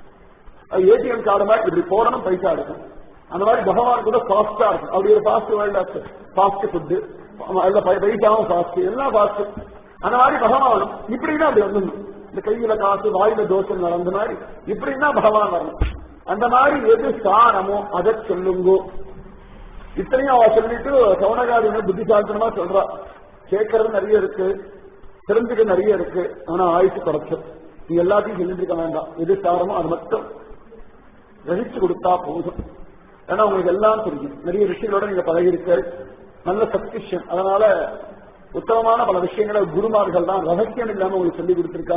B: ஏடிஎம் கார்டு மாதிரி இப்படி போடணும் பைசா இருக்கும் அந்த மாதிரி பகவான் கூட ஃபாஸ்டா இருக்கும் அப்படி ஒரு ஃபாஸ்ட் வேர்ல்ட் ஃபாஸ்ட் ஃபுட்டு அல்ல பைசாவும் ஃபாஸ்ட் எல்லாம் ஃபாஸ்ட் அந்த மாதிரி பகவான் இப்படின்னா அப்படி வந்துடணும் இந்த கையில காசு வாயில தோசை நடந்த மாதிரி இப்படின்னா பகவான் வரணும் அந்த மாதிரி எது சாரமோ அதை சொல்லுங்கோ இத்தனையும் அவ சொல்லிட்டு சவுனகாரி புத்திசாலித்தனமா சொல்றா கேட்கறது நிறைய இருக்கு தெரிஞ்சுக்க நிறைய இருக்கு ஆனா ஆயுசு குறைச்சு நீ எல்லாத்தையும் சொல்லிட்டு இருக்க வேண்டாம் எது சாரமோ அது மட்டும் ரசிச்சு கொடுத்தா போதும் ஏன்னா உங்களுக்கு எல்லாம் தெரியும் நிறைய விஷயங்களோட நீங்க பழகிருக்க நல்ல சப்ஸ்கிரிப்ஷன் அதனால உத்தமமான பல விஷயங்களை குருமார்கள் தான் ரகசியம் இல்லாம உங்களுக்கு சொல்லி கொடுத்திருக்கா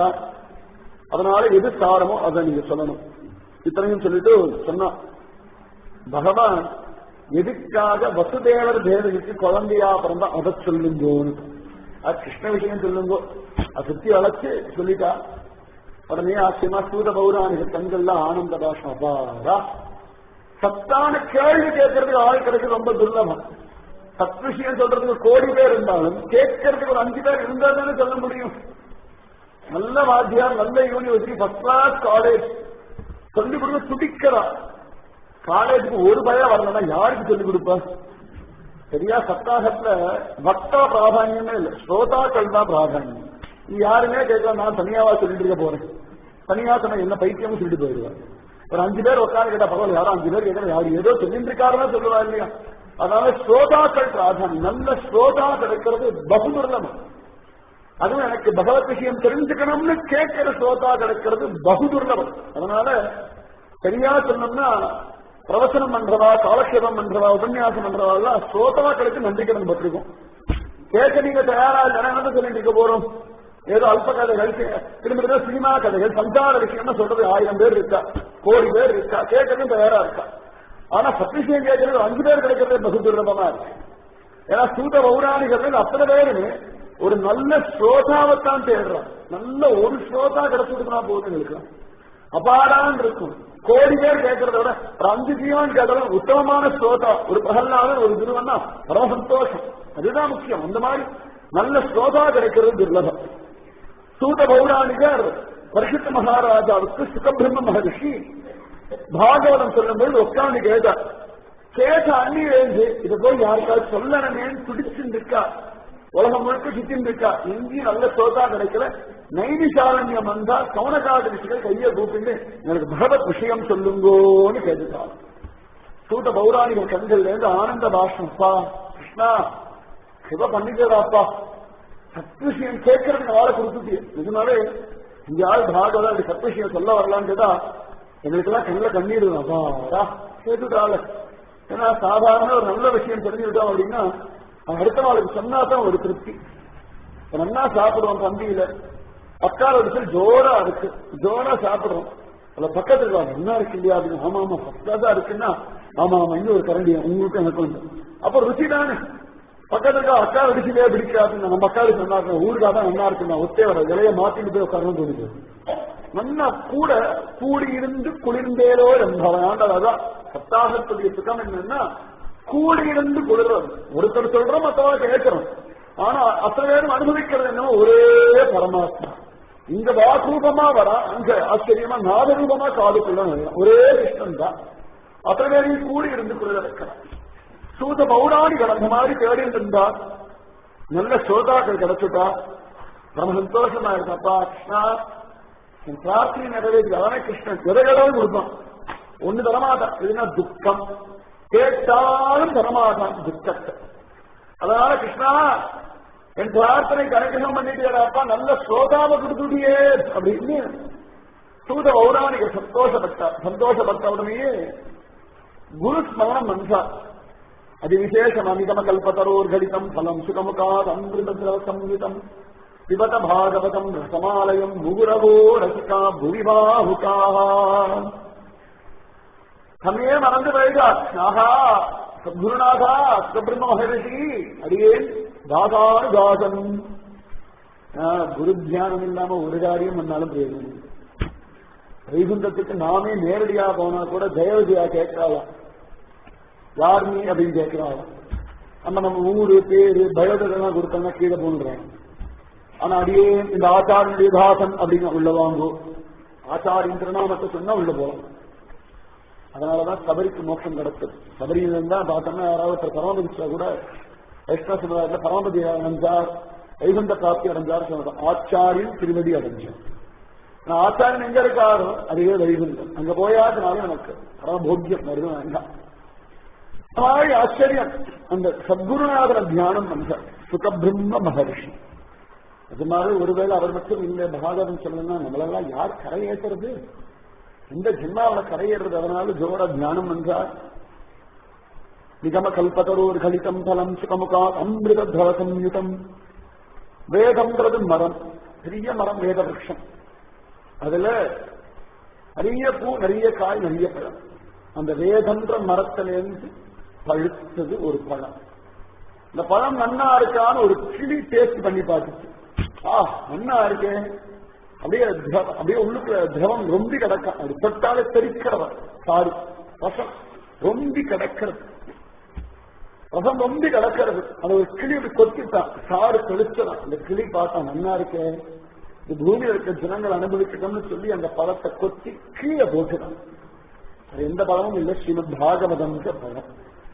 B: அதனால எது சாரமோ அதை நீங்க சொல்லணும் இத்தனையும் சொல்லிட்டு சொன்னா பகவான் எதுக்காக வசுதேவர் தேவகிக்கு குழந்தையா பிறந்தா அதை சொல்லுங்கோன்னு அது கிருஷ்ண விஷயம் சொல்லுங்கோ அது சுத்தி அழைச்சு சொல்லிட்டா உடனே ஆச்சரியமா சூத பௌராணிக கண்கள்லாம் ஆனந்த பாஷம் அப்பாடா சத்தான கேள்வி கேட்கறதுக்கு ஆள் கிடைக்கிறது ரொம்ப துர்லபம் சத் விஷயம் சொல்றதுக்கு கோடி பேர் இருந்தாலும் கேட்கறதுக்கு ஒரு அஞ்சு பேர் இருந்தா தானே சொல்ல முடியும் நல்ல வாத்தியார் நல்ல யூனிவர்சிட்டி ஃபர்ஸ்ட் கிளாஸ் காலேஜ் சொல்லிக் கொடுக்க துடிக்கிறா காலேஜுக்கு ஒரு பயம் வரலன்னா யாருக்கு சொல்லிக் கொடுப்பா சரியா சப்தாகத்துல பக்தா பிராதானியமே இல்லை ஸ்ரோதாக்கள் தான் பிராதானியம் நீ யாருமே கேட்கல நான் தனியாவா சொல்லிட்டு இருக்க போறேன் தனியா சொன்ன என்ன பைத்தியம்னு சொல்லிட்டு போயிடுவேன் ஒரு அஞ்சு பேர் உட்காந்து கேட்டா பரவாயில்ல யாரும் அஞ்சு பேர் கேட்கணும் யாரு ஏதோ சொல்லிட்டு இருக்காருன்னா சொல்லுவா இல்லையா அதனால ஸ்ரோதாக்கள் பிராதானியம் நல்ல ஸ்ரோதா கிடைக்கிறது பகுதுர்லபம் அதுவும் எனக்கு பகவத் விஷயம் தெரிஞ்சுக்கணும்னு கேட்கிற ஸ்ரோதா கிடைக்கிறது பகுதுர்லபம் அதனால சரியா சொன்னோம்னா பிரவசனம் பண்றவா காலக்ஷேபம் பண்றவா உபன்யாசம் பண்றவா எல்லாம் ஸ்ரோதாக்களுக்கு நன்றி கடன் பட்டிருக்கும் கேட்க நீங்க தயாரா என்ன சொல்லிட்டு இருக்க போறோம் ஏதோ அல்ப கதைகள் திரும்ப சினிமா கதைகள் சஞ்சார விஷயம்னு சொல்றது ஆயிரம் பேர் இருக்கா கோடி பேர் இருக்கா கேட்கறதும் தயாரா இருக்கா ஆனா சத்தியம் கேட்கறது அஞ்சு பேர் கிடைக்கிறது பகு துர்லபமா இருக்கு ஏன்னா சூத பௌராணிகள் அத்தனை பேருமே ஒரு நல்ல ஸ்ரோதாவைத்தான் தேடுறான் நல்ல ஒரு ஸ்ரோதா கிடைச்சிருக்குனா போதும் இருக்கலாம் அபாரான் இருக்கும் கோடி பேர் கேட்கறத விட ஒரு அஞ்சு ஜீவன் கேட்டாலும் உத்தமமான ஸ்ரோதா ஒரு பகல்னாலும் ஒரு குருவன்னா பரம சந்தோஷம் அதுதான் முக்கியம் அந்த மாதிரி நல்ல ஸ்ரோதா கிடைக்கிறது துர்லபம் சூத பௌராணிகர் பரிசுத்த மகாராஜாவுக்கு சுகபிரம்ம மகரிஷி பாகவதம் சொல்லும்போது உட்காந்து கேட்டார் கேட்ட அண்ணி எழுந்து இதை போய் யாருக்காவது சொல்லணுமேன்னு துடிச்சுட்டு இருக்கா உலகம் முழுக்க சுத்தின்னு இருக்கா எங்கேயும் நல்ல சோதா கிடைக்கல நைதிசாரண்யம் வந்தா கவனகாத ரிஷிகள் கையை கூப்பிட்டு எனக்கு பகவத் விஷயம் சொல்லுங்கோன்னு கேட்டுட்டாங்க சூத பௌராணிகள் கண்கள்ல இருந்து ஆனந்த பாஷம்ப்பா கிருஷ்ணா சிவ பண்ணிக்கிறாப்பா சத் விஷயம் கேட்கறதுக்கு ஆளை கொடுத்துட்டு இதனாலே இந்த ஆள் பாகவதா அப்படி சத் விஷயம் சொல்ல வரலான்னு கேட்டா எங்களுக்கெல்லாம் கண்ணில் கண்ணீர் அப்பாடா கேட்டுட்டாள் ஏன்னா சாதாரண ஒரு நல்ல விஷயம் தெரிஞ்சுக்கிட்டோம் அப்படின்னா அடுத்த நாளுக்கு சொன்னா தான் ஒரு திருப்தி நல்லா சாப்பிடுவோம் தம்பியில பக்கால விஷயம் ஜோரா இருக்கு ஜோரா சாப்பிடுறோம் அதுல பக்கத்துல என்ன இருக்கு இல்லையா அப்படின்னு ஆமா ஆமா ஃபர்ஸ்டா தான் இருக்குன்னா ஆமா ஆமா இன்னும் ஒரு கரண்டி உங்களுக்கு எனக்கு வந்து அப்ப ருசி தானே பக்கத்துல அக்கா ருசிலே பிடிக்காது நம்ம அக்காவுக்கு நல்லா இருக்கும் ஊருக்கா தான் நல்லா இருக்கு ஒத்தே வர இலைய மாத்திட்டு போய் உட்காரணும் தோணுது நல்லா கூட கூடி இருந்து குளிர்ந்தேலோ என்பவன் அதான் சப்தாகத்துடைய சுகம் என்னன்னா கூடி இருந்து குளிர்றது ஒருத்தர் சொல்றோம் மற்றவா கேட்கிறோம் ஆனா அத்தனை பேரும் அனுபவிக்கிறது என்னமோ ஒரே பரமாத்மா இங்க வாசரூபமா வரா அங்க ஆச்சரியமா நாதரூபமா காதுக்குள்ள ஒரே கிருஷ்ணன் தான் அத்தனை பேரையும் கூடி இருந்து குளிர வைக்கிறான் சூத பௌராணிகள் அந்த மாதிரி தேடிட்டு இருந்தா நல்ல சோதாக்கள் கிடைச்சுட்டா ரொம்ப சந்தோஷமா இருக்கப்பா கிருஷ்ணா என் பிரார்த்தனை நிறைவேற்றி அதானே கிருஷ்ணன் எதையளவு கொடுப்பான் ஒண்ணு தரமாட்டான் இதுனா துக்கம் கேட்டாலும் தரமாட்டான் துக்கத்தை அதனால கிருஷ்ணா என் பிரார்த்தனைக்கு அனுகிரகம் பண்ணிட்டு நல்ல ஸ்ரோதாவை கொடுத்துட்டியே அப்படின்னு சூத பௌராணிக சந்தோஷப்பட்டார் சந்தோஷப்பட்ட உடனேயே குரு ஸ்மரணம் வந்தார் அது விசேஷம் அமிதம கல்பதரோர்கடிதம் பலம் சுகமுகாத் அமிர்த சம்யுதம் பிபத பாகவதம் ரசமாலயம் முகுரவோ ரசிகா புரிவாஹுகாக சமயே மறந்து போயிட்டார் ஆஹா சத்குருநாதா சுப்பிரம மகரிஷி அடியேன் தாசானு தாசன் குரு தியானம் இல்லாம ஒரு காரியம் பண்ணாலும் பிரயோஜனம் வைகுந்தத்துக்கு நாமே நேரடியா போனா கூட ஜெயவதியா கேட்கலாம் யார் நீ அப்படின்னு கேட்கிறாள் நம்ம நம்ம ஊரு பேரு பயோடெல்லாம் கொடுத்தோம்னா கீழே போடுறேன் ஆனா அடியே இந்த ஆச்சாரியனுடைய தாசன் அப்படின்னு உள்ள வாங்கும் ஆச்சாரியின் திருநாமத்தை சொன்னா உள்ள போகும் அதனாலதான் சபரிக்கு மோட்சம் கிடைச்சது சபரியில இருந்தா பார்த்தோம்னா யாராவது ஒருத்தர் பரமபதிச்சா கூட வைஷ்ணவ சமுதாயத்தில் பரமபதி அடைஞ்சார் வைகுந்த பிராப்தி அடைஞ்சார் சொல்றோம் ஆச்சாரியன் திருவடி அடைஞ்சார் ஆனா ஆச்சாரியன் எங்க இருக்காரோ அதுவே வைகுந்தம் அங்க போயாதுனாலும் எனக்கு பரமபோக்கியம் வருது வேண்டாம் மாதிரி ஆச்சரியம் அந்த சத்குருநாதர தியானம் பண்ற சுகபிரம்ம மகர்ஷி அது மாதிரி ஒருவேளை அவர் மட்டும் இல்லை பாகவதம் சொல்லணும்னா நம்மளெல்லாம் யார் கரையேற்றுறது இந்த ஜென்மாவில் கரையேறது அதனால ஜோர தியானம் என்றார் நிகம கல்பதரோர் கலிதம் பலம் சுகமுகா அமிர்த தவ சம்யுதம் வேதம்ன்றது மரம் பெரிய மரம் வேத விருஷம் அதுல நிறைய பூ நிறைய காய் நிறைய பழம் அந்த வேதன்ற மரத்திலிருந்து பழுத்தது ஒரு பழம் இந்த பழம் நன்னா இருக்கான்னு ஒரு கிளி டேஸ்ட் பண்ணி பார்த்துச்சு ஆ நன்னா இருக்கே அப்படியே அப்படியே உள்ளுக்குள்ள திரவம் ரொம்பி கிடக்கும் அது தொட்டாலே தெரிக்கிறவன் சாரி ரசம் ரொம்பி கிடக்கிறது ரசம் ரொம்பி கிடக்கிறது அது ஒரு கிளி அப்படி கொத்திட்டான் சாறு தெளிச்சதான் அந்த கிளி பார்த்தான் நன்னா இருக்கே இந்த பூமியில இருக்க ஜனங்கள் அனுபவிக்கணும்னு சொல்லி அந்த பழத்தை கொத்தி கீழே போட்டுதான் அது எந்த பழமும் இல்லை ஸ்ரீமத் பாகவதம் பழம்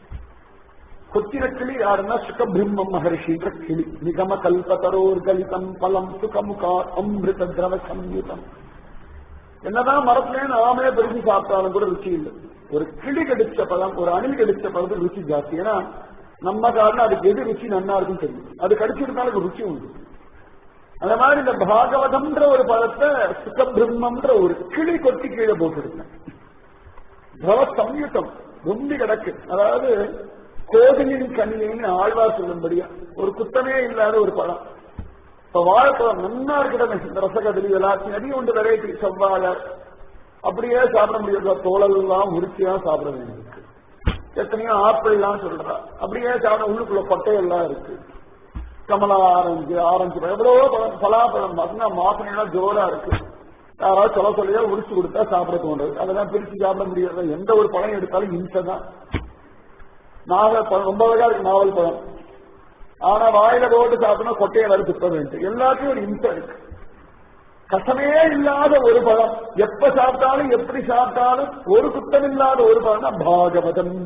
B: கொத்தின கிளி யாருன்னா சுகபிரம்மம் மகர்ஷின்ற கிளி நிகம கல்பதரோர் கலிதம் பலம் சுகமுகா அமிர்த திரவ சம்யுதம் என்னதான் மரத்திலே நாமே பெருசி சாப்பிட்டாலும் கூட ருச்சி இல்லை ஒரு கிளி கடிச்ச பழம் ஒரு அணில் கடிச்ச பழத்துக்கு ருச்சி ஜாஸ்தி ஏன்னா நம்ம காரணம் அதுக்கு எது ருச்சி நன்னா இருக்குன்னு தெரியும் அது கடிச்சிருந்தாலும் அதுக்கு ருச்சி உண்டு அந்த மாதிரி இந்த பாகவதம்ன்ற ஒரு பழத்தை சுகபிரம்மன்ற ஒரு கிளி கொட்டி கீழே போட்டுருக்கேன் பவ சம்யுத்தம் ரொம்ப கிடக்கு அதாவது கோதிலின் கனியின்னு ஆழ்வார் சொல்லும்படியா ஒரு குத்தமே இல்லாத ஒரு பழம் இப்ப வாழைப்பழம் நன்னா இருக்கிறது இந்த ரசகதலி எல்லாத்தையும் நிறைய உண்டு வெரைட்டி செவ்வாழை அப்படியே சாப்பிட முடியாது தோலெல்லாம் உரிச்சியா சாப்பிட வேண்டியிருக்கு எத்தனையோ ஆப்பிள் எல்லாம் சொல்றா அப்படியே சாப்பிட உள்ளுக்குள்ள கொட்டையெல்லாம் இருக்கு கமலா ஆரஞ்சு ஆரஞ்சு பழம் எவ்வளவோ பழம் பலாப்பழம் பார்த்தீங்கன்னா மாசனையெல்லாம் ஜோரா இருக்கு யாராவது சொல்ல சொல்லியா உரிச்சு கொடுத்தா சாப்பிட தோன்றது அதெல்லாம் பிரிச்சு சாப்பிட முடியாது எந்த ஒரு பழம் எடுத்தாலும் இன்சை தான் நாவல் பழம் ரொம்ப அழகா இருக்கு நாவல் பழம் ஆனா வாயில போட்டு சாப்பிட்டா கொட்டையை வேறு துப்ப வேண்டும் எல்லாத்தையும் ஒரு இன்சை இருக்கு கசமே இல்லாத ஒரு பழம் எப்ப சாப்பிட்டாலும் எப்படி சாப்பிட்டாலும் ஒரு குத்தம் இல்லாத ஒரு பழம் தான் பாகவதம்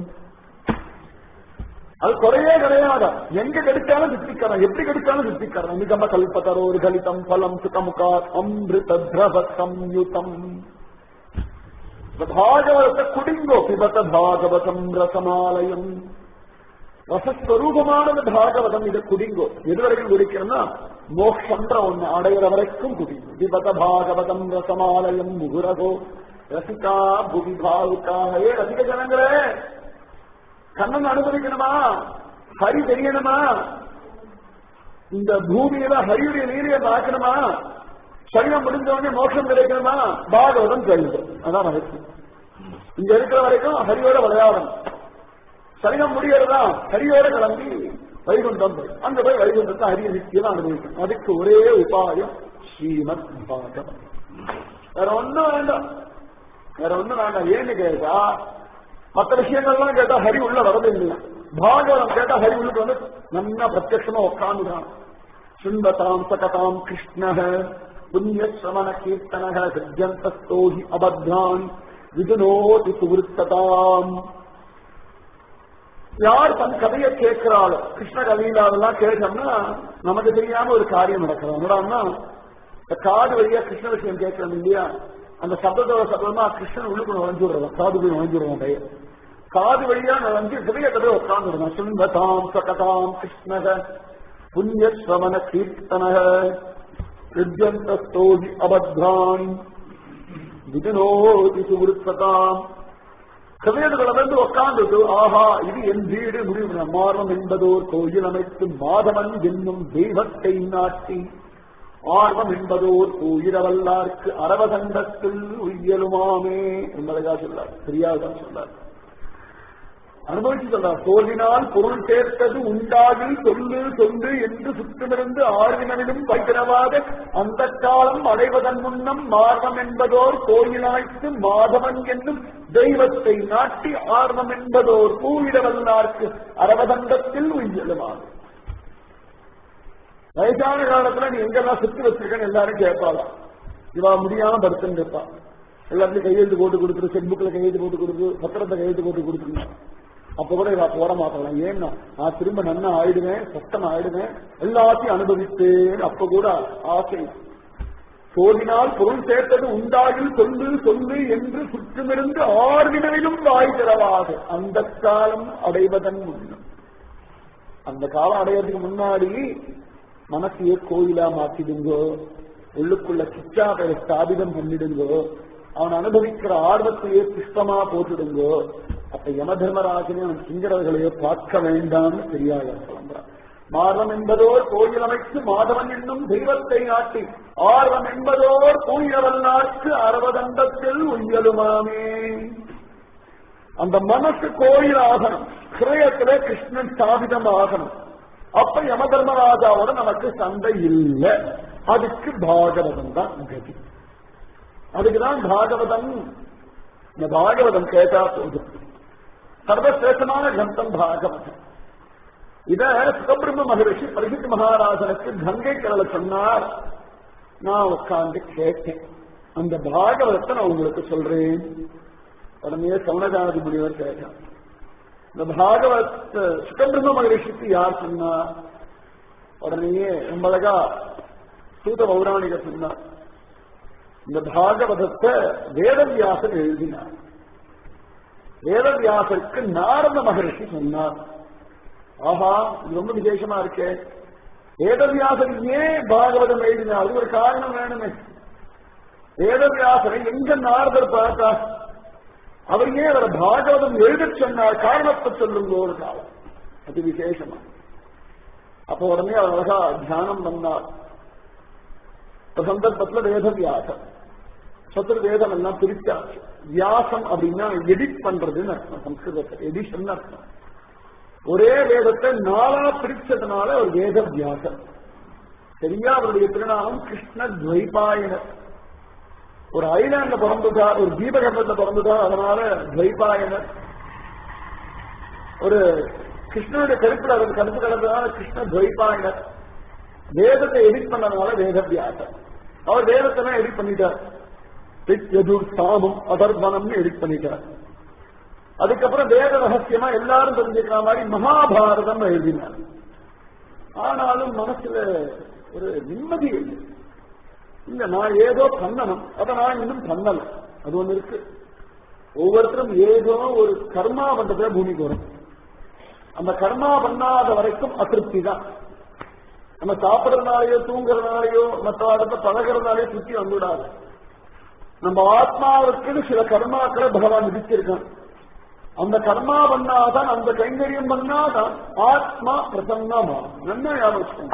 B: அது குறையே கிடையாதா எங்க கெடுத்தாலும் சித்திக்கிறோம் எப்படி கெடுத்தாலும் சித்திக்கிறோம் நிகம கல்பதரோ ஒரு கலிதம் பலம் சுகமுகா அமிர்த திரவ சம்யுதம் பாகவதத்தை குடிங்கோ பிபத பாகவதம் ரசமாலயம் ரசஸ்வரூபமானது பாகவதம் இதை குடிங்கோ எதுவரைக்கும் குடிக்கணும்னா மோக்ஷன்ற ஒண்ணு அடையிற வரைக்கும் குடிங்க பிபத பாகவதம் ரசமாலயம் முகுரகோ ரசிகா புவி பாவுக்காகவே ரசிக ஜனங்களே கண்ணன் அனுபவிக்கணுமா ஹரி தெரியணுமா இந்த பூமியில ஹரியுடைய நீரையை பார்க்கணுமா சரீரம் முடிஞ்ச உடனே மோட்சம் கிடைக்கணுமா பாகவதம் கேள்வி அதான் ரகசியம் இங்க இருக்கிற வரைக்கும் ஹரியோட விளையாடணும் சரீரம் முடியறதா ஹரியோட கிளம்பி வைகுண்டம் போய் அங்க போய் வைகுண்டத்தை ஹரிய நித்தியம் அனுபவிக்கணும் அதுக்கு ஒரே உபாயம் ஸ்ரீமத் பாகவம் வேற ஒண்ணும் வேண்டாம் வேற ஒண்ணும் வேண்டாம் ஏன்னு கேட்டா மற்ற விஷயங்கள்லாம் கேட்டா ஹரி உள்ள வரது இல்லையா பாகவதம் கேட்டா ஹரி உள்ளுக்கு வந்து நல்லா பிரத்யட்சமா உட்காந்துதான் சுண்பதாம் சகதாம் கிருஷ்ண புண்ணியஸ்ரமண கீர்த்தனக சித்தியந்தஸ்தோஹி அபத்ரான் விதுனோதி சுவிருத்ததாம் யார் தன் கதையை கேட்கிறாளோ கிருஷ்ண கதையிலாவெல்லாம் கேட்டோம்னா நமக்கு தெரியாம ஒரு காரியம் நடக்கிறோம் என்னடான்னா இந்த காது வழியா கிருஷ்ண விஷயம் கேட்கிறோம் இல்லையா அந்த சப்தத்தோட சப்தமா கிருஷ்ணன் உள்ளுக்கு நுழைஞ்சு விடுறோம் காது போய் நுழைஞ்சு விடுவோம் கையை காது வழியா நுழைஞ்சு ஹிருதய கதை உட்கார்ந்துடுவோம் சுண்பதாம் சகதாம் கிருஷ்ணக புண்ணியஸ்ரமண கீர்த்தனக யுஜந்தஸ்தோதி அபத்ரான் விதுனோதி சுவிருத்ததாம் கவியர்களை வந்து உட்கார்ந்துட்டு ஆஹா இது என் வீடு முடிவு மாறும் என்பதோர் கோயில் அமைத்து மாதவன் என்னும் தெய்வத்தை நாட்டி ஆர்வம் என்பதோர் உயிரவல்லார்க்கு அரவகண்டத்தில் உய்யலுமாமே என்பதற்காக சொல்லார் தெரியாதுதான் சொல்லார் அனுபவிச்சு சொல்றார் தோல்வினால் பொருள் சேர்த்தது உண்டாகி சொல்லு சொல்லு என்று சுற்றுமிருந்து ஆர்வினவிலும் வைத்திரவாத அந்த காலம் அடைவதன் முன்னம் மார்வம் என்பதோர் கோயில் அமைத்து மாதவன் என்னும் தெய்வத்தை நாட்டி ஆர்வம் என்பதோர் பூவிடவல்லார்க்கு அரவதண்டத்தில் உய்யலுமாமே வயசான காலத்துல நீ எங்கெல்லாம் சுத்தி வச்சிருக்கன்னு எல்லாரும் கேட்பாளாம் இவா முடியாம படுத்துன்னு இருப்பா எல்லாத்தையும் கையெழுத்து போட்டு கொடுத்துரு செக் புக்ல கையெழுத்து போட்டு கொடுத்து பத்திரத்தை கையெழுத்து போட்டு கொடுத்துருங்க அப்ப கூட இவா போட மாட்டாளாம் ஏன்னா நான் திரும்ப நன்னா ஆயிடுவேன் சத்தம் ஆயிடுவேன் எல்லாத்தையும் அனுபவித்தேன் அப்ப கூட ஆசை சோதினால் பொருள் சேர்த்தது உண்டாகில் சொல்லு சொல்லு என்று சுற்றுமிருந்து ஆர்வினவிலும் வாய் திறவாது அந்த காலம் அடைவதன் முன்னம் அந்த காலம் அடையறதுக்கு முன்னாடி மனசையே கோயிலா மாத்திடுங்கோ உள்ளுக்குள்ள சிச்சாவை ஸ்தாபிதம் பண்ணிடுங்கோ அவன் அனுபவிக்கிற ஆர்வத்தையே புஷ்பமா போட்டுடுங்கோ அப்ப யம தர்மராஜனே அவன் சிங்கரர்களையோ பார்க்க வேண்டாம்னு தெரியாது சொல்றான் மாதவன் என்பதோர் கோயில் அமைத்து மாதவன் என்னும் தெய்வத்தை நாட்டி ஆர்வம் என்பதோர் பூயவல்லார்க்கு அரவதண்டத்தில் உயலுமாமே அந்த மனசு கோயில் ஆகணும் ஹிரயத்திலே கிருஷ்ணன் ஸ்தாபிதம் ஆகணும் அப்ப யம தர்மராஜாவோட நமக்கு சண்டை இல்லை அதுக்கு பாகவதம் தான் கதி அதுக்குதான் பாகவதம் இந்த பாகவதம் கேட்டா போதும் சர்வசிரேஷ்டமான கிரந்தம் பாகவதம் இத சுகபிரம்ம மகரிஷி பரிசுத்த மகாராஜனுக்கு கங்கை கடலை சொன்னார் நான் உட்கார்ந்து கேட்டேன் அந்த பாகவதத்தை நான் உங்களுக்கு சொல்றேன் உடனே சவுனகாதி முனிவர் கேட்டான் இந்த பாகவத் சுகபிரம்ம மகரிஷிக்கு யார் சொன்னா உடனேயே ரொம்ப அழகா சூத பௌராணிக சொன்னார் இந்த பாகவதத்தை வேதவியாசன் எழுதினார் வேதவியாசருக்கு நாரத மகரிஷி சொன்னார் ஆஹா இது ரொம்ப விசேஷமா இருக்கே வேதவியாசர் ஏன் பாகவதம் எழுதினார் அது ஒரு காரணம் வேணுமே வேதவியாசரை எங்க நாரதர் பார்த்தா அவர் ஏன் அவரை பாகவதம் எழுதச் சொன்னார் காரணத்தை சொல்லுங்க ஒரு காலம் அது விசேஷமா அப்போ உடனே அவர் அழகா தியானம் பண்ணார் இப்ப சந்தர்ப்பத்துல வேதவியாசம் சத்துரு வேதம் எல்லாம் பிரிச்சாச்சு வியாசம் அப்படின்னா எடிட் பண்றதுன்னு அர்த்தம் சம்ஸ்கிருதத்தை எடிஷன் அர்த்தம் ஒரே வேதத்தை நாளா பிரிச்சதுனால ஒரு வேத வியாசம் சரியா அவருடைய திருநாமம் கிருஷ்ண துவைபாயனர் ஒரு ஐலாண்ட்ல பிறந்துட்டார் ஒரு தீபகண்டத்துல பிறந்துட்டார் அதனால துவைபாயனர் ஒரு கிருஷ்ணனுடைய கருத்துல அவர் கருத்து கலந்ததால கிருஷ்ண துவைபாயனர் வேதத்தை எடிட் பண்ணதுனால வேத வியாசம் அவர் வேதத்தை தான் எடிட் பண்ணிட்டார் எதுர் சாமம் அதர்வனம்னு எடிட் பண்ணிட்டார் அதுக்கப்புறம் வேத ரகசியமா எல்லாரும் தெரிஞ்சுக்கிற மாதிரி மகாபாரதம் எழுதினார் ஆனாலும் மனசுல ஒரு நிம்மதி இல்லை இல்ல நான் ஏதோ பண்ணணும் அதை நான் இன்னும் பண்ணல அது ஒண்ணு இருக்கு ஒவ்வொருத்தரும் ஏதோ ஒரு கர்மா பண்றதுல பூமிக்கு வரும் அந்த கர்மா பண்ணாத வரைக்கும் அதிருப்தி தான் நம்ம சாப்பிடறதுனாலயோ தூங்குறதுனாலயோ மற்ற இடத்துல பழகிறதுனாலயோ சுத்தி வந்துவிடாது நம்ம ஆத்மாவுக்குன்னு சில கர்மாக்களை பகவான் விதிச்சிருக்கான் அந்த கர்மா பண்ணாதான் அந்த கைங்கரியம் பண்ணாதான் ஆத்மா பிரசன்னமாகும் நல்லா ஞாபகம்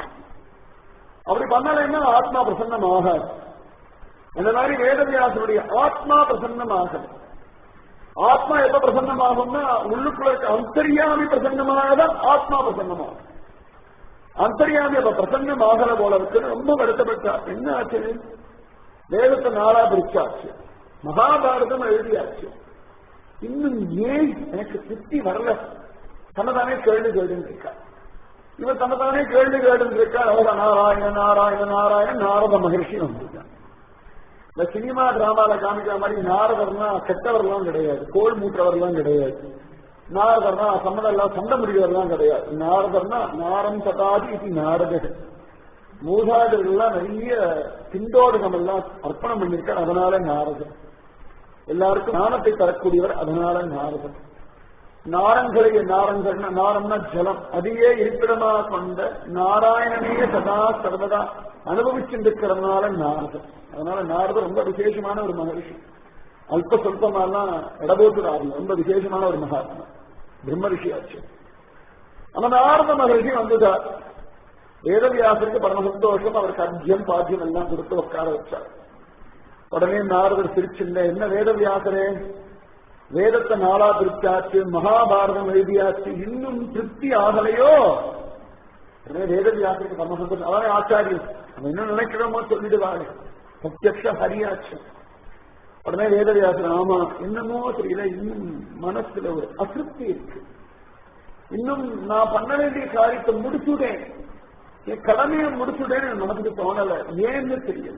B: அப்படி பண்ணலைன்னா ஆத்மா பிரசன்னமாகாது இந்த மாதிரி வேதவியாசனுடைய ஆத்மா பிரசன்னமாகும் ஆத்மா எப்ப பிரசன்னமாகும்னா உள்ளுக்குள்ள இருக்க அந்தரியாமி பிரசன்னமாகதான் ஆத்மா பிரசன்னமாகும் அந்தரியாமி அப்ப பிரசன்னமாகல போல இருக்கு ரொம்ப வருத்தப்பட்டார் என்ன ஆச்சு வேதத்தை நாளா பிரிச்சாச்சு மகாபாரதம் எழுதியாச்சு இன்னும் ஏன் எனக்கு திருப்தி வரல தன்னதானே கேள்வி கேடுன்னு இருக்கா இவர் தன்னதானே கேள்வி கேடுன்னு இருக்கா அவர நாராயண நாராயண நாராயண நாரத மகிழ்ச்சி வந்திருக்கான் இந்த சினிமா டிராமால காமிக்கிற மாதிரி நாரதர்னா கெட்டவர்லாம் கிடையாது கோல் மூற்றவர்லாம் கிடையாது நாரதர்னா சம்மதம் எல்லாம் சண்டை முடிகிறவர்லாம் கிடையாது நாரதர்னா நாரம் சதாதி இது நாரதர் மூதாதர்கள்லாம் நிறைய பிண்டோடுகம் எல்லாம் அர்ப்பணம் பண்ணிருக்கார் அதனால நாரதர் எல்லாருக்கும் ஞானத்தை தரக்கூடியவர் அதனால நாரதர் நாரங்களைய நாரங்கள் நாரம்னா ஜலம் அதையே இருப்பிடமாக கொண்ட நாராயணனையே சதா சர்வதா அனுபவிச்சுருக்கிறதுனால நாரதர் அதனால நாரதர் ரொம்ப விசேஷமான ஒரு மகரிஷி அல்ப சொல்பமாலாம் இடபோட்டுறாரு ரொம்ப விசேஷமான ஒரு மகாத்மா பிரம்ம ரிஷியாச்சு அந்த நாரத மகரிஷி வந்துட்டார் வேதவியாசருக்கு பரம சந்தோஷம் அவருக்கு அத்தியம் பாத்தியம் எல்லாம் கொடுத்து உட்கார வச்சார் உடனே நாரதர் சிரிச்சில்ல என்ன வேதவியாசரே வேதத்தை நாளா பிரிச்சாச்சு மகாபாரதம் எழுதியாச்சு இன்னும் திருப்தி ஆகலையோ உடனே வேதவியாசருக்கு பரம சந்தோஷம் அதான் ஆச்சாரியம் நம்ம என்ன நினைக்கிறோமோ சொல்லிடுவாரு பிரத்யக்ஷ ஹரியாச்சு உடனே வேதவியாசர் ஆமா என்னமோ தெரியல இன்னும் மனசுல ஒரு அதிருப்தி இருக்கு இன்னும் நான் பண்ண வேண்டிய காரியத்தை முடிச்சுட்டேன் என் கடமையை முடிச்சுட்டேன்னு என் மனசுக்கு தோணல ஏன்னு தெரியல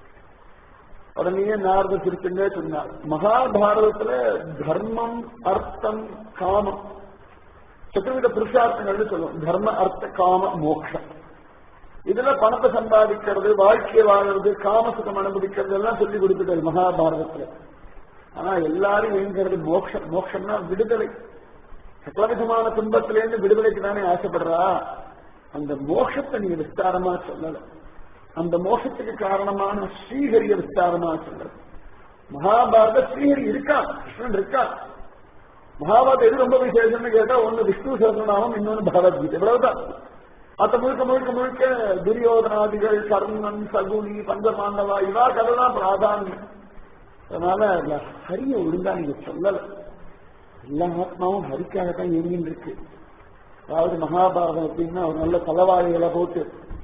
B: உடனே நாரத திருச்செண்டே சொன்னார் மகாபாரதத்துல தர்மம் அர்த்தம் காமம் சத்துர்வித புருஷார்த்தங்கள்னு சொல்லுவோம் தர்ம அர்த்த காம மோட்சம் இதுல பணத்தை சம்பாதிக்கிறது வாழ்க்கையை வாழறது காமசுகம் அனுபவிக்கிறது எல்லாம் சொல்லி கொடுத்துட்டாரு மகாபாரதத்துல ஆனா எல்லாரும் எங்கிறது மோட்சம் மோட்சம்னா விடுதலை சகலவிதமான துன்பத்திலேருந்து விடுதலைக்கு தானே ஆசைப்படுறா அந்த மோட்சத்தை நீங்க விஸ்தாரமா சொல்லல அந்த மோட்சத்துக்கு காரணமான ஸ்ரீஹரிய விஸ்தாரமா சொல்லல மகாபாரத ஸ்ரீஹரி இருக்கான் கிருஷ்ணன் இருக்கான் மகாபாரத எது ரொம்ப விசேஷம்னு கேட்டா ஒண்ணு விஷ்ணு சரணாமம் இன்னொன்னு பகவத்கீதை இவ்வளவுதான் அத்த முழுக்க முழுக்க முழுக்க துரியோதனாதிகள் கர்ணன் சகுனி பஞ்சபாண்டவா இவா கதை தான் பிராதானியம் அதனால ஹரிய ஒழுங்கா நீங்க சொல்லல எல்லா ஆத்மாவும் ஹரிக்காகத்தான் இயங்கின்னு இருக்கு அதாவது மகாபாரதம் அப்படின்னா ஒரு நல்ல தலைவாழிகளை போட்டு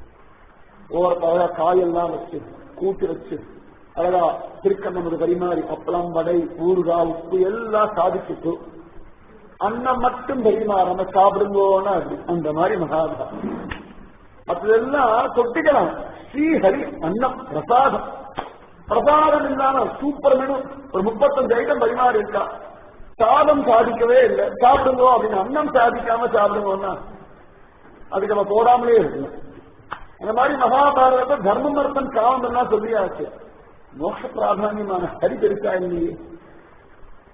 B: ஓர அழகா காயெல்லாம் வச்சு கூட்டு வச்சு அழகா திருக்கண்ணமுது பரிமாறி அப்பளம் வடை ஊறுகாய் உப்பு எல்லாம் சாதிச்சுட்டு அன்னம் மட்டும் பரிமாறாம சாப்பிடுங்கோன்னா அப்படி அந்த மாதிரி மகாபாரதம் மற்றதெல்லாம் தொட்டிக்கலாம் ஸ்ரீஹரி அன்னம் பிரசாதம் பிரசாதம் இல்லாம சூப்பர் மெனு ஒரு முப்பத்தஞ்சு ஐட்டம் பரிமாறி இருக்கா சாதம் சாதிக்கவே இல்லை சாப்பிடுங்க அப்படின்னு அன்னம் சாதிக்காம சாப்பிடுங்கன்னா அதுக்கு நம்ம போடாமலே இருக்கணும் அந்த மாதிரி மகாபாரதத்தை தர்மம் அர்த்தம் காமம் எல்லாம் சொல்லியாச்சு மோட்ச பிராதானியமான ஹரி பெருசா இல்லையே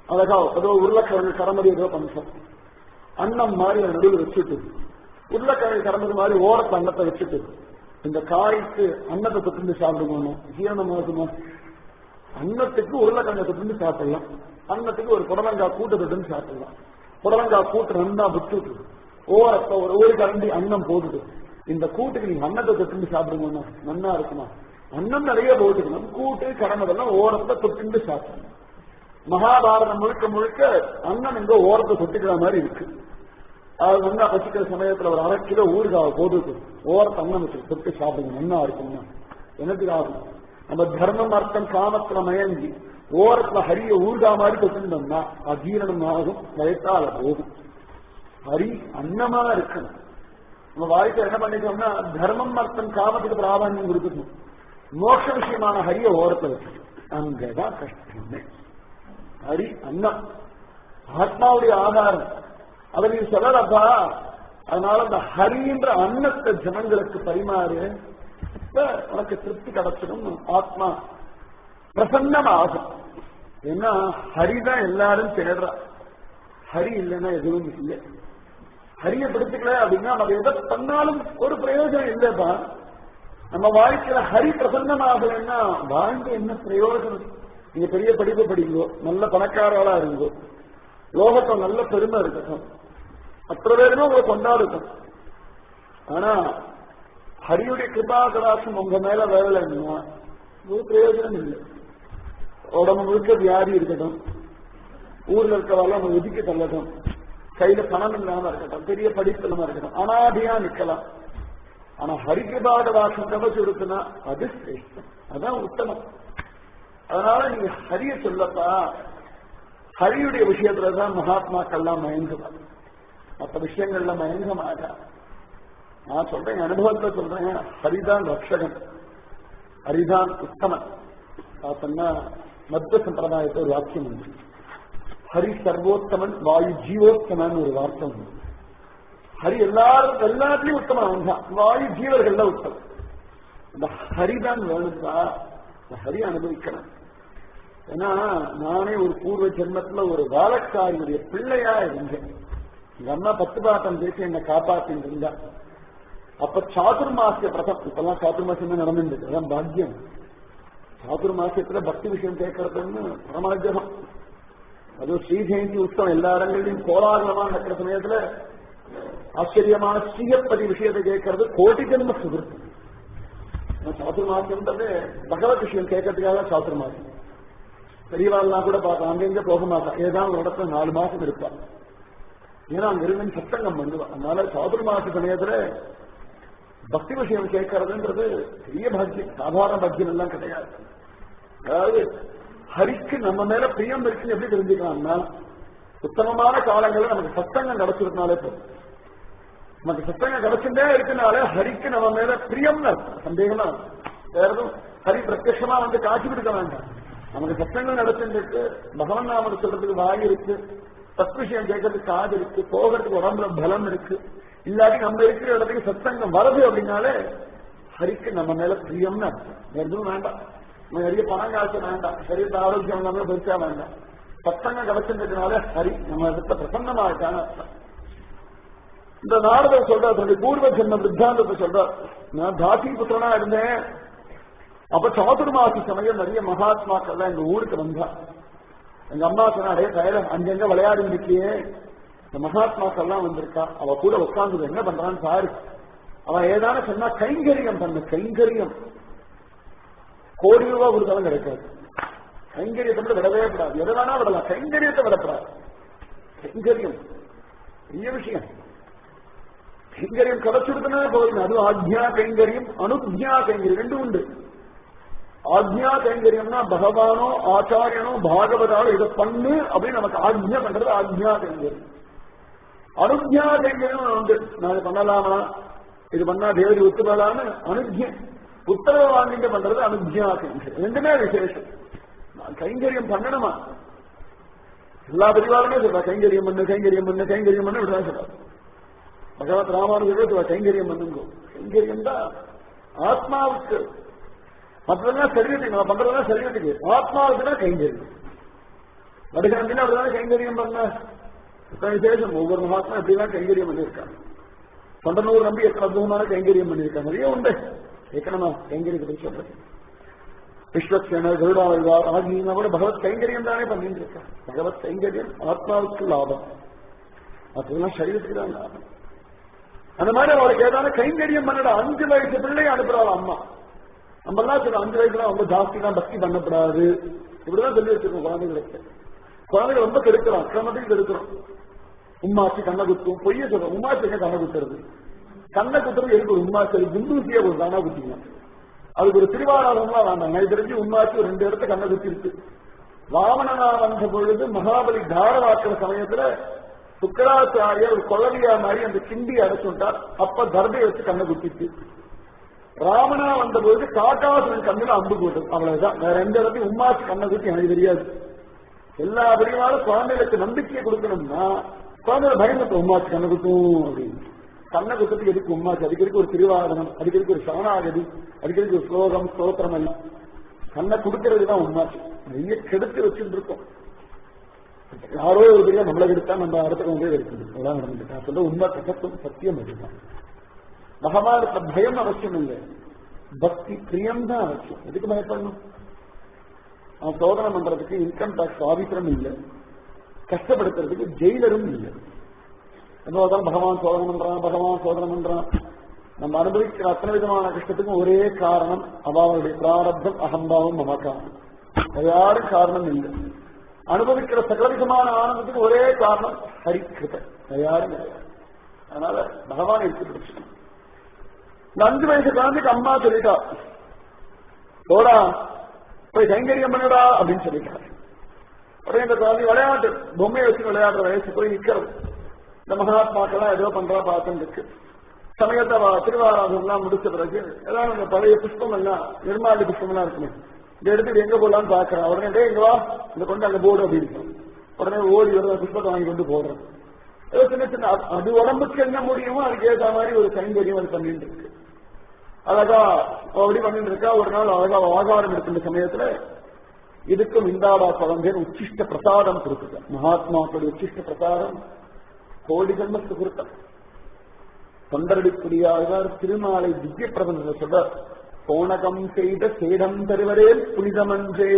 B: அழகா ஏதோ உருளைக்கிழங்கு கரமடி ஏதோ பஞ்சம் அன்னம் மாதிரி அதை நடுவில் வச்சுட்டு உருளைக்கிழங்கு கரமடி மாதிரி ஓரத்து அன்னத்தை வச்சுட்டு இந்த காய்க்கு அன்னத்தை தொட்டு சாப்பிடுவோம் ஜீரணம் ஆகுமா அன்னத்துக்கு உருளைக்கிழங்கு தொட்டு சாப்பிடலாம் அன்னத்துக்கு ஒரு புடலங்காய் கூட்டு தொட்டு சாப்பிடலாம் புடலங்காய் கூட்டு நல்லா விட்டுட்டு ஓரத்தை ஒரு ஒரு கரண்டி அன்னம் போட்டுட்டு இந்த கூட்டுக்கு நீங்க அன்னத்தை தொட்டு சாப்பிடுங்கண்ணா நன்னா இருக்குமா அன்னம் நிறைய போட்டுக்கணும் கூட்டு கடமதெல்லாம் ஓரத்தை தொட்டு சாப்பிடணும் மகாபாரதம் முழுக்க முழுக்க அண்ணன் எங்க ஓரத்தை தொட்டுக்கிற மாதிரி இருக்கு அது நல்லா பசிக்கிற சமயத்துல ஒரு அரை கிலோ ஊறுகாவை போட்டுட்டு ஓரத்தை அண்ணன் வச்சு தொட்டு சாப்பிடுங்க நல்லா இருக்கும்னா எனக்கு ஆகும் நம்ம தர்மம் அர்த்தம் காமத்துல மயங்கி ஓரத்துல ஹரிய ஊர்கா மாதிரி தொட்டுட்டோம்னா அஜீரணம் ஆகும் வயத்தால போகும் ஹரி அன்னமா இருக்கணும் நம்ம வாழ்க்கை என்ன பண்ணிட்டோம்னா தர்மம் அர்த்தம் காமத்துக்கு பிராதானியம் கொடுக்கணும் மோட்ச விஷயமான ஹரிய ஓரத்துல வச்சு அங்கதான் கஷ்டமே ஹரி அன்னம் ஆத்மாவுடைய ஆதாரம் அதை நீ சொல்லலப்பா அதனால அந்த ஹரின்ற அன்னத்தை ஜனங்களுக்கு பரிமாறு இப்ப உனக்கு திருப்தி கிடைச்சிடும் ஆத்மா பிரசன்னமாகும் ஏன்னா ஹரிதான் எல்லாரும் தேடுறா ஹரி இல்லைன்னா எதுவும் இல்லை ஹரிய பிடிச்சுக்கல அப்படின்னா நம்ம எதை பண்ணாலும் ஒரு பிரயோஜனம் இல்லைப்பா நம்ம வாழ்க்கையில ஹரி பிரசன்னமாகலைன்னா வாழ்ந்து என்ன பிரயோஜனம் நீங்க பெரிய படிப்பு படிங்கோ நல்ல பணக்காரர்களா இருங்கோ லோகத்தில் நல்ல பெருமை இருக்கட்டும் மற்ற பேருமே உங்களை கொண்டாடுக்கும் ஆனா ஹரியுடைய கிருபா கடாசம் உங்க மேல வரலைன்னா ஒரு பிரயோஜனம் இல்லை உடம்பு முழுக்க வியாதி இருக்கட்டும் ஊர்ல இருக்கிறவெல்லாம் நம்ம ஒதுக்கி தள்ளட்டும் கையில பணம் இல்லாம இருக்கட்டும் பெரிய படிப்பு இல்லாம இருக்கட்டும் அனாதியா நிக்கலாம் ஆனா ஹரிகிருபா கடாசம் கவச்சு இருக்குன்னா அது சிரேஷ்டம் அதான் உத்தமம் அதனால நீங்க ஹரிய சொல்லப்பா ஹரியுடைய விஷயத்துலதான் மகாத்மாக்கள்லாம் மயங்குவார் மற்ற விஷயங்கள்ல மயங்க மாட்டா நான் சொல்றேன் அனுபவத்துல சொல்றேன் ஹரிதான் ரக்ஷகன் ஹரிதான் உத்தமன் பார்த்தோம்னா மத்திய சம்பிரதாயத்தை ஒரு வாக்கியம் உண்டு ஹரி சர்வோத்தமன் வாயு ஜீவோத்தமன் ஒரு வார்த்தை உண்டு ஹரி எல்லாரும் எல்லாத்துலயும் உத்தமன் அவன் தான் வாயு ஜீவர்கள்ல உத்தமன் இந்த ஹரிதான் வேணும்பா இந்த ஹரி அனுபவிக்கணும் ஏன்னா நானே ஒரு பூர்வ ஜென்மத்துல ஒரு வாழக்காரியுடைய பிள்ளையா இருந்தேன் எங்க அம்மா பத்து பாட்டம் பேசி என்னை காப்பாத்திட்டு இருந்தா அப்ப சாதுர்மாசிய பிரதம் இப்பெல்லாம் சாதுர்மாசியம் தான் நடந்துருக்கு அதான் பாக்கியம் சாதுர்மாசியத்துல பக்தி விஷயம் கேட்கறதுன்னு பரமாஜகம் அதுவும் ஸ்ரீ ஜெயந்தி உற்சவம் எல்லா இடங்களிலும் கோலாகலமா நடக்கிற சமயத்துல ஆச்சரியமான ஸ்ரீயப்பதி விஷயத்தை கேட்கறது கோடி ஜென்ம சுகிருத்து சாதுர்மாசியம்ன்றது பகவத் விஷயம் கேட்கறதுக்காக சாதுர்மாசியம் பெரியவாள்லாம் கூட பார்த்தா அங்கெங்க போக மாட்டான் ஏதாவது ஒரு இடத்துல நாலு மாசம் இருப்பான் ஏன்னா அங்க இருந்து சத்தங்கம் பண்ணுவான் அதனால சாதுர்மாச சமயத்துல பக்தி விஷயம் கேட்கறதுன்றது பெரிய பாக்கியம் சாதாரண பாக்கியம் எல்லாம் கிடையாது அதாவது ஹரிக்கு நம்ம மேல பிரியம் இருக்குன்னு எப்படி தெரிஞ்சுக்கலாம்னா உத்தமமான காலங்களில் நமக்கு சத்தங்கம் கிடைச்சிருக்கனாலே போதும் நமக்கு சத்தங்கம் கிடைச்சுட்டே இருக்கனால ஹரிக்கு நம்ம மேல பிரியம் சந்தேகமா வேற எதுவும் ஹரி பிரத்யமா வந்து காட்சி கொடுக்க வேண்டாம் நமக்கு சத்தங்கள் நடந்துருக்கு பகவன் நாம சொல்றதுக்கு வாய் இருக்கு தத் விஷயம் கேட்கறதுக்கு காது இருக்கு போகிறதுக்கு உடம்புல பலம் இருக்கு இல்லாட்டி நம்ம இருக்கிற இடத்துக்கு சத்தங்கம் வருது அப்படின்னாலே ஹரிக்கு நம்ம மேல பிரியம்னு அர்த்தம் எதுவும் வேண்டாம் நம்ம நிறைய பணம் காசு வேண்டாம் சரீரத்தை ஆரோக்கியம் இல்லாம பெருசா வேண்டாம் சத்தங்கம் கிடைச்சிருக்கிறதுனால ஹரி நம்ம இடத்துல பிரசன்னமா இருக்கான்னு அர்த்தம் இந்த நாரதர் சொல்றார் தன்னுடைய பூர்வ ஜென்ம வித்தாந்தத்தை சொல்றார் நான் தாசி புத்திரனா இருந்தேன் அப்ப சாதுர்மாசி சமயம் நிறைய மகாத்மாக்கள் எங்க ஊருக்கு வந்தா எங்க அம்மா சொன்னாடே கையில அங்கங்க விளையாடி இருக்கியே இந்த மகாத்மாக்கள்லாம் வந்திருக்கா அவ கூட உட்கார்ந்து என்ன பண்றான்னு பாரு அவன் ஏதான சொன்னா கைங்கரியம் பண்ண கைங்கரியம் கோடி ரூபாய் கொடுத்தாலும் கிடைக்காது கைங்கரியத்தை விட விடவே கூடாது எதை வேணா விடலாம் கைங்கரியத்தை விடப்படாது கைங்கரியம் பெரிய விஷயம் கைங்கரியம் கிடைச்சிருக்குன்னா போதும் அது ஆக்ஞா கைங்கரியம் அனுஜ்ஞா கைங்கரியம் ரெண்டும் உண்டு ஆக்ஞா கைங்கரியம்னா பகவானோ ஆச்சாரியனோ பாகவதாலோ இதை பண்ணு அப்படின்னு நமக்கு ஆக்ஞா பண்றது ஆக்ஞா கைங்கரியம் அனுஜ்ஞா கைங்கரியம் உண்டு நான் இது பண்ணலாமா இது பண்ணா தேவதி ஒத்துக்கலான்னு அனுஜ்யம் உத்தரவு வாங்கிட்டு பண்றது அனுஜ்ஞா கைங்கரியம் ரெண்டுமே விசேஷம் நான் கைங்கரியம் பண்ணணுமா எல்லா பிரிவாலுமே சொல்றா கைங்கரியம் பண்ணு கைங்கரியம் பண்ணு கைங்கரியம் பண்ணு இப்படிதான் சொல்றா பகவத் ராமானுஜரே சொல்றா கைங்கரியம் பண்ணுங்க கைங்கரியம் தான் ஆத்மாவுக்கு மற்றதெல்லாம் சரீரத்துக்கு நம்ம பண்றதெல்லாம் சரீரத்துக்கு ஆத்மாவுக்கு தான் கைங்கரியம் வடுகரந்தில அப்படிதான் கைங்கரியம் பண்ண விசேஷம் ஒவ்வொரு மகாத்மா எப்படிதான் கைங்கரியம் பண்ணியிருக்காங்க தொண்டனூர் நம்பி எத்தனை அற்புதமான கைங்கரியம் பண்ணியிருக்காங்க நிறைய உண்டு ஏக்கனமா கைங்கரியத்தை பற்றி சொல்றது விஸ்வக்சேனர் கருடாழ்வார் ஆகியன கூட பகவத் கைங்கரியம் தானே பண்ணிட்டு இருக்காங்க பகவத் கைங்கரியம் ஆத்மாவுக்கு லாபம் அதெல்லாம் சரீரத்துக்கு தான் லாபம் அந்த மாதிரி அவருக்கு ஏதாவது கைங்கரியம் பண்ணட அஞ்சு வயசு பிள்ளையை அனுப்புறாள் அம்மா நம்ம எல்லாம் சொல்ல அஞ்சு வயசுல ரொம்ப ஜாஸ்தி தான் பக்தி பண்ணப்படாது இப்படிதான் சொல்லி வச்சிருக்கோம் குழந்தைகளுக்கு குழந்தைகள் ரொம்ப கெடுக்கிறோம் அக்கிரமத்தையும் கெடுக்கிறோம் உம்மாச்சி கண்ணை குத்தும் பொய்ய சொல்றோம் உம்மாச்சிங்க கண்ணை குத்துறது கண்ணை குத்துறது எதுக்கு ஒரு உம்மாச்சி குண்டூசியா ஒரு தானா குத்திக்கலாம் அதுக்கு ஒரு திருவாராதம்லாம் வேண்டாம் எனக்கு தெரிஞ்சு உம்மாச்சி ஒரு ரெண்டு இடத்த கண்ணை குத்தி இருக்கு வாமனனா வந்த பொழுது மகாபலி தாரவாக்கிற சமயத்துல சுக்கராச்சாரியர் ஒரு கொலவியா மாதிரி அந்த கிண்டி அடைச்சுட்டார் அப்ப தர்பை வச்சு கண்ணை குத்திச்சு ராமனா வந்த பொழுது காட்டாசுரன் கண்ணுல அம்பு போட்டது அவ்வளவுதான் வேற எந்த இடத்தையும் உம்மாச்சு கண்ணை குத்தி எனக்கு தெரியாது எல்லா பிரிவாலும் குழந்தைகளுக்கு நம்பிக்கையை கொடுக்கணும்னா குழந்தைகள் பயந்துட்டு உம்மாச்சு கண்ணை குத்தும் அப்படின்னு கண்ணை குத்துறதுக்கு எதுக்கு உம்மாச்சு அடிக்கடிக்கு ஒரு திருவாதனம் அடிக்கடிக்கு ஒரு சவணாகதி அடிக்கடிக்கு ஒரு ஸ்லோகம் ஸ்தோத்திரம் எல்லாம் கண்ணை கொடுக்கறது தான் உம்மாச்சு நிறைய கெடுத்து வச்சுட்டு இருக்கோம் யாரோ ஒரு பெரிய நம்மளை எடுத்தா நம்ம அடுத்த கொண்டே இருக்குது அதான் நடந்துட்டு நான் சொல்ல உண்மை கசத்தும் சத்தியம் அதுதான் பகவானுக்கு பயம் அவசியம் இல்லை பக்தி பிரியம் தான் அவசியம் எதுக்கு பயப்படணும் அவன் சோதனை பண்றதுக்கு இன்கம் டாக்ஸ் ஆபீசரும் இல்லை கஷ்டப்படுத்துறதுக்கு ஜெயிலரும் இல்லை என்னதான் பகவான் சோதனை பண்றான் பகவான் சோதனை பண்றான் நம்ம அனுபவிக்கிற அத்தனை விதமான கஷ்டத்துக்கும் ஒரே காரணம் அவளுடைய பிராரப்தம் அகம்பாவம் மமக்காரம் அது யாரும் காரணம் இல்லை அனுபவிக்கிற சகலவிதமான ஆனந்தத்துக்கு ஒரே காரணம் ஹரிக்கிருப்ப அது யாரும் கிடையாது அதனால பகவான் எடுத்து பிடிச்சிக்கணும் இந்த அஞ்சு வயசு குழந்தைக்கு அம்மா சொல்லிட்டா போடா போய் கைங்கரியம் பண்ணுடா அப்படின்னு சொல்லிட்டாரு உடனே இந்த குழந்தை விளையாட்டு பொம்மையை வச்சு விளையாடுற வயசு போய் நிக்கிறது இந்த மகாத்மாக்கெல்லாம் ஏதோ பண்றா பார்த்துட்டு இருக்கு சமயத்தை அவ திருவாராதெல்லாம் முடிச்ச பிறகு ஏதாவது அந்த பழைய புஷ்பம் எல்லாம் நிர்மாலி புஷ்பம் எல்லாம் இருக்குமே இந்த இடத்துக்கு எங்க போடலாம்னு பாக்குறேன் உடனே டேய் இங்க வா இந்த கொண்டு அங்க போடு அப்படின்னு உடனே ஓடி வருவ புஷ்பத்தை வாங்கி கொண்டு போடுறேன் ஏதோ சின்ன சின்ன அது- அது உடம்புக்கு என்ன முடியுமோ அதுக்கு ஏற்ற மாதிரி ஒரு கைங்கரியம் அது பண்ணிட்டு இருக்கு அழகா அவ அப்படி பண்ணிட்டு இருக்கா ஒரு நாள் அழகா அவ ஆகாரம் எடுக்கின்ற சமயத்துல இதுக்கும் இந்தாடா குழந்தைன்னு உச்சிஷ்ட பிரசாதம் கொடுக்குது மகாத்மாக்களுடைய உச்சிஷ்ட பிரசாதம் கோடி ஜென்ம சுகிருத்தம் தொண்டரடிக்குடியாழ்வார் திருமாலை திவ்ய பிரபந்த சொல்ற கோணகம் செய்த சேடம் தருவரேல் புனிதமன்றே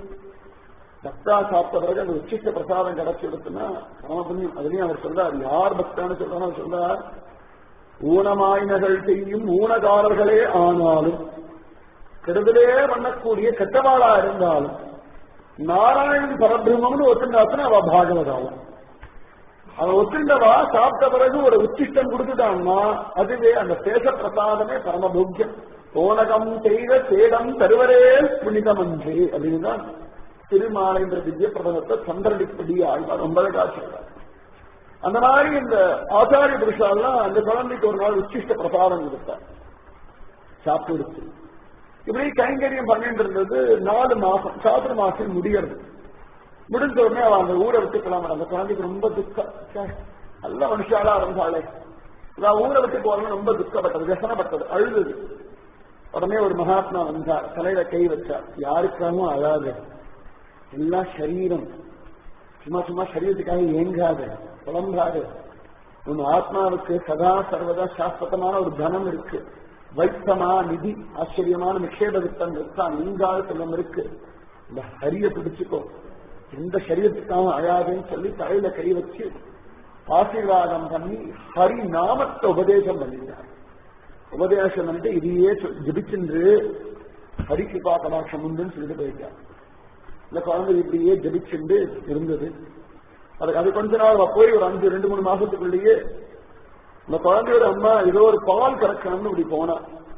B: பக்தா சாப்பிட்ட பிறகு அந்த உச்சிஷ்ட பிரசாதம் கிடைச்சி எடுத்துன்னா புண்ணியம் அதுலயும் அவர் சொல்றார் யார் பக்தான்னு சொல்றாரு அவர் சொல்றார் ஊனமாயினர்கள் செய்யும் ஊனகாரர்களே ஆனாலும் கெடுதலே பண்ணக்கூடிய கெட்டவாளா இருந்தாலும் நாராயணன் பரபிரம்மம்னு ஒத்துண்டாச்சுன்னா அவ பாகவதாவும் அவன் ஒத்துண்டவா சாப்பிட்ட பிறகு ஒரு உச்சிஷ்டம் கொடுத்துட்டான்னா அதுவே அந்த சேஷ பிரசாதமே பரமபோக்கியம் ஓனகம் செய்த சேடம் தருவரே புனிதமன்றே அப்படின்னு தான் திருமாலைன்ற திவ்ய பிரபலத்தை சந்திரடிப்படி ஆழ்வார் ரொம்ப காட்சிக்கிறார் அந்த மாதிரி இந்த ஆச்சாரிய புருஷாலாம் அந்த குழந்தைக்கு ஒரு நாள் உச்சிஷ்ட பிரசாதம் கொடுத்தார் சாப்பிட்டு எடுத்து இப்படி கைங்கரியம் பண்ணிட்டு இருந்தது நாலு மாசம் சாப்பிட மாசம் முடியறது முடிஞ்ச உடனே அவன் அந்த ஊரை விட்டு கிளம்புற அந்த குழந்தைக்கு ரொம்ப துக்கம் ச்சே, நல்ல மனுஷாலா இருந்தாலே நான் ஊரை விட்டு போறேன்னு ரொம்ப துக்கப்பட்டது व्यசனப்பட்டது அழுது உடனே ஒரு மகாத்மா வந்தார் தலையில கை வச்சார் யாருக்காகவும் அழாது எல்லாம் சரீரம் சும்மா சும்மா சரீரத்துக்காக ஏங்காது புலம்பாது உன் ஆத்மாவுக்கு சதா சர்வதா சாஸ்வதமான ஒரு தனம் இருக்கு வைத்தமா நிதி ஆச்சரியமான நிக்ஷேப வித்தம் இருக்கா நீங்காத செல்வம் இருக்கு இந்த ஹரிய பிடிச்சுக்கோ எந்த சரீரத்துக்காகவும் அழாதுன்னு சொல்லி தலையில கை வச்சு ஆசீர்வாதம் பண்ணி ஹரி நாமத்தை உபதேசம் பண்ணிட்டார் உபதேசம் பண்ணிட்டு இதையே சொல்- ஜபிச்சென்று ஹரி கிருபா கடாட்சம் உண்டுன்னு சொல்லிட்டு போயிட்டார் இந்த குழந்தை இப்படியே ஜபிச்சுண்டு இருந்தது அது அது கொஞ்ச நாள் அவ போய் ஒரு அஞ்சு ரெண்டு மூணு மாசத்துக்குள்ளேயே இந்த குழந்தையோட அம்மா ஏதோ ஒரு பால் கறக்கணும்னு இப்படி போனா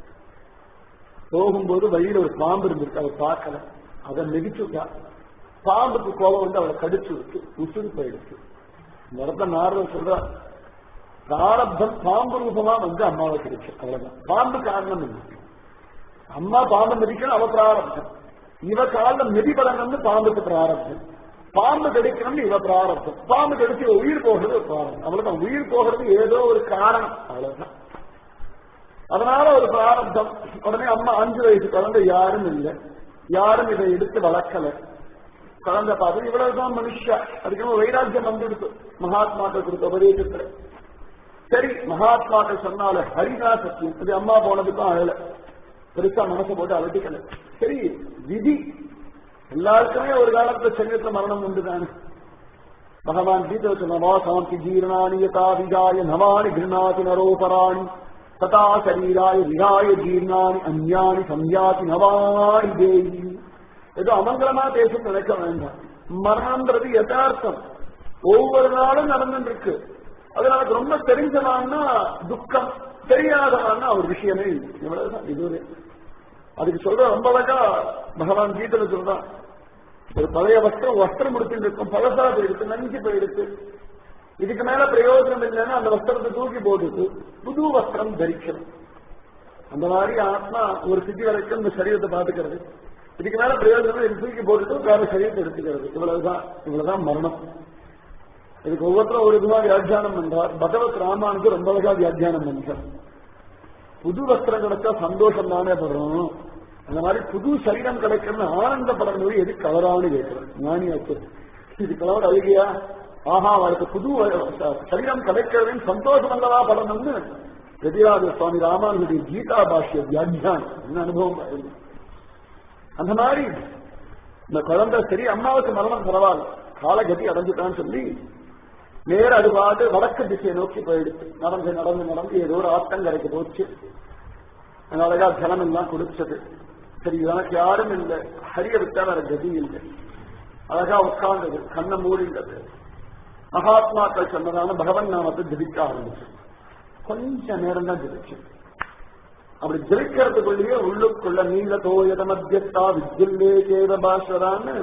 B: போகும்போது வழியில ஒரு பாம்பு இருந்திருக்கு அவ பார்க்கல அதை மிதிச்சுட்டா பாம்புக்கு கோபம் வந்து அவளை கடிச்சு விட்டு உசுறு போயிடுச்சு இந்த இடத்துல நாரதர் சொல்றா பிராரப்தம் பாம்பு ரூபமா வந்து அம்மாவை கிடைச்சு அவ்வளவுதான் பாம்பு காரணம் இல்லை அம்மா பாம்பு மிதிக்கணும் அவ பிராரப்தம் இவ கால மிதிபடணும்னு பாம்புக்கு பிராரப்தம் பாம்பு கடிக்கணும்னு இவ பிராரப்தம் பாம்பு கடிச்சு இவ உயிர் போகிறது ஒரு பிராரப்தம் அவ்வளவுதான் உயிர் போகிறது ஏதோ ஒரு காரணம் அவ்வளவுதான் அதனால ஒரு பிராரப்தம் உடனே அம்மா அஞ்சு வயசு குழந்தை யாரும் இல்லை யாரும் இதை எடுத்து வளர்க்கல குழந்தை பார்த்து இவ்வளவுதான் மனுஷா அதுக்கு வைராக்கியம் வந்துடுது மகாத்மாக்கள் கொடுத்த உபதேசத்துல சரி மகாத்மாக்கள் சொன்னால ஹரிதா சத்தியம் இது அம்மா போனதுக்கும் அழல பெருசா மனசை போட்டு அலட்டிக்கல சரி விதி எல்லாருக்குமே ஒரு காலத்துல சரீரத்துல மரணம் உண்டுதானே பகவான் கீதை சொன்னா சாந்தி ஜீர்ணானி யதா விஜாய நவானி கிருணாதி நரோபராணி ததா சரீராய விகாய ஜீர்ணானி அந்யானி சம்யாதி நவானி தேவி ஏதோ அமங்கலமா பேச நினைக்க வேண்டாம் மரணம்ன்றது யதார்த்தம் ஒவ்வொரு நாளும் நடந்துட்டு இருக்கு அது நமக்கு ரொம்ப தெரிஞ்சவான்னா துக்கம் தெரியாதவான்னா ஒரு விஷயமே இல்லை இவ்வளவுதான் இதுவே அதுக்கு சொல்ற ரொம்ப அழகா பகவான் கீதையில சொல்றான் ஒரு பழைய வஸ்திரம் வஸ்திரம் முடிச்சுட்டு இருக்கும் பழசா போயிடுச்சு நஞ்சு போயிடுச்சு இதுக்கு மேல பிரயோஜனம் இல்லைன்னா அந்த வஸ்திரத்தை தூக்கி போட்டுட்டு புது வஸ்திரம் தரிக்கணும் அந்த மாதிரி ஆத்மா ஒரு சித்தி வரைக்கும் இந்த சரீரத்தை பாத்துக்கிறது இதுக்கு மேல பிரயோஜனம் இது தூக்கி போட்டுட்டு வேற சரீரத்தை எடுத்துக்கிறது இவ்வளவுதான் இவ்வளவுதான் மரணம் இதுக்கு ஒவ்வொருத்தரும் ஒரு விதமா வியாக்கியானம் பண்றார் பகவத் ராமானுக்கு ரொம்ப அழகா வியாக்கியானம் பண்றார் புது வஸ்திரம் கிடைச்சா சந்தோஷம் தானே படுறோம் அந்த மாதிரி புது சரீரம் கிடைக்கணும்னு ஆனந்தப்படணும் எது கவரான்னு கேட்கிறேன் ஞானியாச்சு இது கலவர் அழுகையா ஆஹா அவருக்கு புது சரீரம் கிடைக்கிறதுன்னு சந்தோஷம் அல்லவா படணும்னு எதிராக சுவாமி ராமானுடைய கீதா பாஷ்ய வியாக்கியானம் என்ன அனுபவம் பாருங்க. அந்த மாதிரி இந்த குழந்தை சரி அம்மாவுக்கு மரணம் பரவாயில்ல காலகதி அடைஞ்சுட்டான்னு சொல்லி நேர அது பாட்டு வடக்கு திசையை நோக்கி போயிடுச்சு நடந்து நடந்து நடந்து ஏதோ ஒரு ஆத்தங்கரைக்கு போச்சு அங்க அழகா ஜலம் எல்லாம் குடிச்சது சரி எனக்கு யாரும் இல்லை ஹரிய விட்டா வேற கதி இல்லை அழகா உட்கார்ந்தது கண்ணை மூடிண்டது மகாத்மாக்கள் சொன்னதான பகவன் நாமத்தை ஜபிக்க ஆரம்பிச்சு கொஞ்ச நேரம் தான் ஜபிச்சு அப்படி ஜெயிக்கிறதுக்குள்ளேயே உள்ளுக்குள்ள நீல தோயத மத்தியத்தா விஜில்லே சேத பாஸ்வரான்னு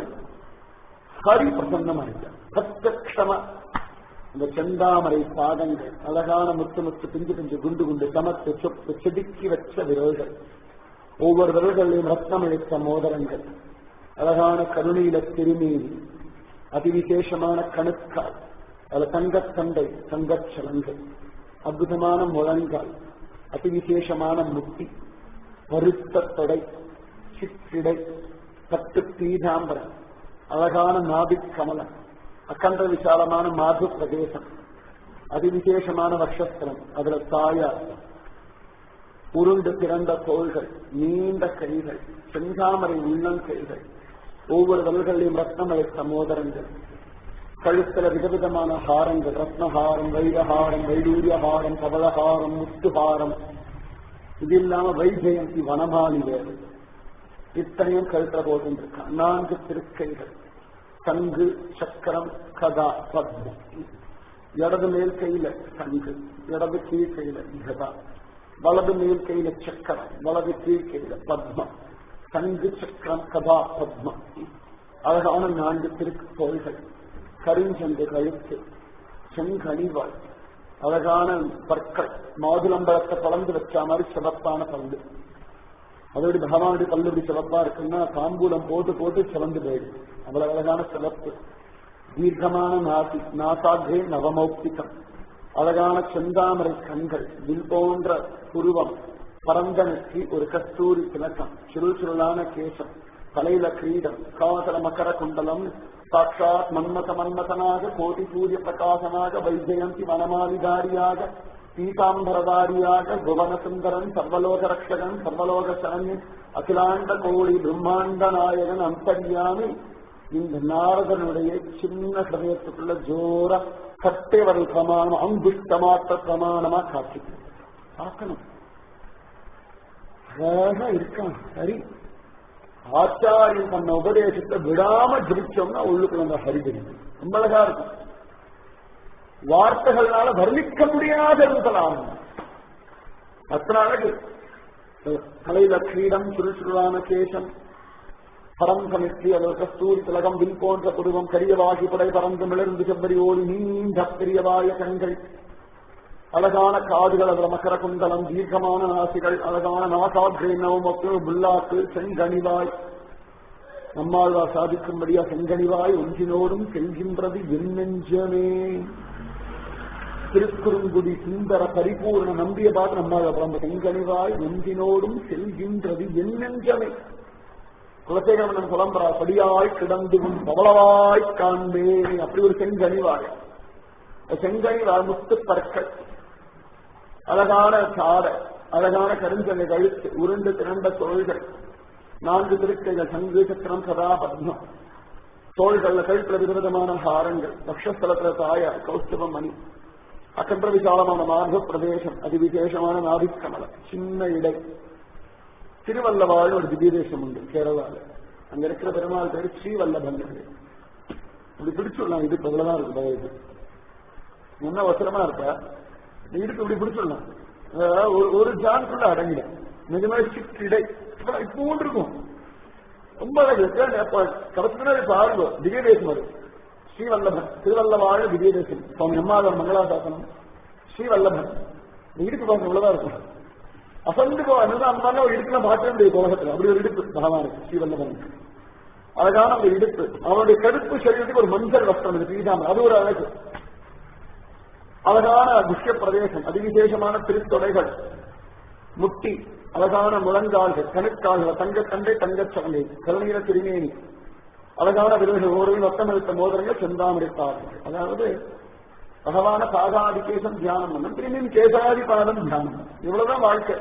B: ஹரி பிரசன்னமாயிட்டார் பிரத்யக்ஷமா இந்த செந்தாமரை பாதங்கள் அழகான முத்து முத்து பிஞ்சு பிஞ்சு குண்டு குண்டு சமத்து சொப்பு செதுக்கி வச்ச விரல்கள் ஒவ்வொரு விரல்களையும் ரத்னம் இழைத்த மோதிரங்கள் அழகான கருணீல திருமீதி அதிவிசேஷமான கணுக்கால் அதுல தங்கத் தண்டை தங்கச் சலங்கள் அற்புதமான முழங்கால் அதிவிசேஷமான முட்டி பருத்த தொடை சிற்றிடை பட்டு பீதாம்பரம் அழகான நாபிக் கமலம் அக்கண்ட விசாலமான மாது பிரதேசம் அதிவிசேஷமான வக்ஷஸ்திரம் அதுல தாயார் உருண்டு திறந்த தோள்கள் நீண்ட கைகள் செந்தாமரை உள்ளங்கைகள் ஒவ்வொரு வல்களையும் ரத்னம் அழைத்த மோதிரங்கள் கழுத்துல விதவிதமான ஹாரங்கள் ரத்னஹாரம் வைரஹாரம் வைடூரிய ஹாரம் பவளஹாரம் முத்துஹாரம் இது இல்லாம வைஜெயந்தி வனமாலி வேறு இத்தனையும் கழுத்துல போட்டுருக்கான் நான்கு திருக்கைகள் சங்கு சக்கரம் கதா பத்மம் இடது மேல் கையில சங்கு இடது கீழ் கையில கதா வலது மேல் கையில சக்கரம் வலது கீழ் கையில பத்மம் சங்கு சக்கரம் கதா பத்மம் அழகான நான்கு திருக்கோள்கள் கரிஞ்சந்து கழுத்து செங்கனிவாய் அழகான பற்கள் மாதுளம்பழத்தை கலந்து வச்ச மாதிரி சிவப்பான பல்லு அதோட பகவானுடைய பல்லுடி சிவப்பா இருக்குன்னா தாம்பூலம் போட்டு போட்டு சிவந்து போயிடுது அவ்வளவு அழகான சிவப்பு தீர்க்கமான நாசி நாசாகே நவமௌக்திகம் அழகான செந்தாமரை கண்கள் வில் போன்ற புருவம் பரந்த நெற்றி ஒரு கஸ்தூரி திலக்கம் சுருள் சுருளான கேசம் தலையில கிரீடம் காசல மகர குண்டலம் சாட்சாத் மன்மத மன்மதனாக கோடி சூரிய பிரகாசனாக வைஜயந்தி வனமாலிதாரியாக பீதாம்பரதாரியாக புவன சுந்தரன் சர்வலோக ரக்ஷகன் சர்வலோக சரண்யன் அகிலாண்ட கோடி பிரம்மாண்ட நாயகன் அந்தர்யாமி இந்த நாரதனுடைய சின்ன ஹதயத்துக்குள்ள ஜோர கட்டைவரல் பிரமாணம் அங்குஷ்ட மாத்திர பிரமாணமா காட்சி பார்க்கணும் அழகா இருக்கான் சரி ஆச்சாரியன் பண்ண உபதேசத்தை விடாம ஜபிச்சோம்னா உள்ளுக்குள்ள அந்த ஹரி தெரியும் ரொம்ப அழகா இருக்கும் வார்த்தைகளால வர்ணிக்க முடியாத இருக்கலாம் அத்தனை அழகு தலையில கிரீடம் சுருசுருளான கேசம் பரந்த நெற்றி அல்லது கஸ்தூரி திலகம் வில் போன்ற புருவம் கரியவாகி படை பறந்து மிளர்ந்து செவ்வரி ஓடி நீண்ட பெரியவாய கண்கள் அழகான காதுகள் அதுல மகர குண்டலம் தீர்க்கமான நாசிகள் அழகான நாசாகிரே நவமக்கு புல்லாக்கு செங்கனிவாய் நம்மாழ்வார் சாதிக்கும்படியா செங்கனிவாய் ஒன்றினோடும் செல்கின்றது என் நெஞ்சமே திருக்குறுங்குடி சுந்தர பரிபூர்ண நம்பிய பார்த்து நம்மாழ்வார் அந்த செங்கனிவாய் ஒன்றினோடும் செல்கின்றது என் நெஞ்சமே குலசேகரமன் புலம்பரா படியாய் கிடந்தும் பவளவாய் காண்பேன் அப்படி ஒரு செங்கனிவாய் செங்கனிவாய் முத்து பற்கள் அழகான சாடை அழகான கருஞ்சலை கழுத்து உருண்டு திரண்ட தோள்கள் நான்கு திருக்கைகள் சங்கு சக்கரம் சதா பத்மம் தோள்கள்ல கழுத்துல விதவிதமான ஹாரங்கள் பக்ஷஸ்தலத்துல தாயார் கௌஸ்தவ மணி அகன்ற விசாலமான மார்க பிரதேசம் அதி விசேஷமான நாபிக்கமலம் சின்ன இடை திருவல்லவாழ் ஒரு திவ்ய தேசம் உண்டு கேரளால அங்க இருக்கிற பெருமாள் பேர் ஸ்ரீவல்லபன் இப்படி பிடிச்சுடலாம் இது இவ்வளவுதான் இருக்கு பகவது முன்ன வசரமா இருப்ப நீ இடுப்பு இப்படி பிடிச்சுடலாம் அஹ் ஒரு ஒரு ஜான்குள்ள அடங்கிட நிஜமே சிற்றிடை இப்போ இருக்கும் ரொம்ப அழகு கடைசி பாருங்க திவ்ய தேசம் அது ஸ்ரீவல்லபன் திருவல்லவாழ் திவ்ய தேசம் சுவாமி அம்மாதர் மங்களாசாசனம் ஸ்ரீவல்லபன் நீ இடுப்பு பார்க்க இவ்வளவுதான் இருக்கும் அசந்து போ அந்த மாதிரி ஒரு இடுப்புல பார்க்க முடியாது உலகத்துல அப்படி ஒரு இடுப்பு பகவானுக்கு ஸ்ரீவல்லபனுக்கு அழகான ஒரு இடுப்பு அவனுடைய கடுப்பு சரீரத்துக்கு ஒரு மஞ்சள் வஸ்திரம் இருக்கு பீதாமன் அது ஒரு அழகு அழகான துஷ்ய பிரதேசம் அதிவிசேஷமான திருத்தொடைகள் முட்டி அழகான முழங்கால்கள் கணுக்கால்கள் தங்கத்தண்டை தங்கச் சங்கை கருநீர திருமேனி அழகான விருதுகள் ஓரவில் வட்டமளித்த மோதிரங்கள் செந்தாமடித்தார்கள் அதாவது பகவான பாதாதிகேசம் தியானம் பண்ணணும் திரும்பியும் கேசாதி பாதம் தியானம் இவ்வளவுதான் வாழ்க்கை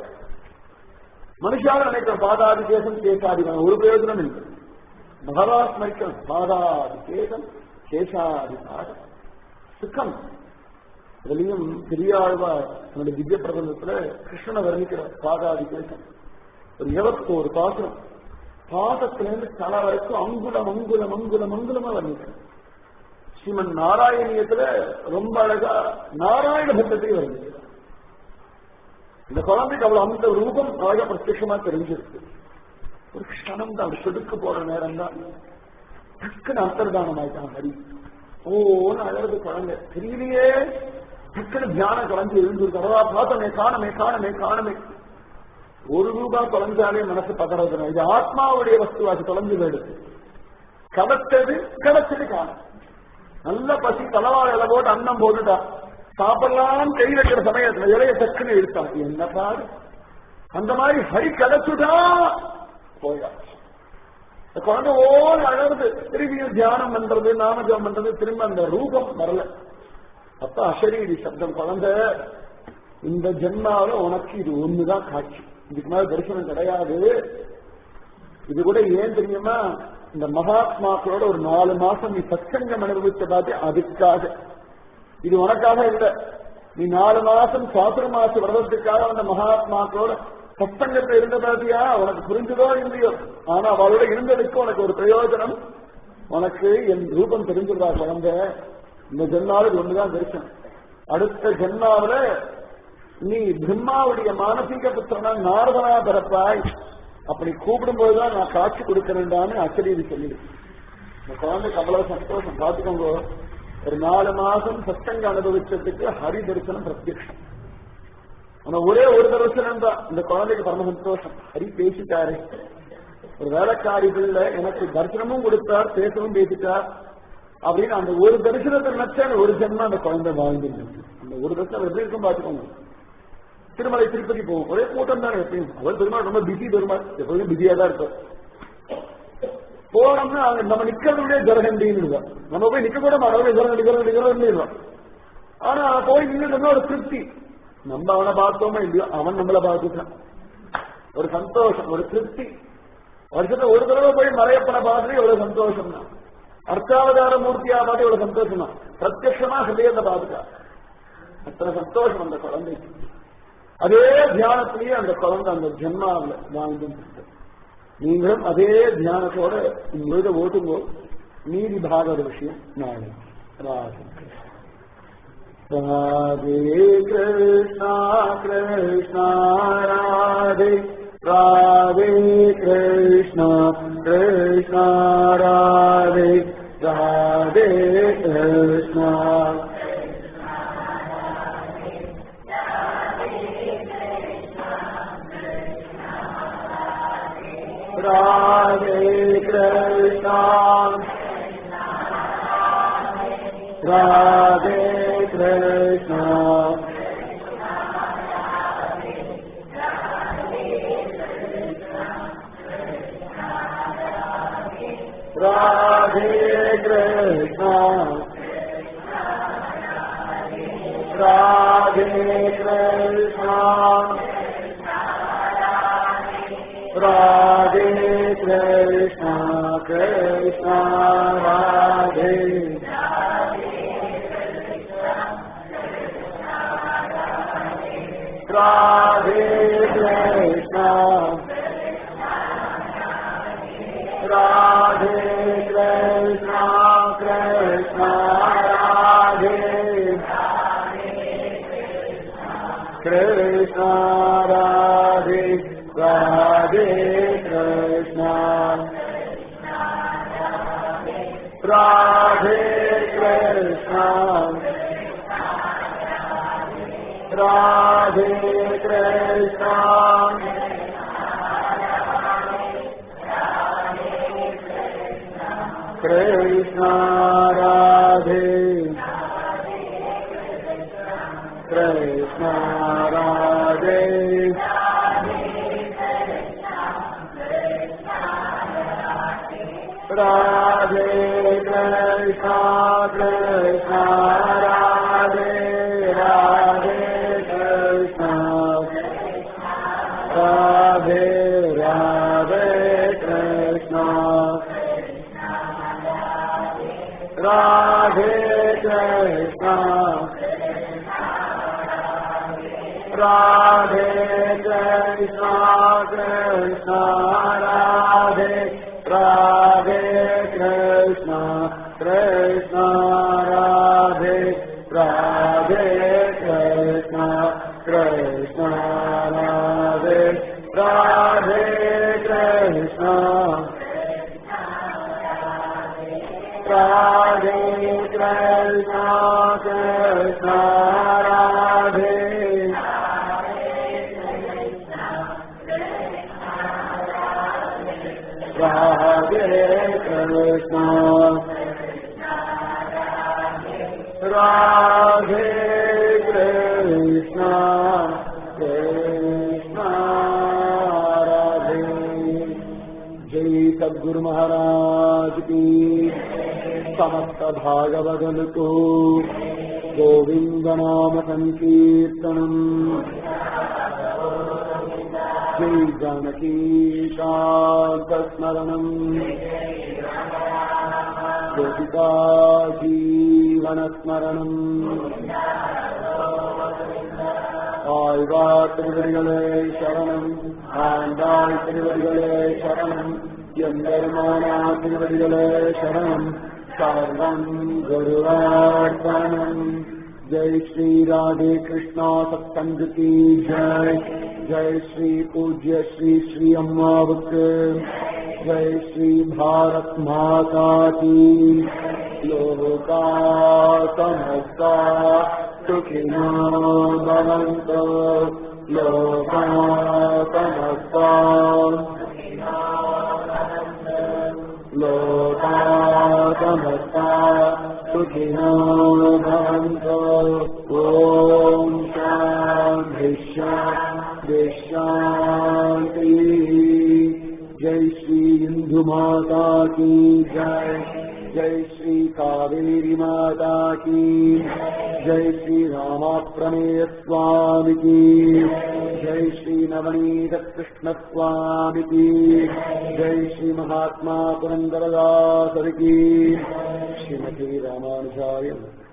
B: மனுஷால நினைக்கிற பாதாதிகேசம் கேசாதி பாதம் ஒரு பிரயோஜனம் இல்லை பகவான் ஸ்மரிக்கணும் பாதாதிகேசம் கேசாதி பாதம் சுக்கம் இதுலயும் பெரியாழ்வார் தன்னுடைய திவ்ய பிரபந்தத்துல கிருஷ்ணனை வர்ணிக்கிறார் பாதாதிகேசம் ஒரு இருபத்தோரு பாசனம் பாதத்திலிருந்து தலை வரைக்கும் அங்குலம் அங்குலம் அங்குலம் அங்குலமா வர்ணிக்கிறார் ஸ்ரீமன் நாராயணியத்துல ரொம்ப அழகா நாராயண பக்தத்தை வருது இந்த குழந்தைக்கு அவ்வளவு அந்த ரூபம் அழகா பிரத்யமா தெரிஞ்சிருக்கு ஒரு க்ஷணம் தான் அப்படி சொடுக்க போற நேரம் தான் டக்குன்னு அந்தர்தானம் ஆயிட்டான் ஹரி ஓன்னு அழகு குழந்தை தெரியலையே டக்குன்னு தியானம் கலந்து எழுந்திருக்கு அவ்வளவா பார்த்தமே காணமே காணமே காணமே ஒரு ரூபா தொலைஞ்சாலே மனசு பதறது இது ஆத்மாவுடைய வஸ்துவாசி தொலைஞ்சு போயிடுது கிடைச்சது கிடைச்சது காணும் நல்ல பசி தலவாழ இலை போட்டு அன்னம் போட்டுட்டா சாப்பிடலாம் கை வைக்கிற சமயத்துல இலைய டக்குன்னு இழுத்தான் என்ன பாரு அந்த மாதிரி ஹரி கிடைச்சுட்டா போயாச்சு இந்த குழந்தை ஓர் அழகுது திரும்பியும் தியானம் பண்றது நாமஜபம் பண்றது திரும்ப அந்த ரூபம் வரல அப்ப அசரீரி சப்தம் குழந்தை இந்த ஜென்மாவில உனக்கு இது ஒண்ணுதான் காட்சி இதுக்கு மேல தரிசனம் கிடையாது இது கூட ஏன் தெரியுமா இந்த மகாத்மாக்களோட ஒரு நாலு மாசம் நீ சத்சங்கம் அனுபவிச்ச பார்த்து அதுக்காக இது உனக்காக இல்ல நீ நாலு மாசம் சாத்திரமாச விரதத்துக்காக அந்த மகாத்மாக்களோட சத்சங்கத்தை இருந்த பார்த்தியா உனக்கு புரிஞ்சதோ இல்லையோ ஆனா அவளோட இருந்ததுக்கு உனக்கு ஒரு பிரயோஜனம் உனக்கு என் ரூபம் தெரிஞ்சிருந்தா குழந்தை இந்த ஜென்மாவில் ஒண்ணுதான் தரிசனம் அடுத்த ஜென்மாவில நீ பிரம்மாவுடைய மானசீக புத்திரனா நாரதனா பிறப்பாய் அப்படி கூப்பிடும்போதுதான் நான் காட்சி கொடுக்கிறேன்டான்னு அச்சரீதி சொல்லிடு இந்த குழந்தைக்கு அவ்வளவு சந்தோஷம் பார்த்துக்கோங்க ஒரு நாலு மாசம் சத்தங்க அனுபவிச்சதுக்கு ஹரி தரிசனம் பிரத்யட்சம் ஆனா ஒரே ஒரு தரிசனம் தான் இந்த குழந்தைக்கு பரம சந்தோஷம் ஹரி பேசிட்டாரு ஒரு வேலைக்காரி பிள்ளை எனக்கு தரிசனமும் கொடுத்தார் பேசவும் பேசிட்டார் அப்படின்னு அந்த ஒரு தரிசனத்தை நினைச்சா அந்த ஒரு ஜென்மம் அந்த குழந்தை வாழ்ந்துருக்கு அந்த ஒரு தரிசனம் எப்படி இருக்கும் பாத்துக்கோங்க திருமலை திருப்பதி போவோம் ஒரே கூட்டம் தானே எப்பயும் அவர் பெருமாள் ரொம்ப பிஸி பெருமாள் எப்போதும் பிஸியா தான் இருப்பார் போனோம்னா அவங்க நம்ம நிக்கிறதுடைய ஜரகண்டின்னு நம்ம போய் நிக்க கூட மாட்டோம் ஜரகண்டி ஜரகண்டி ஜரகண்டிடுவோம் ஆனா போய் நின்று ஒரு திருப்தி நம்ம அவனை பார்த்தோமோ இல்லையோ அவன் நம்மளை பார்த்துட்டான் ஒரு சந்தோஷம் ஒரு திருப்தி வருஷத்துல ஒரு தடவை போய் மலையப்பனை பார்த்து எவ்வளவு சந்தோஷம் தான் அர்த்தாவதார மூர்த்தியா பார்த்து எவ்வளவு சந்தோஷம் தான் பிரத்யமா ஹிருதயத்தை பார்த்துட்டா அத்தனை சந்தோஷம் அந்த குழந்தைக்கு அதே தியானத்திலேயே அந்த குழந்தை அந்த ஜென்மாவில் வாழ்ந்து நீங்களும் அதே தியானத்தோட உங்களோட ஓட்டுங்கோ நீதி பாகவத விஷயம் நாளை ராதே ராதே கிருஷ்ணா கிருஷ்ணா ராதே ராதே கிருஷ்ணா கிருஷ்ணா ராதே ராதே கிருஷ்ணா राधे कृष्णा राधे कृष्णा राधे कृष्णा राधे कृष्णा राधे कृष्णा कृष्णा राधे राधे कृष्णा राधे कृष्णा कृष्णा राधे कृष्णा राधे राधे कृष्णा राधे कृष्णा राधे कृष्णा कृष्णा राधे कृष्णा राधे राधे कृष्णा कृष्णा राधे राधे कृष्णा राधे राधे कृष्णा राधे कृष्णा राधे कृष्णा कृष्णा राधे राधे कृष्णा कृष्णा राधे राधे कृष्णा कृष्णा राधे राधे कृष्णा राधे कृष्णा कृष्णा राधे राधे कृष्णा राधे कृष्णा कृष्णा राधे जय सद्गुरु महाराज की समस्त भागवदल को गोविंद नाम संकीर्तनम जय जानकी शांत स्मरणम गोपिका जीवन स्मरणम ஆழ்வார் திருவடிகளே சரணம் ஆண்டாள் திருவடிகளே சரணம் எம்பெருமானா திருவடிகளே சரணம் சர்வம் குருவார்ப்பணம் जय श्री राधे कृष्णा सत्संग की जय जय श्री पूज्य श्री श्री अम्मावक जय श्री भारत माता की लोका समस्ता सुखिनो भवन्तु लोका समस्ता लोका समस्ता सुखिनो भवन्तु ॐ शान्ति शान्ति शान्ति जय श्री हिन्दू माता की जय जय श्री कावेरी माता की जय श्री रामा प्रमेय स्वामी की जय श्री नवनीत कृष्ण स्वामी की जय श्री महात्मा पुरंदरदास की श्रीमती रामानुजाय नमः